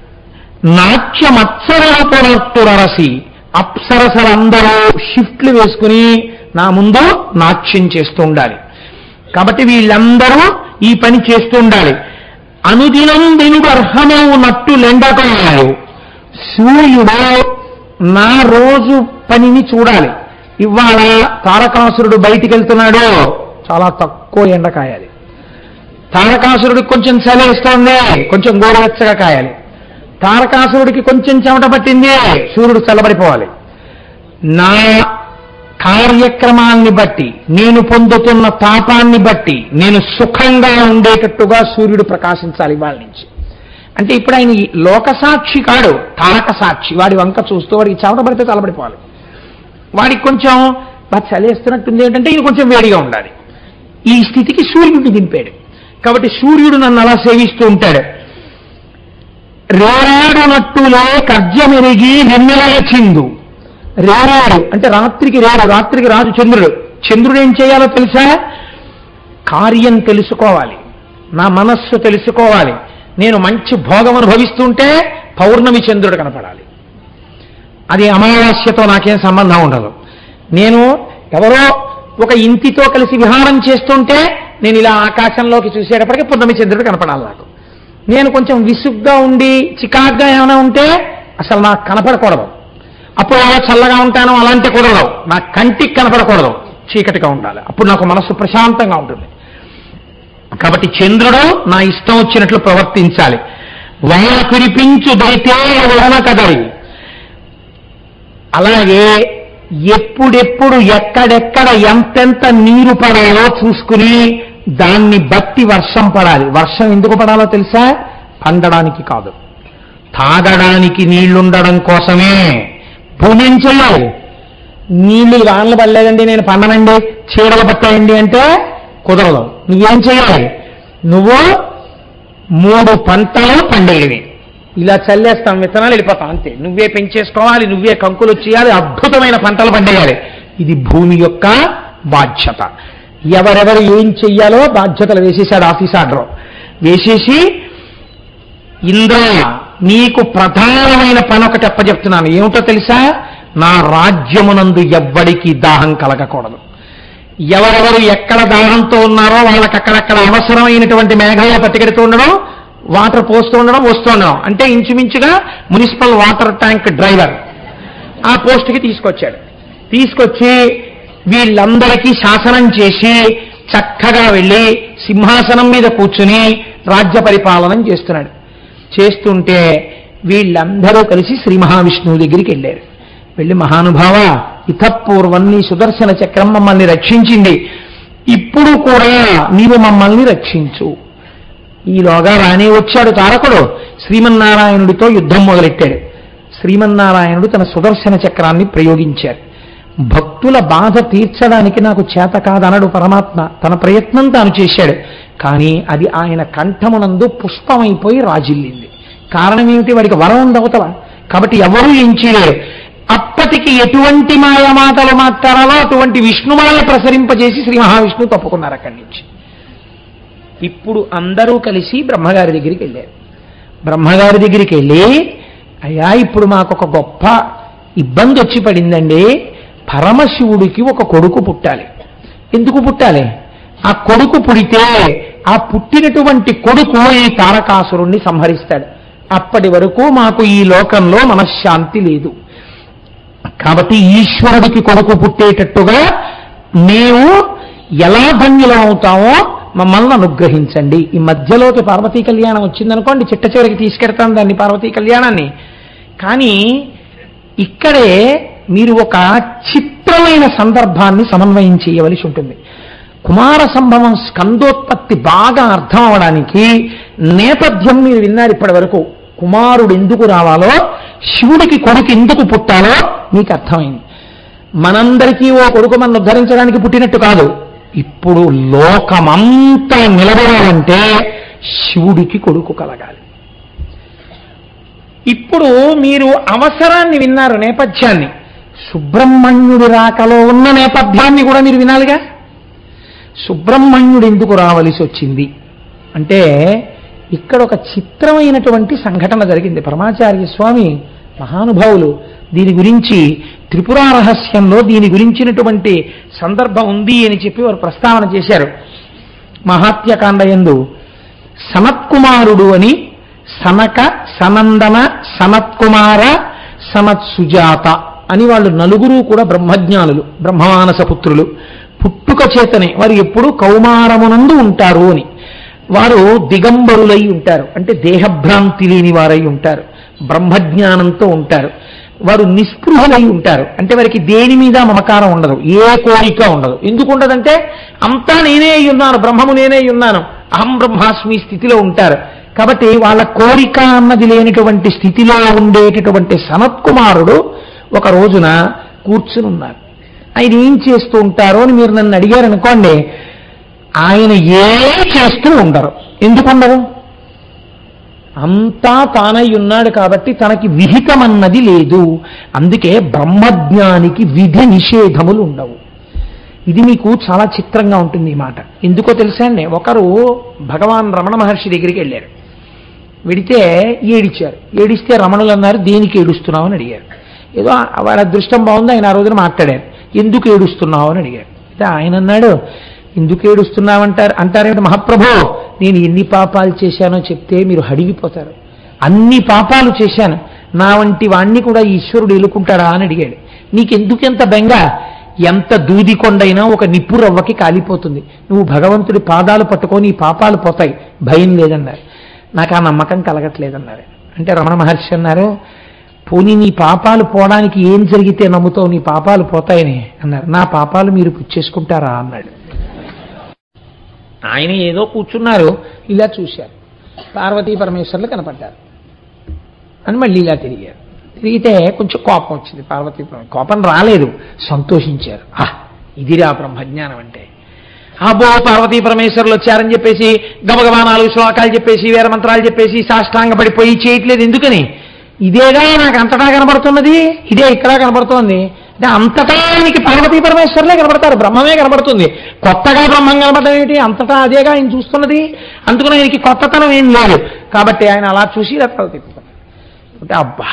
నాట్యమత్సరసి అప్సరసలందరూ షిఫ్ట్లు వేసుకుని నా ముందు నాట్యం చేస్తూ ఉండాలి కాబట్టి వీళ్ళందరూ ఈ పని చేస్తూ ఉండాలి అనుదినం వెనుక అర్హమవు నట్టు లెండకాయలు సూర్యుడు నా రోజు పనిని చూడాలి ఇవాళ తారకాసురుడు బయటికి వెళ్తున్నాడు చాలా తక్కువ ఎండ కాయాలి తారకాసురుడికి కొంచెం చలేస్తోంది కొంచెం గోరవెచ్చగా కాయాలి తారకాసురుడికి కొంచెం చెమట పట్టింది సూర్యుడు చల్లబడిపోవాలి నా కార్యక్రమాన్ని బట్టి నేను పొందుతున్న తాపాన్ని బట్టి నేను సుఖంగా ఉండేటట్టుగా సూర్యుడు ప్రకాశించాలి ఇవాళ నుంచి అంటే ఇప్పుడు ఆయన ఈ లోకసాక్షి కాడు తారక సాక్షి వాడి వంక చూస్తూ వాడికి చెమట పడితే చల్లబడిపోవాలి వాడికి కొంచెం బాగా చలేస్తున్నట్టుంది ఏంటంటే ఈయన కొంచెం వేడిగా ఉండాలి ఈ స్థితికి సూర్యుడిని దింపాడు కాబట్టి సూర్యుడు నన్ను అలా సేవిస్తూ ఉంటాడు రేరాడునట్టులే కర్జమెరిగి వెన్నెలల చిందు రేరాడు అంటే రాత్రికి రేడు రాత్రికి రాజు చంద్రుడు చంద్రుడు ఏం చేయాలో తెలుసా కార్యం తెలుసుకోవాలి నా మనస్సు తెలుసుకోవాలి నేను మంచి భోగం అనుభవిస్తుంటే పౌర్ణమి చంద్రుడు కనపడాలి అది అమావాస్యతో నాకేం సంబంధం ఉండదు నేను ఎవరో ఒక ఇంటితో కలిసి విహారం చేస్తుంటే నేను ఇలా ఆకాశంలోకి చూసేటప్పటికి పున్నమి చంద్రుడు కనపడాలి నాకు నేను కొంచెం విసుగ్గా ఉండి చికాగ్గా ఏమైనా ఉంటే అసలు నాకు కనపడకూడదు అప్పుడు అలా చల్లగా ఉంటాను అలాంటి కూడదు నా కంటికి కనపడకూడదు చీకటిగా ఉండాలి అప్పుడు నాకు మనస్సు ప్రశాంతంగా ఉంటుంది కాబట్టి చంద్రుడు నా ఇష్టం వచ్చినట్లు ప్రవర్తించాలి వాన కురిపించు దైతే వలన కదరి అలాగే ఎప్పుడెప్పుడు ఎక్కడెక్కడ ఎంతెంత నీరు పడాలో చూసుకుని దాన్ని బట్టి వర్షం పడాలి వర్షం ఎందుకు పడాలో తెలుసా పండడానికి కాదు తాగడానికి నీళ్లుండడం కోసమే భూమి ఏం చెయ్యాలి నీళ్లు వానలు పడలేదండి నేను పండనండి చీడలు పట్టాయండి అంటే కుదరదు నువ్వేం చేయాలి నువ్వు మూడు పంటలు పండేవి ఇలా చల్లేస్తాం విత్తనాలు వెళ్ళిపోతాం అంతే నువ్వే పెంచేసుకోవాలి నువ్వే కంకులు చేయాలి అద్భుతమైన పంటలు పండేయాలి ఇది భూమి యొక్క బాధ్యత ఎవరెవరు ఏం చెయ్యాలో బాధ్యతలు వేసేశాడు ఆఫీస్ ఆర్డర్ వేసేసి ఇంద్ర నీకు ప్రధానమైన పని ఒకటి అప్పచెప్తున్నాను ఏమిటో తెలుసా నా రాజ్యమునందు ఎవ్వడికి దాహం కలగకూడదు ఎవరెవరు ఎక్కడ దాహంతో ఉన్నారో వాళ్ళకి అక్కడక్కడ అవసరమైనటువంటి మేఘాలు పట్టుకెడుతూ ఉండడం వాటర్ పోస్తూ ఉండడం వస్తూ ఉండడం అంటే ఇంచుమించుగా మున్సిపల్ వాటర్ ట్యాంక్ డ్రైవర్ ఆ పోస్ట్కి తీసుకొచ్చాడు తీసుకొచ్చి వీళ్ళందరికీ శాసనం చేసి చక్కగా వెళ్ళి సింహాసనం మీద కూర్చుని రాజ్య పరిపాలనం చేస్తున్నాడు చేస్తుంటే వీళ్ళందరూ కలిసి శ్రీ మహావిష్ణువు దగ్గరికి వెళ్ళారు వెళ్ళి మహానుభావ ఇతపూర్వం నీ సుదర్శన చక్రం మమ్మల్ని రక్షించింది ఇప్పుడు కూడా నీవు మమ్మల్ని రక్షించు ఈలోగా రానే వచ్చాడు తారకుడు శ్రీమన్నారాయణుడితో యుద్ధం మొదలెట్టాడు శ్రీమన్నారాయణుడు తన సుదర్శన చక్రాన్ని ప్రయోగించారు భక్తుల బాధ తీర్చడానికి నాకు చేత కాదనడు పరమాత్మ తన ప్రయత్నం తాను చేశాడు కానీ అది ఆయన కంఠమునందు పుష్పమైపోయి రాజిల్లింది కారణం ఏమిటి వాడికి వరం ఉండవతల కాబట్టి ఎవరూ ఏం చేయలేరు అప్పటికి ఎటువంటి మాయ మాటలు మాట్లాడాలో అటువంటి విష్ణుమాల ప్రసరింపజేసి శ్రీ మహావిష్ణువు తప్పుకున్నారు అక్కడి నుంచి ఇప్పుడు అందరూ కలిసి బ్రహ్మగారి దగ్గరికి వెళ్ళారు బ్రహ్మగారి దగ్గరికి వెళ్ళి అయ్యా ఇప్పుడు మాకు ఒక గొప్ప ఇబ్బంది వచ్చి పడిందండి పరమశివుడికి ఒక కొడుకు పుట్టాలి ఎందుకు పుట్టాలి ఆ కొడుకు పుడితే ఆ పుట్టినటువంటి కొడుకు ఈ తారకాసురుణ్ణి సంహరిస్తాడు అప్పటి వరకు మాకు ఈ లోకంలో మనశ్శాంతి లేదు కాబట్టి ఈశ్వరుడికి కొడుకు పుట్టేటట్టుగా మేము ఎలా ధన్యులం అవుతామో మమ్మల్ని అనుగ్రహించండి ఈ మధ్యలోకి పార్వతీ కళ్యాణం వచ్చిందనుకోండి చిట్ట చివరికి తీసుకెడతాం దాన్ని పార్వతీ కళ్యాణాన్ని కానీ ఇక్కడే మీరు ఒక చిత్రమైన సందర్భాన్ని సమన్వయం చేయవలసి ఉంటుంది కుమార సంభవం స్కందోత్పత్తి బాగా అర్థం అవడానికి నేపథ్యం మీరు విన్నారు ఇప్పటి వరకు కుమారుడు ఎందుకు రావాలో శివుడికి కొడుకు ఎందుకు పుట్టాలో మీకు అర్థమైంది మనందరికీ ఓ కొడుకు మనం ఉద్ధరించడానికి పుట్టినట్టు కాదు ఇప్పుడు లోకమంతా నిలబడాలంటే శివుడికి కొడుకు కలగాలి ఇప్పుడు మీరు అవసరాన్ని విన్నారు నేపథ్యాన్ని సుబ్రహ్మణ్యుడి రాకలో ఉన్న నేపథ్యాన్ని కూడా మీరు వినాలిగా సుబ్రహ్మణ్యుడు ఎందుకు రావలసి వచ్చింది అంటే ఇక్కడ ఒక చిత్రమైనటువంటి సంఘటన జరిగింది పరమాచార్య స్వామి మహానుభావులు దీని గురించి త్రిపురా రహస్యంలో దీని గురించినటువంటి సందర్భం ఉంది అని చెప్పి వారు ప్రస్తావన చేశారు మహాత్యకాండ యందు సనత్కుమారుడు అని సనక సనందన సనత్కుమార సనత్సుజాత అని వాళ్ళు నలుగురు కూడా బ్రహ్మజ్ఞానులు బ్రహ్మమానస పుత్రులు పుట్టుక చేతనే వారు ఎప్పుడూ కౌమారమునందు ఉంటారు అని వారు దిగంబరులై ఉంటారు అంటే దేహభ్రాంతి లేని వారై ఉంటారు బ్రహ్మజ్ఞానంతో ఉంటారు వారు నిస్పృహలై ఉంటారు అంటే వారికి దేని మీద మమకారం ఉండదు ఏ కోరిక ఉండదు ఎందుకు ఉండదంటే అంతా నేనే అయి ఉన్నాను బ్రహ్మము నేనే అయి ఉన్నాను అహం బ్రహ్మాస్మి స్థితిలో ఉంటారు కాబట్టి వాళ్ళ కోరిక అన్నది లేనటువంటి స్థితిలో ఉండేటటువంటి సనత్కుమారుడు ఒక రోజున కూర్చుని ఉన్నారు ఆయన ఏం చేస్తూ ఉంటారో అని మీరు నన్ను అడిగారు అనుకోండి ఆయన ఏం చేస్తూ ఉండరు ఎందుకు ఉండరు అంతా తానై ఉన్నాడు కాబట్టి తనకి విహితమన్నది లేదు అందుకే బ్రహ్మజ్ఞానికి విధి నిషేధములు ఉండవు ఇది మీకు చాలా చిత్రంగా ఉంటుంది ఈ మాట ఎందుకో తెలుసా అండి ఒకరు భగవాన్ రమణ మహర్షి దగ్గరికి వెళ్ళారు వెడితే ఏడిచారు ఏడిస్తే రమణులు అన్నారు దేనికి ఏడుస్తున్నావు అని అడిగారు ఏదో వాడి అదృష్టం బాగుంది ఆయన ఆ రోజున మాట్లాడారు ఎందుకు ఏడుస్తున్నావు అని అడిగారు అయితే ఆయన అన్నాడు ఎందుకు ఏడుస్తున్నావంటారు అంటారేమిటి మహాప్రభు నేను ఎన్ని పాపాలు చేశానో చెప్తే మీరు హడిగిపోతారు అన్ని పాపాలు చేశాను నా వంటి వాణ్ణి కూడా ఈశ్వరుడు ఎలుకుంటాడా అని అడిగాడు నీకెందుకెంత బెంగ ఎంత దూది కొండైనా ఒక నిప్పు రవ్వకి కాలిపోతుంది నువ్వు భగవంతుడి పాదాలు పట్టుకొని ఈ పాపాలు పోతాయి భయం లేదన్నారు నాకు ఆ నమ్మకం కలగట్లేదన్నారు అంటే రమణ మహర్షి అన్నారు పోనీ నీ పాపాలు పోవడానికి ఏం జరిగితే నమ్ముతావు నీ పాపాలు పోతాయని అన్నారు నా పాపాలు మీరు పుచ్చేసుకుంటారా అన్నాడు ఆయన ఏదో కూర్చున్నారు ఇలా చూశారు పార్వతీ పరమేశ్వర్లు కనపడ్డారు అని మళ్ళీ ఇలా తిరిగారు తిరిగితే కొంచెం కోపం వచ్చింది పార్వతీ పరమ- కోపం రాలేదు సంతోషించారు ఆ ఇదిరా బ్రహ్మజ్ఞానం అంటే అబ్బో పార్వతీ పరమేశ్వరులు వచ్చారని చెప్పేసి గబగబా నాలుగు శ్లోకాలు చెప్పేసి వేర మంత్రాలు చెప్పేసి సాష్టాంగ పడిపోయి చేయట్లేదు ఎందుకని ఇదేగా నాకు అంతటా కనబడుతున్నది ఇదే ఇక్కడ కనబడుతోంది అంటే అంతటా ఆయనకి పార్వతీ పరమేశ్వరులే కనబడతారు బ్రహ్మమే కనబడుతుంది కొత్తగా బ్రహ్మం కనబడడం ఏంటి అంతటా అదేగా ఆయన చూస్తున్నది అందుకని ఆయనకి కొత్తతనం ఏం లేదు కాబట్టి ఆయన అలా చూసి ఇలా తల తిప్పుతారు అంటే అబ్బా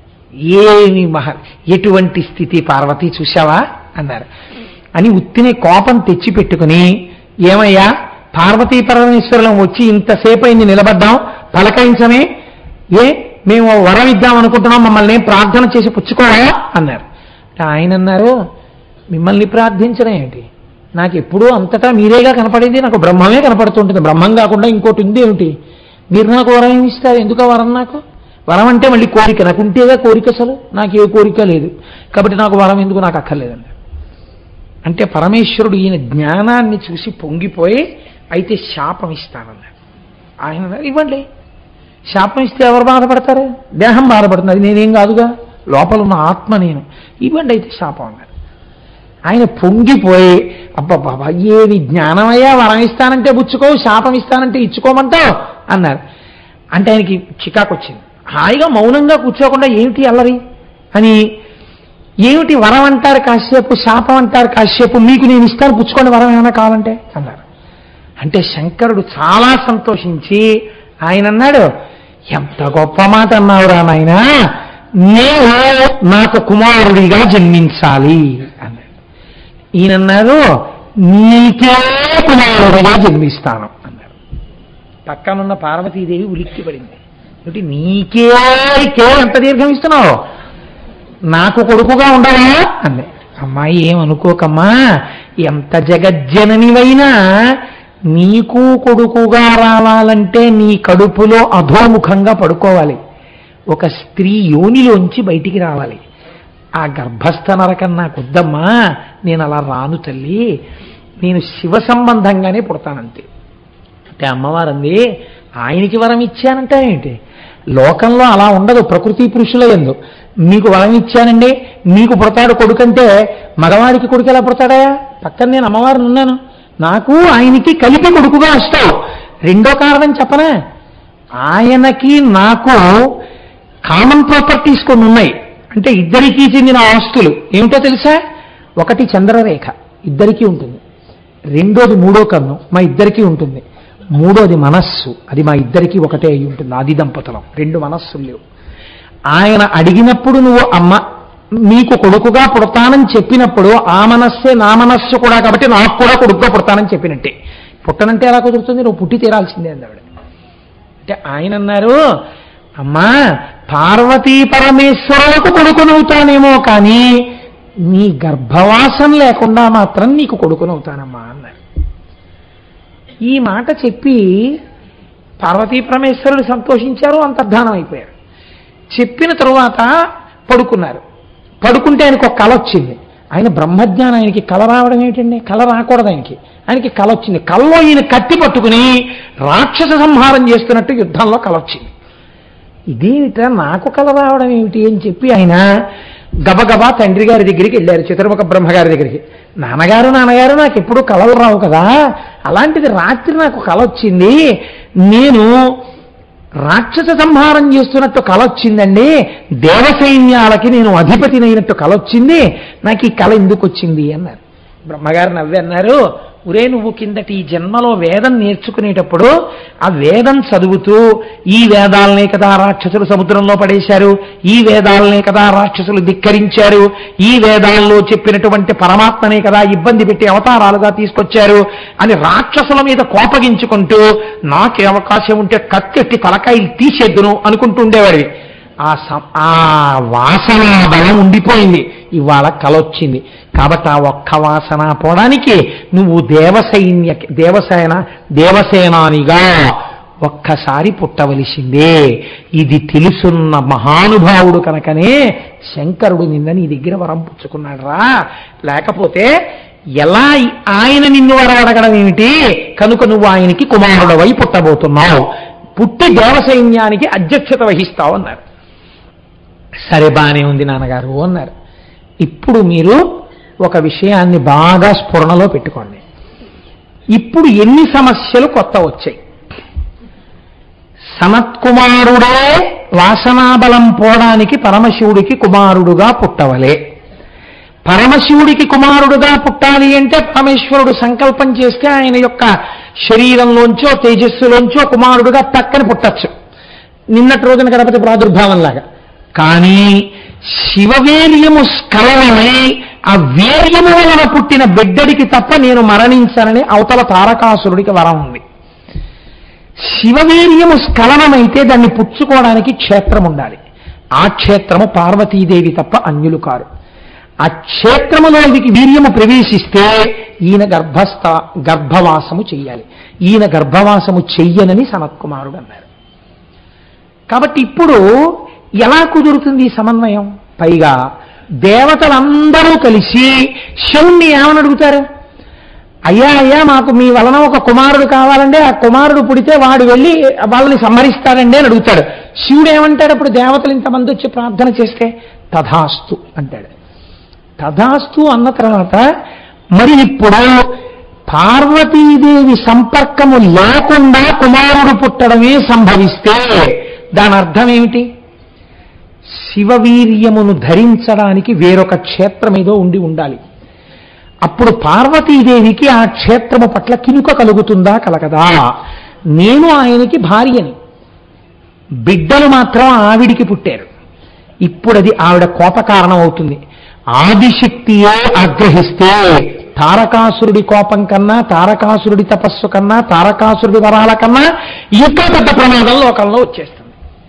ఏమి మహా ఎటువంటి స్థితి పార్వతి చూశావా అన్నారు అని ఉత్తిని కోపం తెచ్చి పెట్టుకుని ఏమయ్యా పార్వతీ పరమేశ్వరులం వచ్చి ఇంతసేపు అయింది నిలబడ్డాం పలకాయించమే ఏ మేము వరం ఇద్దాం అనుకుంటున్నాం మమ్మల్ని ఏం ప్రార్థన చేసి పుచ్చుకోవా అన్నారు ఆయన అన్నారు మిమ్మల్ని ప్రార్థించడం ఏంటి నాకు ఎప్పుడూ అంతటా మీరేగా కనపడింది నాకు బ్రహ్మమే కనపడుతుంటుంది బ్రహ్మం కాకుండా ఇంకోటి ఉంది ఏమిటి మీరు నాకు వరం ఏమి ఇస్తారు ఎందుకు ఆ వరం నాకు వరం అంటే మళ్ళీ కోరిక నాకు ఉంటేగా కోరిక అసలు నాకు ఏ కోరిక లేదు కాబట్టి నాకు వరం ఎందుకు నాకు అక్కర్లేదండి అంటే పరమేశ్వరుడు ఈయన జ్ఞానాన్ని చూసి పొంగిపోయి అయితే శాపం ఇస్తానన్నాడు ఆయన అన్నారు, ఇవ్వండి శాపం ఇస్తే ఎవరు బాధపడతారు దేహం బాధపడుతుంది అది నేనేం కాదుగా లోపల ఉన్న ఆత్మ నేను ఇవ్వండి అయితే శాపం అన్నారు ఆయన పొంగిపోయి అబ్బా బాబా ఏమి జ్ఞానమయ్యా వరం ఇస్తానంటే పుచ్చుకోవు శాపం ఇస్తానంటే ఇచ్చుకోమంటావు అన్నారు అంటే ఆయనకి చికాకు వచ్చింది హాయిగా మౌనంగా కూర్చోకుండా ఏమిటి అల్లరి అని ఏమిటి వరం అంటారు కాసేపు శాపం అంటారు కాసేపు మీకు నేను ఇస్తాను పుచ్చుకోండి వరం ఏమైనా కావాలంటే అన్నారు అంటే శంకరుడు చాలా సంతోషించి ఆయన అన్నాడు ఎంత గొప్ప మాట అన్నావురా నాయన నేను నాకు కుమారుడిగా జన్మించాలి అన్నాడు ఈయన అన్నారు నీకే కుమారుడిగా జన్మిస్తాను అన్నారు పక్కనున్న పార్వతీదేవి ఉలిక్కి పడింది ఏమిటి నీకే కే ఎంత దీర్ఘం ఇస్తున్నావు నాకు కొడుకుగా ఉండవా అంది అమ్మాయి ఏమనుకోకమ్మా ఎంత జగజ్జననివైనా నీకు కొడుకుగా రావాలంటే నీ కడుపులో అధోముఖంగా పడుకోవాలి ఒక స్త్రీ యోనిలోంచి బయటికి రావాలి ఆ గర్భస్థ నరకం నాకొద్దమ్మా నేను అలా రాను తల్లి నేను శివ సంబంధంగానే పుడతానంతే అంటే అమ్మవారు అంది ఆయనకి వరం ఇచ్చానంటే ఏంటి లోకంలో అలా ఉండదు ప్రకృతి పురుషుల ఎందు మీకు వరం ఇచ్చానండి మీకు పుడతాడు కొడుకంటే మగవాడికి కొడుకు ఎలా పుడతాడా పక్కన నేను అమ్మవారిని ఉన్నాను నాకు ఆయనకి కలిపి కొడుకుగా వస్తావు రెండో కారణం చెప్పనా ఆయనకి నాకు కామన్ ప్రాపర్టీస్ కొన్ని ఉన్నాయి అంటే ఇద్దరికీ చెందిన ఆస్తులు ఏమిటో తెలుసా ఒకటి చంద్రరేఖ ఇద్దరికీ ఉంటుంది రెండోది మూడో కన్ను మా ఇద్దరికీ ఉంటుంది మూడోది మనస్సు అది మా ఇద్దరికీ ఒకటే అయి ఉంటుంది ఆది దంపతులం రెండు మనస్సులు లేవు ఆయన అడిగినప్పుడు నువ్వు అమ్మ నీకు కొడుకుగా పుడతానని చెప్పినప్పుడు ఆ మనస్సే నా మనస్సు కూడా కాబట్టి నాకు కూడా కొడుకుగా పుడతానని చెప్పినట్టే పుట్టనంటే ఎలా కుదురుతుంది నువ్వు పుట్టి తీరాల్సిందే అంది ఆవిడ అంటే ఆయన అన్నారు అమ్మా పార్వతీ పరమేశ్వరులకు కొడుకునవుతానేమో కానీ నీ గర్భవాసం లేకుండా మాత్రం నీకు కొడుకునవుతానమ్మా అన్నారు ఈ మాట చెప్పి పార్వతీ పరమేశ్వరుడు సంతోషించారు అంతర్ధానం అయిపోయారు చెప్పిన తరువాత పడుకున్నారు పడుకుంటే ఆయనకు ఒక కళ వచ్చింది ఆయన బ్రహ్మజ్ఞానం ఆయనకి కళ రావడం ఏమిటండి కళ రాకూడదు ఆయనకి ఆయనకి కళ వచ్చింది కళ్ళలో ఈయన కత్తి పట్టుకుని రాక్షస సంహారం చేస్తున్నట్టు యుద్ధంలో కళ వచ్చింది ఇదేమిటా నాకు కళ రావడం ఏమిటి అని చెప్పి ఆయన గబగబా తండ్రి గారి దగ్గరికి వెళ్ళారు చతుర్ముఖ బ్రహ్మగారి దగ్గరికి నాన్నగారు నాన్నగారు నాకు ఎప్పుడు కళలు రావు కదా అలాంటిది రాత్రి నాకు కళ వచ్చింది నేను రాక్షస సంహారం చేస్తున్నట్టు కళ వచ్చిందండి దేవసైన్యాలకి నేను అధిపతినైనట్టు కళ వచ్చింది నాకు ఈ కళ ఎందుకు వచ్చింది అన్నారు బ్రహ్మగారు నవ్వి అన్నారు ఉరే నువ్వు కిందటి ఈ జన్మలో వేదం నేర్చుకునేటప్పుడు ఆ వేదం చదువుతూ ఈ వేదాలనే కదా రాక్షసులు సముద్రంలో పడేశారు ఈ వేదాలనే కదా రాక్షసులు ధిక్కరించారు ఈ వేదాల్లో చెప్పినటువంటి పరమాత్మనే కదా ఇబ్బంది పెట్టి అవతారాలుగా తీసుకొచ్చారు అని రాక్షసుల మీద కోపగించుకుంటూ నాకే అవకాశం ఉంటే కత్తెట్టి తలకాయలు తీసేద్దును అనుకుంటూ ఉండేవాడివి ఆ సం- ఆ వాసన బలం ఉండిపోయింది ఇవాళ కలొచ్చింది కాబట్టి ఆ ఒక్క వాసన పోవడానికి నువ్వు దేవసైన్య దేవసేన దేవసేనానిగా ఒక్కసారి పుట్టవలసిందే ఇది తెలుసున్న మహానుభావుడు కనుకనే శంకరుడు నిన్న నీ దగ్గర వరం పుచ్చుకున్నాడు రా లేకపోతే ఎలా ఆయన నిన్ను వరం అడగడం ఏమిటి కనుక నువ్వు ఆయనకి కుమారుడవై పుట్టబోతున్నావు పుట్టి దేవసైన్యానికి అధ్యక్షత వహిస్తావు అన్నారు సరే బానే ఉంది నాన్నగారు అన్నారు ఇప్పుడు మీరు ఒక విషయాన్ని బాగా స్ఫురణలో పెట్టుకోండి ఇప్పుడు ఎన్ని సమస్యలు కొత్త వచ్చాయి సనత్కుమారుడే వాసనాబలం పోవడానికి పరమశివుడికి కుమారుడుగా పుట్టవలే పరమశివుడికి కుమారుడుగా పుట్టాలి అంటే పరమేశ్వరుడు సంకల్పం చేస్తే ఆయన యొక్క శరీరంలోంచో తేజస్సులోంచో కుమారుడుగా తక్కని పుట్టచ్చు నిన్నటి రోజున గణపతి ప్రాదుర్భావంలాగా కానీ శివవీర్యము స్ఖలనమై ఆ వీర్యము వలన పుట్టిన బిడ్డడికి తప్ప నేను మరణించనని అవతల తారకాసురుడికి వరం ఉంది శివవీర్యము స్ఖలనమైతే దాన్ని పుచ్చుకోవడానికి క్షేత్రం ఉండాలి ఆ క్షేత్రము పార్వతీదేవి తప్ప అన్యులు కారు ఆ క్షేత్రములోనికి వీర్యము ప్రవేశిస్తే ఈయన గర్భస్థ గర్భవాసము చెయ్యాలి ఈయన గర్భవాసము చెయ్యనని సనత్కుమారుడు అన్నారు కాబట్టి ఇప్పుడు ఎలా కుదురుతుంది ఈ సమన్వయం పైగా దేవతలందరూ కలిసి శివుణ్ణి ఏమని అడుగుతారు అయ్యా అయ్యా మాకు మీ వలన ఒక కుమారుడు కావాలంటే ఆ కుమారుడు పుడితే వాడు వెళ్ళి వాళ్ళని సంహరిస్తాడండి అని అడుగుతాడు శివుడు ఏమంటాడు అప్పుడు దేవతలు ఇంతమంది వచ్చి ప్రార్థన చేస్తే తథాస్తు అంటాడు తథాస్తు అన్న తర్వాత మరి ఇప్పుడు పార్వతీదేవి సంపర్కము లేకుండా కుమారుడు పుట్టడమే సంభవిస్తే దాని అర్థం ఏమిటి శివవీర్యమును ధరించడానికి వేరొక క్షేత్రం ఏదో ఉండి ఉండాలి అప్పుడు పార్వతీదేవికి ఆ క్షేత్రము పట్ల కినుక కలుగుతుందా కలగదా నేను ఆయనకి భార్యని బిడ్డలు మాత్రం ఆవిడికి పుట్టారు ఇప్పుడు అది ఆవిడ కోప కారణం అవుతుంది ఆదిశక్తియే ఆగ్రహిస్తే తారకాసురుడి కోపం కన్నా తారకాసురుడి తపస్సు కన్నా తారకాసురుడి వరాల కన్నా ఇంకా పెద్ద ప్రమాదం లోకంలో వచ్చేస్తుంది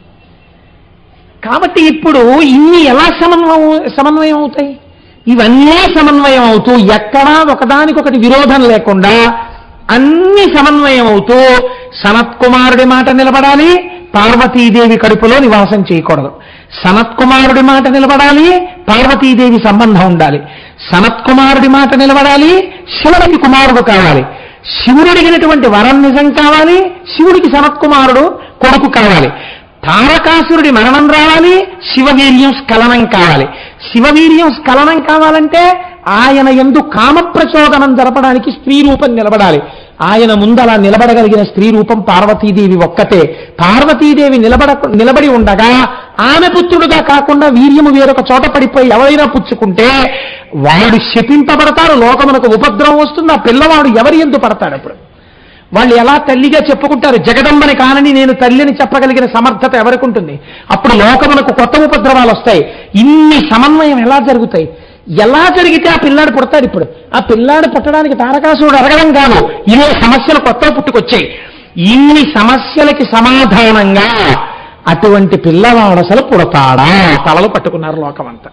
కాబట్టి ఇప్పుడు ఇన్ని ఎలా సమన్వయం సమన్వయం అవుతాయి ఇవన్నీ సమన్వయం అవుతూ ఎక్కడా ఒకదానికొకటి విరోధం లేకుండా అన్ని సమన్వయం అవుతూ సనత్కుమారుడి మాట నిలబడాలి పార్వతీదేవి కడుపులో నివాసం చేయకూడదు సనత్కుమారుడి మాట నిలబడాలి పార్వతీదేవి సంబంధం ఉండాలి సనత్కుమారుడి మాట నిలబడాలి శివుడికి కుమారుడు కావాలి శివుడు అడిగినటువంటి వరం నిజం కావాలి శివుడికి సనత్కుమారుడు కొడుకు కావాలి తారకాసురుడి మరణం రావాలి శివవీర్యం స్ఖలనం కావాలి శివవీర్యం స్ఖలనం కావాలంటే ఆయన ఎందు కామప్రచోదనం జరపడానికి స్త్రీ రూపం నిలబడాలి ఆయన ముందు అలా నిలబడగలిగిన స్త్రీ రూపం పార్వతీదేవి ఒక్కటే పార్వతీదేవి నిలబడ నిలబడి ఉండగా ఆమె పుత్రుడుగా కాకుండా వీర్యము వేరొక చోట పడిపోయి ఎవరైనా పుచ్చుకుంటే వాడు శపింపబడతారు లోకమునకు ఉపద్రవం వస్తుంది ఆ పిల్లవాడు ఎవరి ఎందు పడతాడు అప్పుడు వాళ్ళు ఎలా తల్లిగా చెప్పుకుంటారు జగదంబని కానని నేను తల్లిని చెప్పగలిగిన సమర్థత ఎవరికి ఉంటుంది అప్పుడు లోకమునకు కొత్త ఉపద్రవాలు వస్తాయి ఇన్ని సమన్వయం ఎలా జరుగుతాయి ఎలా జరిగితే ఆ పిల్లాడు పుడతాడు ఇప్పుడు ఆ పిల్లాడు పుట్టడానికి తారకాసురుడు అడగడం కాదు ఇవే సమస్యలు కొత్త పుట్టుకొచ్చాయి ఇన్ని సమస్యలకి సమాధానంగా అటువంటి పిల్లవాడు అసలు పుడతాడా తలలు పట్టుకున్నారు లోకమంతా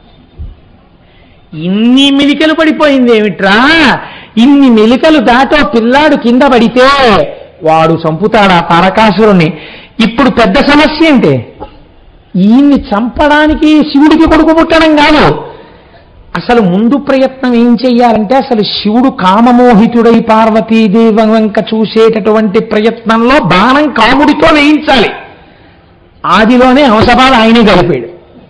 ఇన్ని మెలికలు పడిపోయింది ఏమిట్రా ఇన్ని మెలికలు దాటో పిల్లాడు కింద పడితే వాడు చంపుతాడా తారకాసురుణ్ణి ఇప్పుడు పెద్ద సమస్య ఏంటి ఈయన్ని చంపడానికి శివుడికి కొడుకు పుట్టడం కాదు అసలు ముందు ప్రయత్నం ఏం చెయ్యాలంటే అసలు శివుడు కామమోహితుడై పార్వతీదేవి వంక చూసేటటువంటి ప్రయత్నంలో బాణం కాముడితో వేయించాలి ఆదిలోనే అవసరాలు ఆయనే గడిపాడు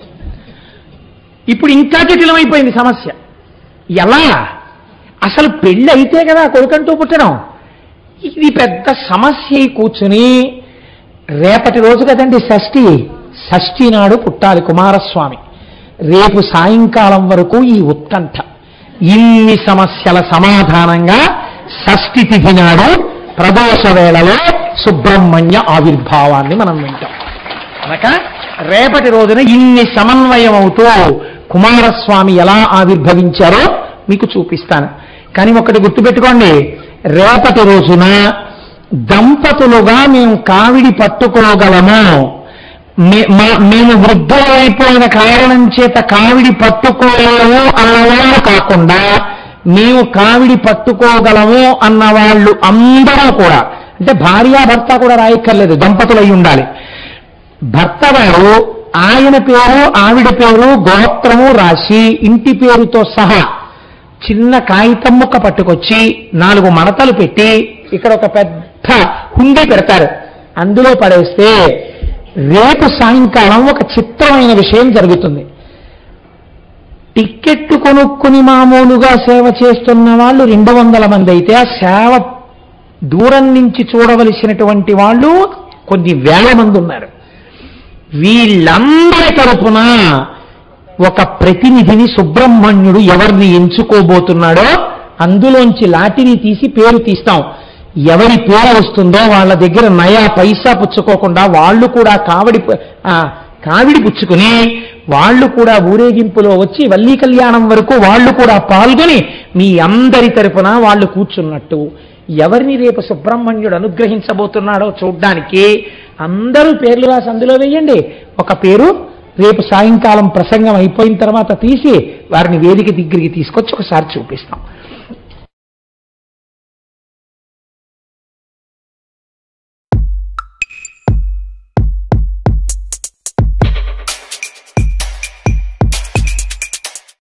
ఇప్పుడు ఇంకా జటిలమైపోయింది సమస్య ఎలా అసలు పెళ్ళి అయితే కదా కొడుకంటూ పుట్టడం ఇది పెద్ద సమస్య అయి కూర్చుని రేపటి రోజు కదండి షష్ఠి షష్ఠి నాడు పుట్టాలి కుమారస్వామి రేపు సాయంకాలం వరకు ఈ ఉత్కంఠ ఇన్ని సమస్యల సమాధానంగా షష్ఠి తిథి నాడు ప్రదోష వేళలో సుబ్రహ్మణ్య ఆవిర్భావాన్ని మనం వింటాం కనుక రేపటి రోజున ఇన్ని సమన్వయం అవుతూ కుమారస్వామి ఎలా ఆవిర్భవించారో మీకు చూపిస్తాను కానీ ఒకటి గుర్తుపెట్టుకోండి రేపటి రోజున దంపతులుగా మేము కావిడి పట్టుకోగలము మే- మా- మేము వృద్ధులైపోయిన కారణం చేత కావిడి పట్టుకోగలము అన్నవాళ్ళు కాకుండా మేము కావిడి పట్టుకోగలము అన్నవాళ్ళు అందరూ కూడా అంటే భార్యాభర్త కూడా రాయక్కర్లేదు దంపతులు అయి ఉండాలి భర్త గారు ఆయన పేరు ఆవిడ పేరు గోత్రము రాసి ఇంటి పేరుతో సహా చిన్న కాగితం ముక్క పట్టుకొచ్చి నాలుగు మడతలు పెట్టి ఇక్కడ ఒక పెద్ద హుండీ పెడతారు అందులో పడేస్తే రేపు సాయంకాలం ఒక చిత్రమైన విషయం జరుగుతుంది టిక్కెట్ కొనుక్కుని మామూలుగా సేవ చేస్తున్న వాళ్ళు రెండు వందల మంది అయితే ఆ సేవ దూరం నుంచి చూడవలసినటువంటి వాళ్ళు కొన్ని వేల మంది ఉన్నారు వీళ్ళందరి తరపున ఒక ప్రతినిధిని సుబ్రహ్మణ్యుడు ఎవరిని ఎంచుకోబోతున్నాడో అందులోంచి లాటిని తీసి పేరు తీస్తాం ఎవరి పేరు వస్తుందో వాళ్ళ దగ్గర నయా పైసా పుచ్చుకోకుండా వాళ్ళు కూడా కావడి పు- ఆ, కావిడి పుచ్చుకుని వాళ్ళు కూడా ఊరేగింపులో వచ్చి వల్లీ కళ్యాణం వరకు వాళ్ళు కూడా పాల్గొని మీ అందరి తరపున వాళ్ళు కూర్చున్నట్టు ఎవరిని రేపు సుబ్రహ్మణ్యుడు అనుగ్రహించబోతున్నాడో చూడ్డానికి అందరూ పేర్లు రాసి అందులో వేయండి ఒక పేరు రేపు సాయంకాలం ప్రసంగం అయిపోయిన తర్వాత తీసి వారిని వేదిక దగ్గరికి తీసుకొచ్చి ఒకసారి చూపిస్తాం